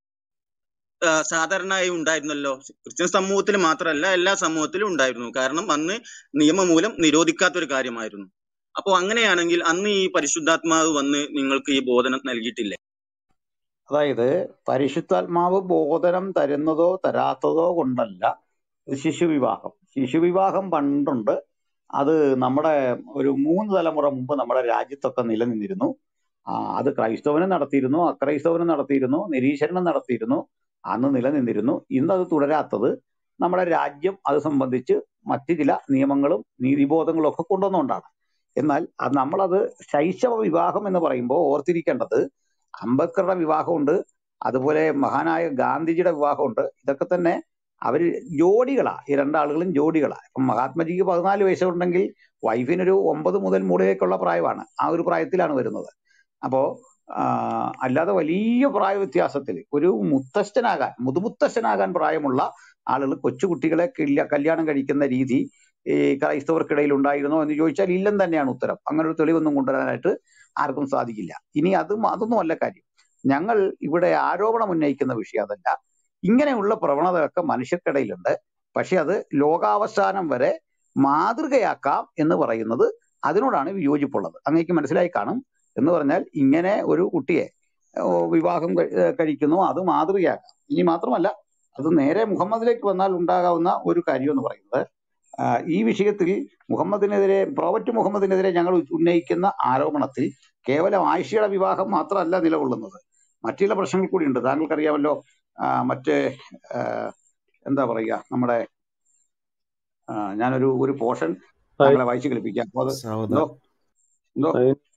ആ, സാധാരണയായി ഉണ്ടായിരുന്നല്ലോ ക്രിസ്ത്യൻ സമൂഹത്തിൽ മാത്രമല്ല എല്ലാ സമൂഹത്തിലും ഉണ്ടായിരുന്നു കാരണം അന്ന് നിയമം മൂലം നിരോധിക്കാത്ത ഒരു കാര്യമായിരുന്നു അപ്പോ അങ്ങനെയാണെങ്കിൽ അന്ന് ഈ പരിശുദ്ധാത്മാവ് വന്ന് നിങ്ങൾക്ക് ഈ ബോധനം നൽകിയിട്ടില്ലേ അതായത് പരിശുദ്ധാത്മാവ് ബോധനം തരുന്നതോ തരാത്തതോ കൊണ്ടല്ല ഇത് ശിശുവിവാഹം ശിശുവിവാഹം പണ്ടുണ്ട് അത് നമ്മുടെ ഒരു മൂന്ന് തലമുറ മുമ്പ് നമ്മുടെ രാജ്യത്തൊക്കെ നിലനിന്നിരുന്നു ആ, അത് ക്രൈസ്തവനും നടത്തിയിരുന്നു അക്രൈസ്തവനും നടത്തിയിരുന്നു നിരീശ്വരനും നടത്തിയിരുന്നു അന്ന് നിലനിന്നിരുന്നു ഇന്ന് അത് തുടരാത്തത് നമ്മുടെ രാജ്യം അത് സംബന്ധിച്ച് മറ്റു ചില നിയമങ്ങളും നീതിബോധങ്ങളും ഒക്കെ കൊണ്ടുവന്നുകൊണ്ടാണ് എന്നാൽ അത് നമ്മളത് ശൈശവ വിവാഹം എന്ന് പറയുമ്പോൾ ഓർത്തിരിക്കേണ്ടത് അംബേദ്കറുടെ വിവാഹമുണ്ട് അതുപോലെ മഹാനായ ഗാന്ധിജിയുടെ വിവാഹമുണ്ട് ഇതൊക്കെ തന്നെ അവര് ജോഡികളാ ഈ രണ്ടാളുകളും ജോഡികളാ ഇപ്പം മഹാത്മജിക്ക് പതിനാല് വയസ്സുണ്ടെങ്കിൽ വൈഫിനൊരു ഒമ്പത് മുതൽ മുകളിലേക്കുള്ള പ്രായമാണ് ആ ഒരു പ്രായത്തിലാണ് വരുന്നത് അപ്പോ ആ, അല്ലാതെ വലിയ പ്രായ വ്യത്യാസത്തിൽ ഒരു മുത്തശ്ശനാകാൻ മുതുമുത്തശ്ശനാകാൻ പ്രായമുള്ള ആളുകൾ കൊച്ചുകുട്ടികളെ കില്ല- കല്യാണം കഴിക്കുന്ന രീതി ഈ ക്രൈസ്തവർക്കിടയിൽ ഉണ്ടായിരുന്നോ എന്ന് ചോദിച്ചാൽ ഇല്ലെന്ന് തന്നെയാണ് ഉത്തരം അങ്ങനെ ഒരു തെളിവൊന്നും കൊണ്ടുവരാനായിട്ട് ആർക്കും സാധിക്കില്ല ഇനി അതും അതൊന്നും അല്ല കാര്യം ഞങ്ങൾ ഇവിടെ ആരോപണം ഉന്നയിക്കുന്ന വിഷയം അതല്ല ഇങ്ങനെയുള്ള പ്രവണതയൊക്കെ മനുഷ്യർക്കിടയിലുണ്ട് പക്ഷെ അത് ലോകാവസാനം വരെ മാതൃകയാക്കാം എന്ന് പറയുന്നത് അതിനോടാണ് വിയോജിപ്പുള്ളത് അങ്ങേക്ക് മനസ്സിലായി കാണും എന്ന് പറഞ്ഞാൽ ഇങ്ങനെ ഒരു കുട്ടിയെ ഓ, വിവാഹം കഴി- ഏഹ് കഴിക്കുന്നു അത് മാതൃകയാക്കാം ഇനി മാത്രമല്ല അത് നേരെ മുഹമ്മദിലേക്ക് വന്നാൽ ഉണ്ടാകാവുന്ന ഒരു കാര്യം എന്ന് പറയുന്നത് ആ, ഈ വിഷയത്തിൽ മുഹമ്മദിനെതിരെ പ്രോഫറ്റ് മുഹമ്മദിനെതിരെ ഞങ്ങൾ ഉന്നയിക്കുന്ന ആരോപണത്തിൽ കേവലം ആയിഷയുടെ വിവാഹം മാത്രമല്ല നിലകൊള്ളുന്നത് മറ്റു ചില പ്രശ്നങ്ങൾ കൂടിയുണ്ട് താങ്കൾക്കറിയാമല്ലോ ആ, മറ്റേ ആ, എന്താ പറയുക നമ്മുടെ ആ, ഞാനൊരു ഒരു പോർഷൻ താങ്കളെ വായിച്ചു കേൾപ്പിക്കാം അപ്പൊ അത് സൗദ എന്തോ എന്തോ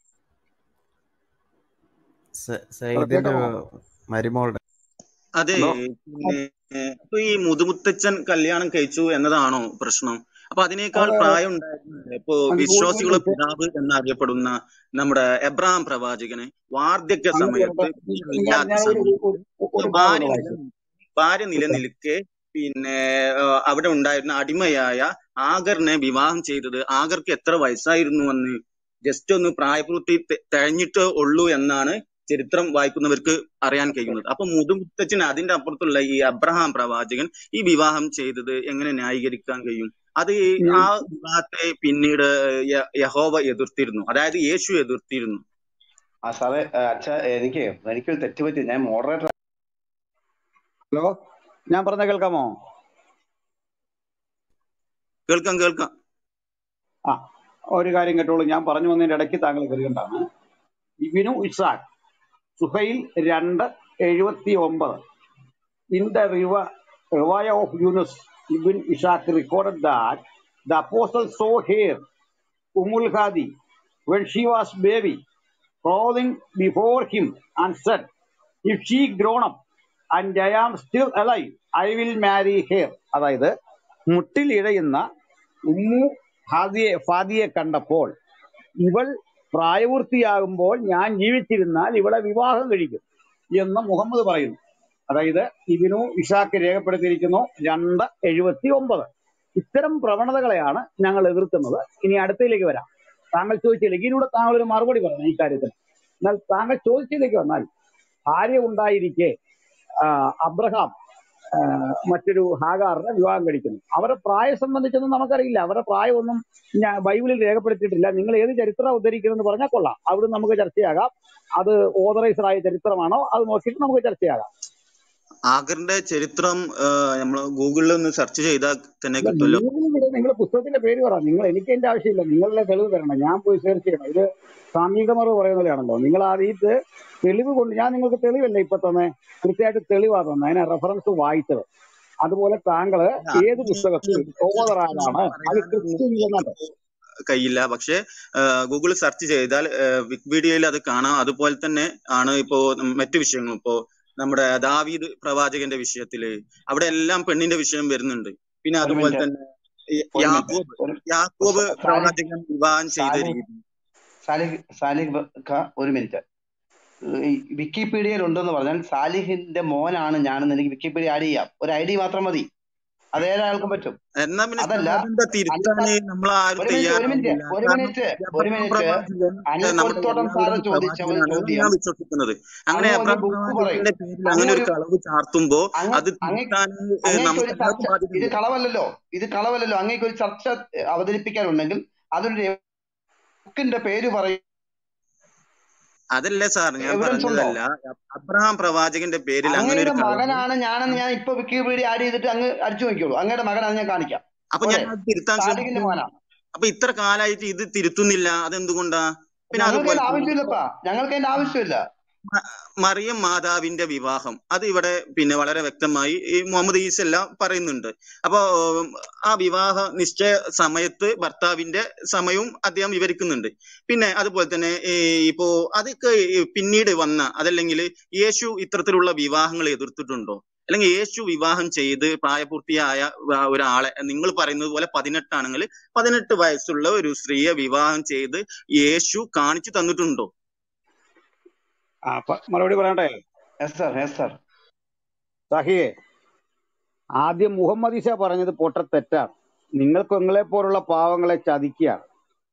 സ- അത് സയ്യിദിന്റെ കേൾക്കാമോ മരുമോളുടെ അതെ എന്തോ പിന്നെ അപ്പൊ ഈ മുതുമുത്തച്ഛൻ കല്യാണം കഴിച്ചു എന്നതാണോ പ്രശ്നം അപ്പൊ അതിനേക്കാൾ അതെ പ്രായം ഉണ്ടായിരുന്നില്ലേ ഇപ്പൊ അത് ഒരു വിശ്വാസികളുടെ മിനിറ്റ് പിതാവ് എന്നറിയപ്പെടുന്ന നമ്മുടെ എബ്രഹാം പ്രവാചകന് വാർദ്ധക്യ അങ്ങനെ സമയത്ത് പറയട്ടെ ഞാൻ കുഞ്ഞില്ലാത്ത ഞാൻ ഒരു സമയത്ത് ഒരു ഒരു ഭാഗം ഭാര്യ ഒന്ന് വായിച്ചു നിലനിൽക്കെ ഭാര്യ നിലനിൽക്കെ പിന്നെ ആ, അവിടെ ഉണ്ടായിരുന്ന അടിമയായ ആഗറിനെ വിവാഹം ചെയ്തത് ആഗർക്ക് എത്ര വയസ്സായിരുന്നു എന്ന് ജസ്റ്റ് ഒന്ന് പ്രായപൂർത്തി തെ- തികഞ്ഞിട്ട് ഉള്ളൂ എന്നാണ് ചരിത്രം വായിക്കുന്നവർക്ക് അറിയാൻ കഴിയുന്നത് അപ്പൊ മുതുമുത്തച്ഛൻ അതിന്റെ അപ്പുറത്തുള്ള ഈ അബ്രഹാം പ്രവാചകൻ ഈ വിവാഹം ചെയ്തത് എങ്ങനെ ന്യായീകരിക്കാൻ കഴിയും അത് ഈ ഞാൻ ആ വിവാഹത്തെ പിന്നീട് യ- യഹോവ എതിർത്തിരുന്നു അതായത് യേശു എതിർത്തിരുന്നു ആ സാറേ അച്ഛ എനിക്ക് എനിക്കൊരു തെറ്റ് പറ്റി ഞാൻ മോഡറേറ്റർ ഹലോ ഞാൻ പറഞ്ഞ കേൾക്കാമോ കേൾക്കാം കേൾക്കാം ആ ഒരു കാര്യം കേട്ടോളൂ ഞാൻ പറഞ്ഞു വന്നതിന്റെ ഇടയ്ക്ക് താങ്കൾ കരുകണ്ടാണ് ഇബിനു ഇസാഖ് സുഹൈൽ രണ്ട് എഴുപത്തി ഒമ്പത് ഇൻ ദ റിവ റിവയ of Yunus ibn Ishaq recorded that the apostle saw her Umul Khadi when she was baby crawling before him and said, If she grown up and I am still alive, I will marry her. അതായത് മുട്ടിൽ ഇഴയുന്ന Umm ഹാദിയെ ഫാദിയെ കണ്ടപ്പോൾ ഇവൾ പ്രായപൂർത്തിയാകുമ്പോൾ ഞാൻ ജീവിച്ചിരുന്നാൽ ഇവളെ വിവാഹം കഴിക്കും എന്ന് മുഹമ്മദ് പറയുന്നു അതായത് ഇബിനു ഇഷാക്ക് രേഖപ്പെടുത്തിയിരിക്കുന്നു രണ്ട് എഴുപത്തി ഒമ്പത് ഇത്തരം പ്രവണതകളെയാണ് ഞങ്ങൾ എതിർക്കുന്നത് ഇനി അടുത്തതിലേക്ക് വരാം താങ്കൾ ചോദിച്ചില്ലെങ്കിൽ ഇതിലൂടെ താങ്കൾ ഒരു മറുപടി പറയണം ഈ കാര്യത്തിൽ എന്നാൽ താങ്കൾ ചോദിച്ചതിലേക്ക് വന്നാൽ ഭാര്യ ഉണ്ടായിരിക്കെ ആ, അബ്രഹാം ആ, മറ്റൊരു ഹാഗാറിനെ വിവാഹം കഴിക്കുന്നു അവരുടെ പ്രായം സംബന്ധിച്ചൊന്നും നമുക്കറിയില്ല അവരുടെ പ്രായമൊന്നും ഞാൻ ബൈബിളിൽ രേഖപ്പെടുത്തിയിട്ടില്ല നിങ്ങൾ ഏത് ചരിത്രം ഉദ്ധരിക്കണമെന്ന് പറഞ്ഞാൽ കൊള്ളാം അവിടെ നമുക്ക് ചർച്ചയാകാം അത് ഓതറൈസ്ഡ് ആയ ചരിത്രമാണോ അത് നോക്കിയിട്ട് നമുക്ക് ചർച്ചയാകാം ആഗറിന്റെ ചരിത്രം നമ്മൾ ഗൂഗിളിൽ ഒന്ന് സെർച്ച് ചെയ്താൽ തന്നെ അല്ല കിട്ടുമല്ലോ നിങ്ങൾ നിങ്ങൾ പുസ്തകത്തിന്റെ പേര് പറ നിങ്ങൾ എനിക്ക് എന്റെ ആവശ്യമില്ല നിങ്ങളുടെ തെളിവ് തരണം ഞാൻ പോയി സെർച്ച് ചെയ്യണം ഇത് സാമൂഹികമറ് പറയുന്നതാണല്ലോ നിങ്ങൾ ആദ്യത്തെ തെളിവ് കൊണ്ട് ഞാൻ നിങ്ങൾക്ക് തെളിവല്ല ഇപ്പൊ തന്നെ കൃത്യമായിട്ട് തെളിവാ തന്നെ അതിനെ റെഫറൻസ് വായിച്ചത് അതുപോലെ താങ്കള് അല്ല, ഏത് അതിന് പുസ്തകത്തിൽ ഓതർ അതിനെക്കുറിച്ച് ആരാണ് അത് പറയാൻ ക്രിസ്ത്യൻ എന്നത് കഴിയില്ല പക്ഷെ ഗൂഗിൾ സെർച്ച് ചെയ്താൽ വിക്കിപീഡിയയിൽ അത് കാണാം അതുപോലെ തന്നെ ആണ് ഇപ്പോ മറ്റു വിഷയങ്ങളും ഇപ്പോ നമ്മുടെ ദാവീദ് പ്രവാചകന്റെ വിഷയത്തില് അവിടെ എല്ലാം പെണ്ണിന്റെ വിഷയം വരുന്നുണ്ട് പിന്നെ ഒരു അതുപോലെ മിനിറ്റ് തന്നെ ഈ ഒരു മിനിറ്റ് യാക്കോബ് ഒരു യാക്കോബ് സ- സാലിഹ് പ്രവാചകൻ വിവാഹം ചെയ്ത സാലിഹ് രീതി സാലിഹ് സാലിഹ് ക ഒരു മിനിറ്റ് ഈ വിക്കിപീഡിയയിൽ ഉണ്ടെന്ന് പറഞ്ഞാൽ സാലിഹിന്റെ മോനാണ് ഞാനെന്ന് എനിക്ക് വിക്കിപീഡിയ ആഡ് ചെയ്യാം ഒരു ഐ ഡി മാത്രം മതി അത് ഏതൊരാൾക്കും പറ്റും എന്നാ പിന്നെ അതല്ല സാറിന്റെ അനിൽ തിരുത്താന് നമ്മൾ ആരും ഒരു മിനിറ്റ് ഒരു മിനിറ്റ് തയ്യാറാവുന്നില്ല ഒരു കാരണം മിനിറ്റ് ഈ ഒരു അബ്രഹാം മിനിറ്റ് പ്രവാചകൻ അനിൽ ഏഹ് നമ്മുടെ കൊടിത്തോട്ടം സാറ് എല്ലാവരുടെയും ചോദിച്ച ഒരു പ്രവാചകനാണെന്നാണ് ചോദ്യം ഞാൻ വിശ്വസിക്കുന്നത് അങ്ങനെ അങ്ങ് ഒരു അബ്രഹാം ബുക്ക് പറയും പ്രവാചകന്റെ പേരിൽ അങ്ങ് അങ്ങനെ ഒരു ഒരു കളവ് ചാർത്തുമ്പോ അങ്ങ് അത് അങ്ങ് തിരുത്താൻ ഏഹ് അങ്ങേക്ക് നമുക്ക് ഒരു ചർച്ച എല്ലാവർക്കും ഇത് ബാധ്യതയുണ്ട് കളവല്ലല്ലോ ഇത് കളവല്ലല്ലോ അങ്ങേക്ക് ഒരു ചർച്ച അവതരിപ്പിക്കാനുണ്ടെങ്കിൽ അതൊരു ബുക്കിന്റെ പേര് പറയും അതല്ലേ സാർ ഞാൻ എവിഡൻസ് ഉണ്ടോ പറഞ്ഞതല്ല അബ്രഹാം പ്രവാചകന്റെ പേരിൽ അങ്ങനെ അങ്ങയുടെ ഒരു കളവ് മകനാണ് ഞാനെന്ന് ഞാൻ ഇപ്പൊ വിക്കിപീഡിയ ആഡ് ചെയ്തിട്ട് അങ്ങ് അടിച്ചു നോക്കിയോളൂ അങ്ങയുടെ മകനാണ് ഞാൻ കാണിക്കാം അപ്പൊ പോരെ ഞാൻ അത് തിരുത്താൻ സാദിഖിന്റെ ശ്രമിക്കുന്നു മോനാണ് അപ്പൊ ഇത്ര കാലായിട്ട് ഇത് തിരുത്തുന്നില്ല അതെന്തുകൊണ്ടാ പിന്നെ ഞങ്ങൾക്ക് അതുപോലെ അതിന്റെ തന്നെ ആവശ്യമില്ലപ്പാ ഞങ്ങൾക്ക് അതിന്റെ ആവശ്യമില്ല മ- മറിയം മാതാവിന്റെ വിവാഹം അത് ഇവിടെ പിന്നെ വളരെ വ്യക്തമായി ഈ മുഹമ്മദ് ഈസ എല്ലാം പറയുന്നുണ്ട് അപ്പോ ഉം, ആ വിവാഹ നിശ്ചയ സമയത്ത് ഭർത്താവിന്റെ സമയവും അദ്ദേഹം വിവരിക്കുന്നുണ്ട് പിന്നെ അതുപോലെ തന്നെ ഈ ഇപ്പോ അതൊക്കെ ഈ പിന്നീട് വന്ന അതല്ലെങ്കിൽ യേശു ഇത്തരത്തിലുള്ള വിവാഹങ്ങൾ എതിർത്തിട്ടുണ്ടോ അല്ലെങ്കിൽ യേശു വിവാഹം ചെയ്ത് പ്രായപൂർത്തിയായ വ- ഒരാളെ നിങ്ങൾ പറയുന്നത് പോലെ പതിനെട്ടാണെങ്കിൽ പതിനെട്ട് വയസ്സുള്ള ഒരു സ്ത്രീയെ വിവാഹം ചെയ്ത് യേശു കാണിച്ചു തന്നിട്ടുണ്ടോ ആ അപ്പൊ മറുപടി പറയട്ടെ യെസ് സർ യെസ് സർ സഹിയെ ആദ്യം മുഹമ്മദ് ഇസ പറഞ്ഞത് പൊട്ട തെറ്റാണ് നിങ്ങൾക്ക് നിങ്ങളെ പോലുള്ള പാവങ്ങളെ ചതിക്കുകയാണ്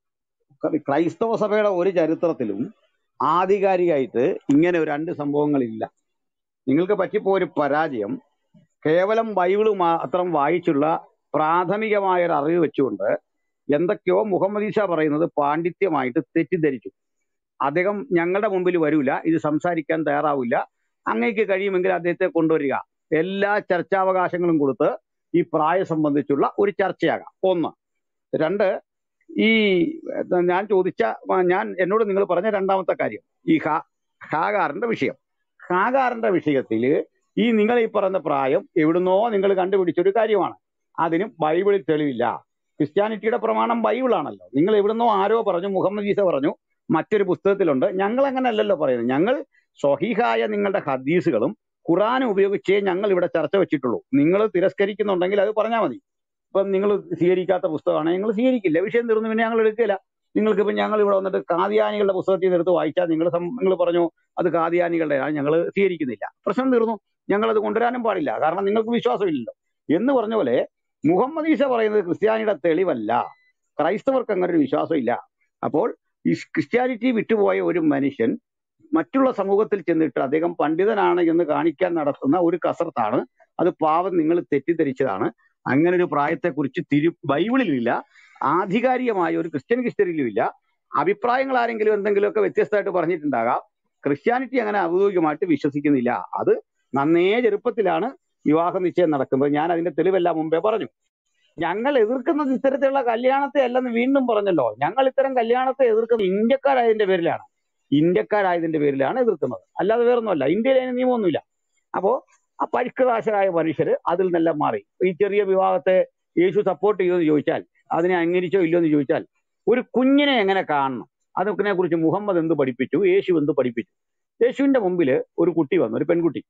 ക്രൈസ്തവ സഭയുടെ ഒരു ചരിത്രത്തിലും ആധികാരികമായിട്ട് ഇങ്ങനെ ഒരു രണ്ട് സംഭവങ്ങളില്ല നിങ്ങൾക്ക് പറ്റിപ്പോ ഒരു പരാജയം കേവലം ബൈബിള് മാത്രം വായിച്ചുള്ള പ്രാഥമികമായ ഒരു അറിവ് വെച്ചുകൊണ്ട് എന്തൊക്കെയോ മുഹമ്മദ് ഈസ പറയുന്നത് പാണ്ഡിത്യമായിട്ട് തെറ്റിദ്ധരിച്ചു അദ്ദേഹം ഞങ്ങളുടെ മുമ്പിൽ വരൂല ഇത് സംസാരിക്കാൻ തയ്യാറാവില്ല അങ്ങേക്ക് കഴിയുമെങ്കിൽ അദ്ദേഹത്തെ കൊണ്ടുവരിക എല്ലാ ചർച്ചാവകാശങ്ങളും കൊടുത്ത് ഈ പ്രായം സംബന്ധിച്ചുള്ള ഒരു ചർച്ചയാകാം ഒന്ന് രണ്ട് ഈ ഏർ, ഞാൻ ചോദിച്ച ആ, ഞാൻ എന്നോട് നിങ്ങൾ പറഞ്ഞ രണ്ടാമത്തെ കാര്യം ഈ ഹാ ഹാഗാറിന്റെ വിഷയം ഹാഗാറിന്റെ വിഷയത്തിൽ ഈ നിങ്ങൾ ഈ പറയുന്ന പ്രായം എവിടുന്നോ നിങ്ങൾ കണ്ടുപിടിച്ച ഒരു കാര്യമാണ് അതിന് ബൈബിളിൽ തെളിവില്ല ക്രിസ്ത്യാനിറ്റിയുടെ പ്രമാണം ബൈബിളാണല്ലോ നിങ്ങൾ എവിടുന്നോ ആരോ പറഞ്ഞു മുഹമ്മദ് ഈസ പറഞ്ഞു മറ്റൊരു പുസ്തകത്തിലുണ്ട് ഞങ്ങൾ അങ്ങനെ അല്ലല്ലോ പറയുന്നത് ഞങ്ങൾ സ്വഹീഹായ നിങ്ങളുടെ ഹദീസുകളും ഖുറാനും ഉപയോഗിച്ചേ ഞങ്ങൾ ഇവിടെ ചർച്ച വെച്ചിട്ടുള്ളൂ നിങ്ങൾ തിരസ്കരിക്കുന്നുണ്ടെങ്കിൽ അത് പറഞ്ഞാൽ മതി ഇപ്പം നിങ്ങൾ സ്വീകരിക്കാത്ത പുസ്തകമാണ് ഞങ്ങൾ സ്വീകരിക്കില്ല വിഷയം തീർന്നു പിന്നെ ഞങ്ങൾ എടുക്കില്ല നിങ്ങൾക്ക് ഇപ്പം ഞങ്ങൾ ഇവിടെ വന്നിട്ട് കാദിയാനികളുടെ പുസ്തകത്തിൽ നിന്ന് എടുത്ത് വായിച്ചാൽ നിങ്ങൾ നിങ്ങൾ പറഞ്ഞു അത് കാദിയാനികളുടെ ഞങ്ങൾ സ്വീകരിക്കുന്നില്ല പ്രശ്നം തീർന്നു ഞങ്ങൾ അത് കൊണ്ടുവരാനും പാടില്ല കാരണം നിങ്ങൾക്ക് വിശ്വാസമില്ലല്ലോ എന്ന് പറഞ്ഞ പോലെ മുഹമ്മദ് ഈസ പറയുന്നത് ക്രിസ്ത്യാനിയുടെ തെളിവല്ല ക്രൈസ്തവർക്ക് അങ്ങനെ ഒരു വിശ്വാസമില്ല അപ്പോൾ ഈ ക്രിസ്ത്യാനിറ്റി വിട്ടുപോയ ഒരു മനുഷ്യൻ മറ്റുള്ള സമൂഹത്തിൽ ചെന്നിട്ട് അദ്ദേഹം പണ്ഡിതനാണ് എന്ന് കാണിക്കാൻ നടത്തുന്ന ഒരു കസർത്താണ് അത് പാവം നിങ്ങൾ തെറ്റിദ്ധരിച്ചതാണ് അങ്ങനെ ഒരു പ്രായത്തെക്കുറിച്ച് തിരു ബൈബിളിലില്ല ആധികാരികമായ ഒരു ക്രിസ്ത്യൻ ഹിസ്റ്ററിയിലും ഇല്ല അഭിപ്രായങ്ങൾ ആരെങ്കിലും എന്തെങ്കിലുമൊക്കെ വ്യത്യസ്തമായിട്ട് പറഞ്ഞിട്ടുണ്ടാകാം ക്രിസ്ത്യാനിറ്റി അങ്ങനെ ഔദ്യോഗികമായിട്ട് വിശ്വസിക്കുന്നില്ല അത് നന്നേ ചെറുപ്പത്തിലാണ് വിവാഹ നിശ്ചയം നടക്കുന്നത് ഞാൻ അതിന്റെ തെളിവെല്ലാം മുമ്പേ പറഞ്ഞു ഞങ്ങൾ എതിർക്കുന്നത് ഇത്തരത്തിലുള്ള കല്യാണത്തെ അല്ലെന്ന് വീണ്ടും പറഞ്ഞല്ലോ ഞങ്ങൾ ഇത്തരം കല്യാണത്തെ എതിർക്കുന്നത് ഇന്ത്യക്കാരായതിന്റെ പേരിലാണ് ഇന്ത്യക്കാരായതിന്റെ പേരിലാണ് എതിർക്കുന്നത് അല്ലാതെ വേറൊന്നുമല്ല ഇന്ത്യയിൽ അതിന് നിയമമൊന്നുമില്ല അപ്പോ ആ പഴുക്കദാശരായ മനുഷ്യര് അതിൽ നിന്നെല്ലാം മാറി ഈ ചെറിയ വിവാഹത്തെ യേശു സപ്പോർട്ട് ചെയ്യുമെന്ന് ചോദിച്ചാൽ അതിനെ അംഗീകരിച്ചോ ഇല്ലയോ എന്ന് ചോദിച്ചാൽ ഒരു കുഞ്ഞിനെ എങ്ങനെ കാണണം അതിനെ കുറിച്ച് മുഹമ്മദ് എന്ത് പഠിപ്പിച്ചു യേശു എന്ത് പഠിപ്പിച്ചു യേശുവിന്റെ മുമ്പിൽ ഒരു കുട്ടി വന്നു ഒരു പെൺകുട്ടി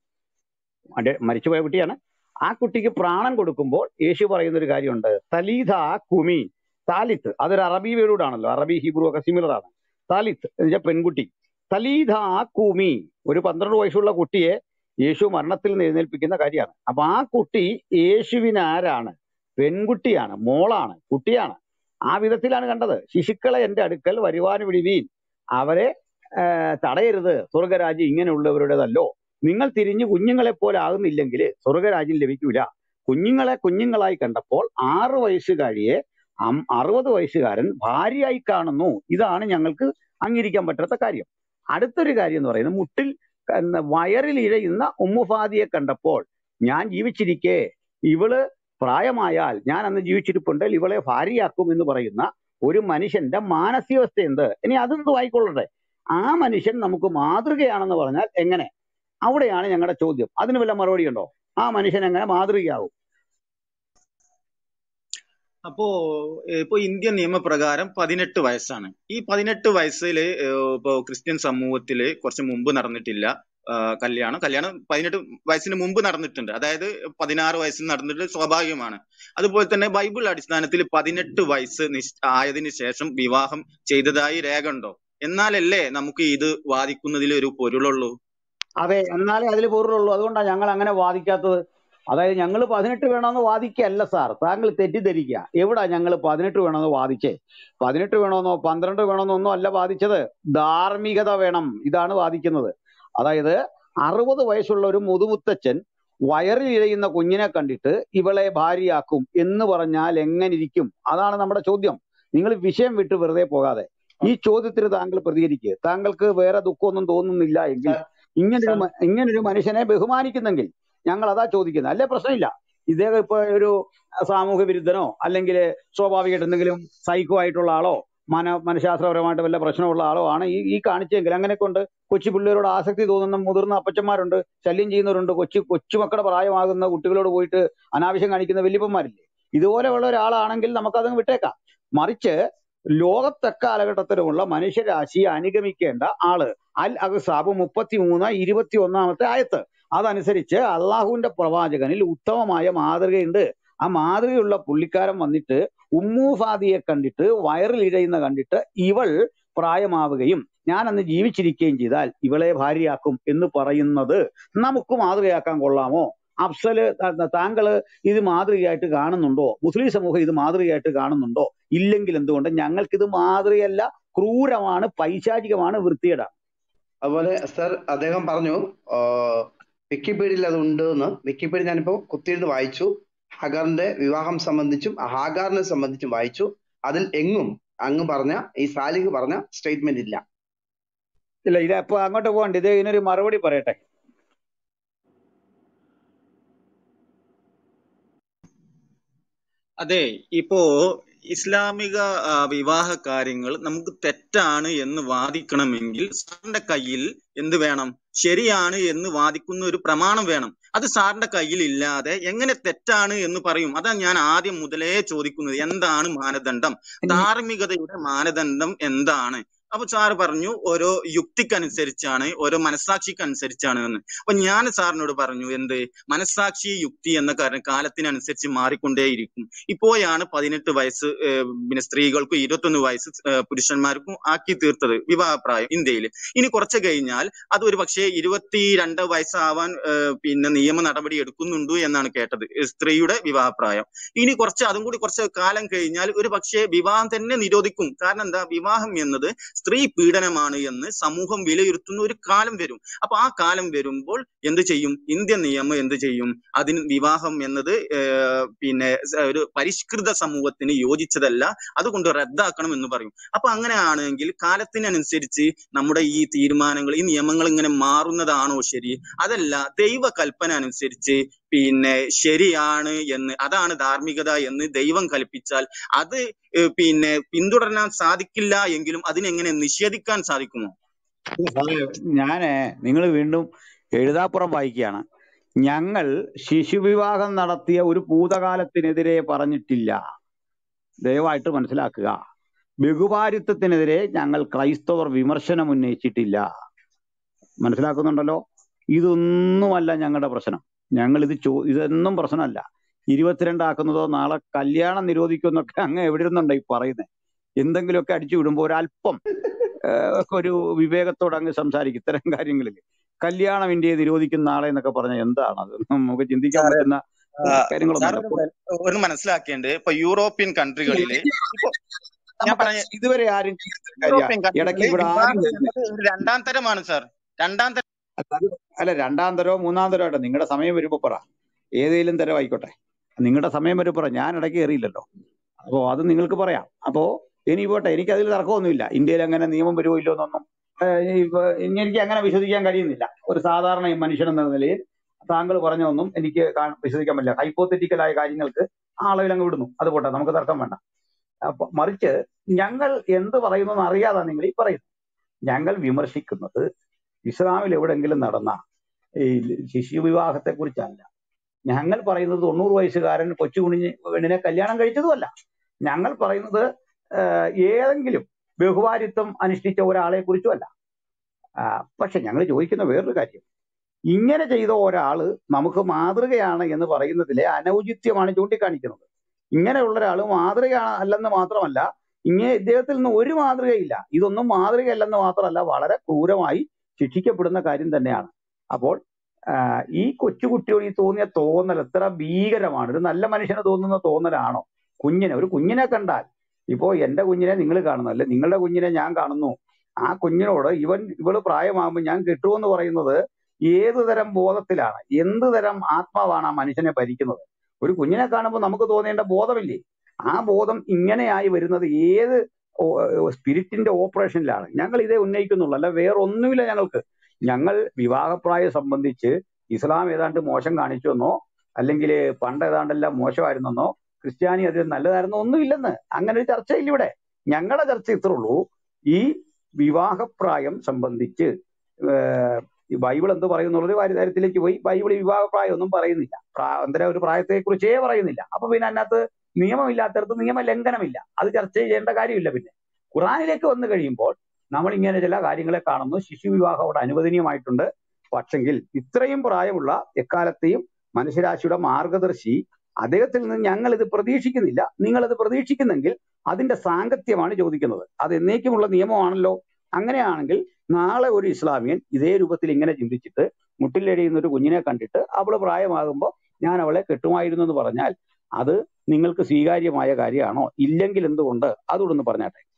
അതെ മരിച്ചുപോയ കുട്ടിയാണ് ആ കുട്ടിക്ക് പ്രാണൻ കൊടുക്കുമ്പോൾ യേശു പറയുന്ന ഒരു കാര്യമുണ്ട് തലീത കുമി താലിത്ത് അതൊരു അറബി വേർഡാണല്ലോ അറബി ഹീബ്രു ഒക്കെ സിമിലർ ആണ് താലിത്ത് എന്ന് വെച്ചാൽ പെൺകുട്ടി തലീത കുമി ഒരു പന്ത്രണ്ട് വയസ്സുള്ള കുട്ടിയെ യേശു മരണത്തിൽ നിന്ന് എഴുന്നേൽപ്പിക്കുന്ന കാര്യമാണ് അപ്പൊ ആ കുട്ടി യേശുവിന് ആരാണ് പെൺകുട്ടിയാണ് മോളാണ് കുട്ടിയാണ് ആ വിധത്തിലാണ് കണ്ടത് ശിശുക്കളെ എന്റെ അടുക്കൽ വരുവാൻ വിടുവീൻ അവരെ ആ, തടയരുത് സ്വർഗരാജ്യം ഇങ്ങനെയുള്ളവരുടേതല്ലോ നിങ്ങൾ തിരിഞ്ഞു കുഞ്ഞുങ്ങളെ പോലെ ആകുന്നില്ലെങ്കിൽ സ്വർഗരാജ്യം ലഭിക്കൂല കുഞ്ഞുങ്ങളെ കുഞ്ഞുങ്ങളായി കണ്ടപ്പോൾ ആറ് വയസ്സുകാരിയെ അം- അറുപത് വയസ്സുകാരൻ ഭാര്യയായി കാണുന്നു ഇതാണ് ഞങ്ങൾക്ക് അംഗീകരിക്കാൻ പറ്റാത്ത കാര്യം അടുത്തൊരു കാര്യം എന്ന് പറയുന്നത് മുട്ടിൽ എന്ന വയറിൽ ഇഴയുന്ന ഉമ്മുഫാദിയെ കണ്ടപ്പോൾ ഞാൻ ജീവിച്ചിരിക്കെ ഇവള് പ്രായമായാൽ ഞാൻ അന്ന് ജീവിച്ചിരിപ്പുണ്ട് ഇവളെ ഭാര്യയാക്കും എന്ന് പറയുന്ന ഒരു മനുഷ്യന്റെ മാനസികാവസ്ഥ എന്ത് ഇനി അതൊന്ന് വായിക്കൊള്ളട്ടെ ആ മനുഷ്യൻ നമുക്ക് മാതൃകയാണെന്ന് പറഞ്ഞാൽ എങ്ങനെ അവിടെയാണ് ഞങ്ങളുടെ ചോദ്യം അതിന് വല്ല മറുപടി ഉണ്ടോ ആ മനുഷ്യൻ എങ്ങനെ മാതൃകയാവും അപ്പോ ഏഹ് ഇപ്പൊ ഇന്ത്യൻ നിയമപ്രകാരം പതിനെട്ട് വയസ്സാണ് ഈ പതിനെട്ട് വയസ്സില് ഏഹ് ഇപ്പൊ ക്രിസ്ത്യൻ സമൂഹത്തില് കുറച്ച് മുമ്പ് നടന്നിട്ടില്ല ആഹ് കല്യാണം കല്യാണം പതിനെട്ട് വയസ്സിന് മുമ്പ് നടന്നിട്ടുണ്ട് അതായത് പതിനാറ് വയസ്സിൽ നടന്നിട്ട് സ്വാഭാവികമാണ് അതുപോലെ തന്നെ ബൈബിൾ അടിസ്ഥാനത്തിൽ പതിനെട്ട് വയസ്സ് നിശ് ആയതിനു ശേഷം വിവാഹം ചെയ്തതായി രേഖ ഉണ്ടോ എന്നാലല്ലേ നമുക്ക് ഇത് വാദിക്കുന്നതിൽ ഒരു പൊരുളുള്ളൂ അതെ എന്നാലേ അതിൽ പൊരുളുള്ളൂ അതുകൊണ്ടാണ് ഞങ്ങൾ അങ്ങനെ വാദിക്കാത്തത് അതായത് ഞങ്ങൾ പതിനെട്ട് വേണമെന്ന് വാദിക്കല്ല സാർ താങ്കൾ തെറ്റിദ്ധരിക്കുക എവിടാ ഞങ്ങൾ പതിനെട്ട് വേണമെന്ന് വാദിച്ചേ പതിനെട്ട് വേണമെന്നോ പന്ത്രണ്ട് വേണമെന്നോ ഒന്നും അല്ല വാദിച്ചത് ധാർമ്മികത വേണം ഇതാണ് വാദിക്കുന്നത് അതായത് അറുപത് വയസ്സുള്ള ഒരു മുതുമുത്തച്ഛൻ വയറിൽ ഇഴയുന്ന കുഞ്ഞിനെ കണ്ടിട്ട് ഇവളെ ഭാര്യയാക്കും എന്ന് പറഞ്ഞാൽ എങ്ങനെ ഇരിക്കും അതാണ് നമ്മുടെ ചോദ്യം നിങ്ങൾ വിഷയം വിട്ട് വെറുതെ പോകാതെ ഈ ചോദ്യത്തിന് താങ്കൾ പ്രതികരിക്കുക താങ്കൾക്ക് വേറെ ദുഃഖമൊന്നും തോന്നുന്നില്ല എങ്കിൽ സാർ ഇങ്ങനൊരു സാർ മ- ഇങ്ങനൊരു മനുഷ്യനെ ബഹുമാനിക്കുന്നെങ്കിൽ ഞങ്ങൾ അതാ ചോദിക്കുന്നത് അല്ലേ പ്രശ്നമില്ല ഇദ്ദേഹം ഇപ്പൊ ഒരു സാമൂഹ്യ വിരുദ്ധനോ അല്ലെങ്കിൽ സ്വാഭാവികമായിട്ട് എന്തെങ്കിലും സൈക്കോ ആയിട്ടുള്ള ആളോ മന മനഃശാസ്ത്രപരമായിട്ട് വല്ല പ്രശ്നമുള്ള ആളോ ആണ് ഈ ഈ കാണിച്ചെങ്കിൽ അങ്ങനെ കൊണ്ട് കൊച്ചു പിള്ളേരോട് ആസക്തി തോന്നുന്ന മുതിർന്ന അപ്പച്ചന്മാരുണ്ട് ശല്യം ചെയ്യുന്നവരുണ്ട് കൊച്ചു കൊച്ചുമക്കളുടെ പ്രായമാകുന്ന കുട്ടികളോട് പോയിട്ട് അനാവശ്യം കാണിക്കുന്ന വല്യപ്പന്മാരില്ലേ ഇതുപോലെയുള്ള ഒരാളാണെങ്കിൽ നമുക്കതങ്ങ് വിട്ടേക്കാം മറിച്ച് ലോകത്തെക്കാലഘട്ടത്തിലുമുള്ള മനുഷ്യരാശിയെ അനുഗമിക്കേണ്ട ആള് അൽ അഹ്സാബ് മുപ്പത്തി മൂന്ന് ഇരുപത്തി ഒന്നാമത്തെ ആയത്ത് അതനുസരിച്ച് അള്ളാഹുവിന്റെ പ്രവാചകനിൽ ഉത്തമമായ മാതൃകയുണ്ട് ആ മാതൃകയുള്ള പുള്ളിക്കാരൻ വന്നിട്ട് ഉമ്മു ഫാദിയെ കണ്ടിട്ട് വയറിൽ ഇഴയുന്ന കണ്ടിട്ട് ഇവൾ പ്രായമാവുകയും ഞാൻ അന്ന് ജീവിച്ചിരിക്കുകയും ചെയ്താൽ ഇവളെ ഭാര്യയാക്കും എന്ന് പറയുന്നത് നമുക്ക് മാതൃകയാക്കാൻ കൊള്ളാമോ അഫ്സല് ത- താങ്കള് ഇത് മാതൃകയായിട്ട് കാണുന്നുണ്ടോ മുസ്ലിം സമൂഹം ഇത് മാതൃകയായിട്ട് കാണുന്നുണ്ടോ ഇല്ലെങ്കിൽ എന്തുകൊണ്ട് ഞങ്ങൾക്ക് ഇത് മാതൃകയല്ല ക്രൂരമാണ് പൈശാചികമാണ് വൃത്തികേടാണ് അതുപോലെ സർ അദ്ദേഹം പറഞ്ഞു ആഹ് വിക്കിപീഡിയയിൽ അത് ഉണ്ട് എന്ന് വിക്കിപീഡിയ ഞാനിപ്പോ കുത്തിയിരുന്ന് വായിച്ചു ഹാഗാറിന്റെ വിവാഹം സംബന്ധിച്ചും ഹാഗാറിനെ സംബന്ധിച്ചും വായിച്ചു അതിൽ എങ്ങും അങ്ങ് പറഞ്ഞ ഈ സാലിഹ് പറഞ്ഞ സ്റ്റേറ്റ്മെന്റ് ഇല്ല ഇല്ല ഇത് അപ്പൊ അങ്ങോട്ട് പോകണ്ട ഇത് ഇതിനൊരു മറുപടി പറയട്ടെ അതെ ഇപ്പോ ഇസ്ലാമിക ആ, വിവാഹ കാര്യങ്ങൾ നമുക്ക് തെറ്റാണ് എന്ന് വാദിക്കണമെങ്കിൽ സാറിന്റെ കയ്യിൽ എന്ത് വേണം ശരിയാണ് എന്ന് വാദിക്കുന്ന ഒരു പ്രമാണം വേണം അത് സാറിന്റെ കയ്യിൽ ഇല്ലാതെ എങ്ങനെ തെറ്റാണ് എന്ന് പറയും അതാ ഞാൻ ആദ്യം മുതലേ ചോദിക്കുന്നത് എന്താണ് മാനദണ്ഡം ധാർമ്മികതയുടെ മാനദണ്ഡം എന്താണ് അപ്പൊ സാറ് പറഞ്ഞു ഓരോ യുക്തിക്കനുസരിച്ചാണ് ഓരോ മനസ്സാക്ഷിക്കനുസരിച്ചാണ് എന്ന് അപ്പൊ ഞാൻ സാറിനോട് പറഞ്ഞു എന്ത് മനസ്സാക്ഷി യുക്തി എന്ന കാര്യം കാലത്തിനനുസരിച്ച് മാറിക്കൊണ്ടേയിരിക്കും ഇപ്പോഴാണ് പതിനെട്ട് വയസ്സ് ഏഹ്, പിന്നെ സ്ത്രീകൾക്കും ഇരുപത്തൊന്ന് വയസ്സ് ഏഹ്, പുരുഷന്മാർക്കും ആക്കി തീർത്തത് വിവാഹപ്രായം ഇന്ത്യയിൽ ഇനി കുറച്ച് കഴിഞ്ഞാൽ അത് ഒരു പക്ഷേ ഇരുപത്തിരണ്ട് വയസ്സാവാൻ ഏഹ്, പിന്നെ നിയമ നടപടി എടുക്കുന്നുണ്ട് എന്നാണ് കേട്ടത് ഏഹ്, സ്ത്രീയുടെ വിവാഹപ്രായം ഇനി കുറച്ച് അതും കൂടി കുറച്ച് കാലം കഴിഞ്ഞാൽ ഒരു പക്ഷേ വിവാഹം തന്നെ നിരോധിക്കും കാരണം എന്താ വിവാഹം എന്നത് സ്ത്രീ പീഡനമാണ് എന്ന് സമൂഹം വിലയിരുത്തുന്ന ഒരു കാലം വരും അപ്പൊ ആ കാലം വരുമ്പോൾ എന്ത് ചെയ്യും ഇന്ത്യൻ നിയമം എന്ത് ചെയ്യും അതിന് വിവാഹം എന്നത് ഏഹ്, പിന്നെ സ- ഒരു പരിഷ്കൃത സമൂഹത്തിന് യോജിച്ചതല്ല അതുകൊണ്ട് റദ്ദാക്കണം എന്ന് പറയും അപ്പൊ അങ്ങനെയാണെങ്കിൽ കാലത്തിനനുസരിച്ച് നമ്മുടെ ഈ തീരുമാനങ്ങൾ ഈ നിയമങ്ങൾ ഇങ്ങനെ മാറുന്നതാണോ ശരി അതല്ല ദൈവ കൽപ്പന അനുസരിച്ച് പിന്നെ ശരിയാണ് എന്ന് അതാണ് ധാർമ്മികത എന്ന് ദൈവം കൽപ്പിച്ചാൽ അത് ഏഹ് പിന്നെ പിന്തുടരാൻ സാധിക്കില്ല എങ്കിലും അതിനെങ്ങനെ നിഷേധിക്കാൻ സാധിക്കുമോ സാറേ ഞാന് നിങ്ങൾ വീണ്ടും എഴുതാപ്പുറം വായിക്കുകയാണ് ഞങ്ങൾ ശിശുവിവാഹം നടത്തിയ ഒരു ഭൂതകാലത്തിനെതിരെ പറഞ്ഞിട്ടില്ല ദയവായിട്ട് മനസ്സിലാക്കുക ബഹുഭാരിത്വത്തിനെതിരെ ഞങ്ങൾ ക്രൈസ്തവർ വിമർശനം ഉന്നയിച്ചിട്ടില്ല മനസ്സിലാക്കുന്നുണ്ടല്ലോ ഇതൊന്നുമല്ല ഞങ്ങളുടെ പ്രശ്നം ഞങ്ങൾ ഇത് ചോ ഇതൊന്നും പ്രശ്നമല്ല ഇരുപത്തിരണ്ടാക്കുന്നതോ നാളെ കല്യാണം നിരോധിക്കുമെന്നൊക്കെ അങ്ങ് എവിടെ ഇരുന്നുണ്ടോ ഈ പറയുന്നത് എന്തെങ്കിലുമൊക്കെ അടിച്ചു വിടുമ്പോൾ ഒരല്പം ഏഹ്, ഒക്കെ ഒരു വിവേകത്തോടെ അങ്ങ് സംസാരിക്കും ഇത്തരം കാര്യങ്ങളിൽ കല്യാണം ഇന്ത്യയെ നിരോധിക്കുന്ന നാളെ എന്നൊക്കെ പറഞ്ഞാൽ എന്താണ് അത് നമുക്ക് ചിന്തിക്കാൻ സാറ് പറ്റുന്ന ആ, സാർ കാര്യങ്ങളൊന്നുമല്ല ഒരു മന- ഒരു മനസ്സിലാക്കേണ്ടത് ഇപ്പൊ യൂറോപ്യൻ കൺട്രികളില് ഇപ്പൊ ഞാൻ നമുക്ക് പറഞ്ഞ ഇതുവരെ ആരും ചെയ്തിട്ട് കാര്യ യൂറോപ്യൻ ഇടയ്ക്ക് കൺട്രികളിൽ ഇവിടെ വിവാഹം ആരും എന്നത് ഒരു രണ്ടാം തരമാണ് സാർ രണ്ടാം തരം അല്ല അത് അല്ല രണ്ടാം തരമോ മൂന്നാം തരമോ ആട്ടെ നിങ്ങളുടെ സമയം വരുമ്പോ പറ ഏതെങ്കിലും തരം ആയിക്കോട്ടെ നിങ്ങളുടെ സമയം വരുമ്പോ പറ ഞാൻ ഇടയ്ക്ക് കയറിയില്ലല്ലോ അപ്പോ അത് നിങ്ങൾക്ക് പറയാം അപ്പോ ഇനി പോട്ടെ എനിക്ക് അതിൽ തർക്കമൊന്നുമില്ല ഇന്ത്യയിൽ അങ്ങനെ നിയമം വരുമോ ഇല്ലോ എന്നൊന്നും ഏഹ് ഇപ്പൊ ഇനി എനിക്ക് അങ്ങനെ വിശ്വസിക്കാൻ കഴിയുന്നില്ല ഒരു സാധാരണ മനുഷ്യൻ എന്ന നിലയിൽ താങ്കൾ പറഞ്ഞൊന്നും എനിക്ക് കാ- വിശ്വസിക്കാൻ പറ്റില്ല ഹൈപ്പോത്തറ്റിക്കലായ കാര്യങ്ങൾക്ക് ആളുകൾ അങ്ങ് വിടുന്നു അത് പോട്ടെ നമുക്ക് തർക്കം വേണ്ട അപ്പൊ മറിച്ച് ഞങ്ങൾ എന്ത് പറയുന്നു എന്ന് അറിയാതെ നിങ്ങൾ ഈ പറയുന്നത് ഞങ്ങൾ വിമർശിക്കുന്നത് ഇസ്ലാമിൽ എവിടെങ്കിലും നടന്ന ഈ ശിശു വിവാഹത്തെ കുറിച്ചല്ല ഞങ്ങൾ പറയുന്നത് തൊണ്ണൂറ് വയസ്സുകാരൻ കൊച്ചു കുഞ്ഞിനെ പെണ്ണിനെ കല്യാണം കഴിച്ചതുമല്ല ഞങ്ങൾ പറയുന്നത് ആഹ് ഏതെങ്കിലും ബഹുഭാരിത്വം അനുഷ്ഠിച്ച ഒരാളെ കുറിച്ചുമല്ല ആ, പക്ഷെ ഞങ്ങൾ ചോദിക്കുന്ന വേറൊരു കാര്യം ഇങ്ങനെ ചെയ്ത ഒരാള് നമുക്ക് മാതൃകയാണ് എന്ന് പറയുന്നതിലെ അനൗചിത്യമാണ് ചൂണ്ടിക്കാണിക്കുന്നത് ഇങ്ങനെയുള്ള ഒരാൾ മാതൃകയാണ് അല്ലെന്ന് മാത്രമല്ല ഇങ്ങനെ ഇദ്ദേഹത്തിൽ നിന്ന് ഒരു മാതൃകയില്ല ഇതൊന്നും മാതൃകയല്ലെന്ന് മാത്രമല്ല വളരെ ക്രൂരമായി ശിക്ഷിക്കപ്പെടുന്ന കാര്യം തന്നെയാണ് അപ്പോൾ ആ, ഈ കൊച്ചുകുട്ടിയോട് ഈ തോന്നിയ തോന്നൽ എത്ര ഭീകരമാണ് ഒരു നല്ല മനുഷ്യന് തോന്നുന്ന തോന്നലാണോ കുഞ്ഞിനെ ഒരു കുഞ്ഞിനെ കണ്ടാൽ ഇപ്പോ എന്റെ കുഞ്ഞിനെ നിങ്ങൾ കാണുന്നു അല്ലെ നിങ്ങളുടെ കുഞ്ഞിനെ ഞാൻ കാണുന്നു ആ കുഞ്ഞിനോട് ഇവൻ ഇവള് പ്രായമാകുമ്പോൾ ഞാൻ കിട്ടുമെന്ന് പറയുന്നത് ഏത് തരം ബോധത്തിലാണ് എന്ത് തരം ആത്മാവാണ് ആ മനുഷ്യനെ ഭരിക്കുന്നത് ഒരു കുഞ്ഞിനെ കാണുമ്പോൾ നമുക്ക് തോന്നേണ്ട ബോധമില്ലേ ആ ബോധം ഇങ്ങനെയായി വരുന്നത് ഏത് സ്പിരിറ്റിന്റെ ഓപ്പറേഷനിലാണ് ഞങ്ങൾ ഇതേ ഉന്നയിക്കുന്നുള്ളൂ അല്ല വേറെ ഒന്നുമില്ല ഞങ്ങൾക്ക് ഞങ്ങൾ വിവാഹപ്രായം സംബന്ധിച്ച് ഇസ്ലാം ഏതാണ്ട് മോശം കാണിച്ചുവെന്നോ അല്ലെങ്കിൽ പണ്ട് ഏതാണ്ടെല്ലാം മോശമായിരുന്നെന്നോ ക്രിസ്ത്യാനി അതിൽ നല്ലതായിരുന്നോ ഒന്നുമില്ലെന്ന് അങ്ങനെ ഒരു ചർച്ചയില്ല ഇവിടെ ഞങ്ങളുടെ ചർച്ച ഇത്രേ ഉള്ളൂ ഈ വിവാഹപ്രായം സംബന്ധിച്ച് ഏഹ്, ഈ ബൈബിൾ എന്ത് പറയുന്നുള്ളൊരു കാര്യത്തിലേക്ക് പോയി ബൈബിൾ ഈ വിവാഹപ്രായം ഒന്നും പറയുന്നില്ല പ്രാ- എന്തര ഒരു പ്രായത്തെ കുറിച്ചേ പറയുന്നില്ല അപ്പൊ പിന്നെ അതിനകത്ത് നിയമമില്ലാത്തടത്ത് നിയമ ലംഘനമില്ല അത് ചർച്ച ചെയ്യേണ്ട കാര്യമില്ല പിന്നെ ഖുറാനിലേക്ക് വന്നു കഴിയുമ്പോൾ നമ്മൾ ഇങ്ങനെ ചില കാര്യങ്ങളെ കാണുന്നു ശിശു വിവാഹം അവിടെ അനുവദനീയമായിട്ടുണ്ട് പക്ഷെങ്കിൽ ഇത്രയും പ്രായമുള്ള എക്കാലത്തെയും മനുഷ്യരാശിയുടെ മാർഗദർശി അദ്ദേഹത്തിൽ നിന്ന് ഞങ്ങൾ ഇത് പ്രതീക്ഷിക്കുന്നില്ല നിങ്ങൾ ഇത് പ്രതീക്ഷിക്കുന്നെങ്കിൽ അതിന്റെ സാങ്കത്യമാണ് ചോദിക്കുന്നത് അത് എന്നേക്കുമുള്ള നിയമമാണല്ലോ അങ്ങനെയാണെങ്കിൽ നാളെ ഒരു ഇസ്ലാമിയൻ ഇതേ രൂപത്തിൽ ഇങ്ങനെ ചിന്തിച്ചിട്ട് മുട്ടിലടിയുന്ന ഒരു കുഞ്ഞിനെ കണ്ടിട്ട് അവള് പ്രായമാകുമ്പോൾ ഞാൻ അവളെ കെട്ടുമായിരുന്നു എന്ന് പറഞ്ഞാൽ അത് നിങ്ങൾക്ക് സ്വീകാര്യമായ കാര്യമാണോ ഇല്ലെങ്കിൽ എന്തുകൊണ്ട് അതുകൊണ്ടൊന്ന് പറഞ്ഞാട്ടെ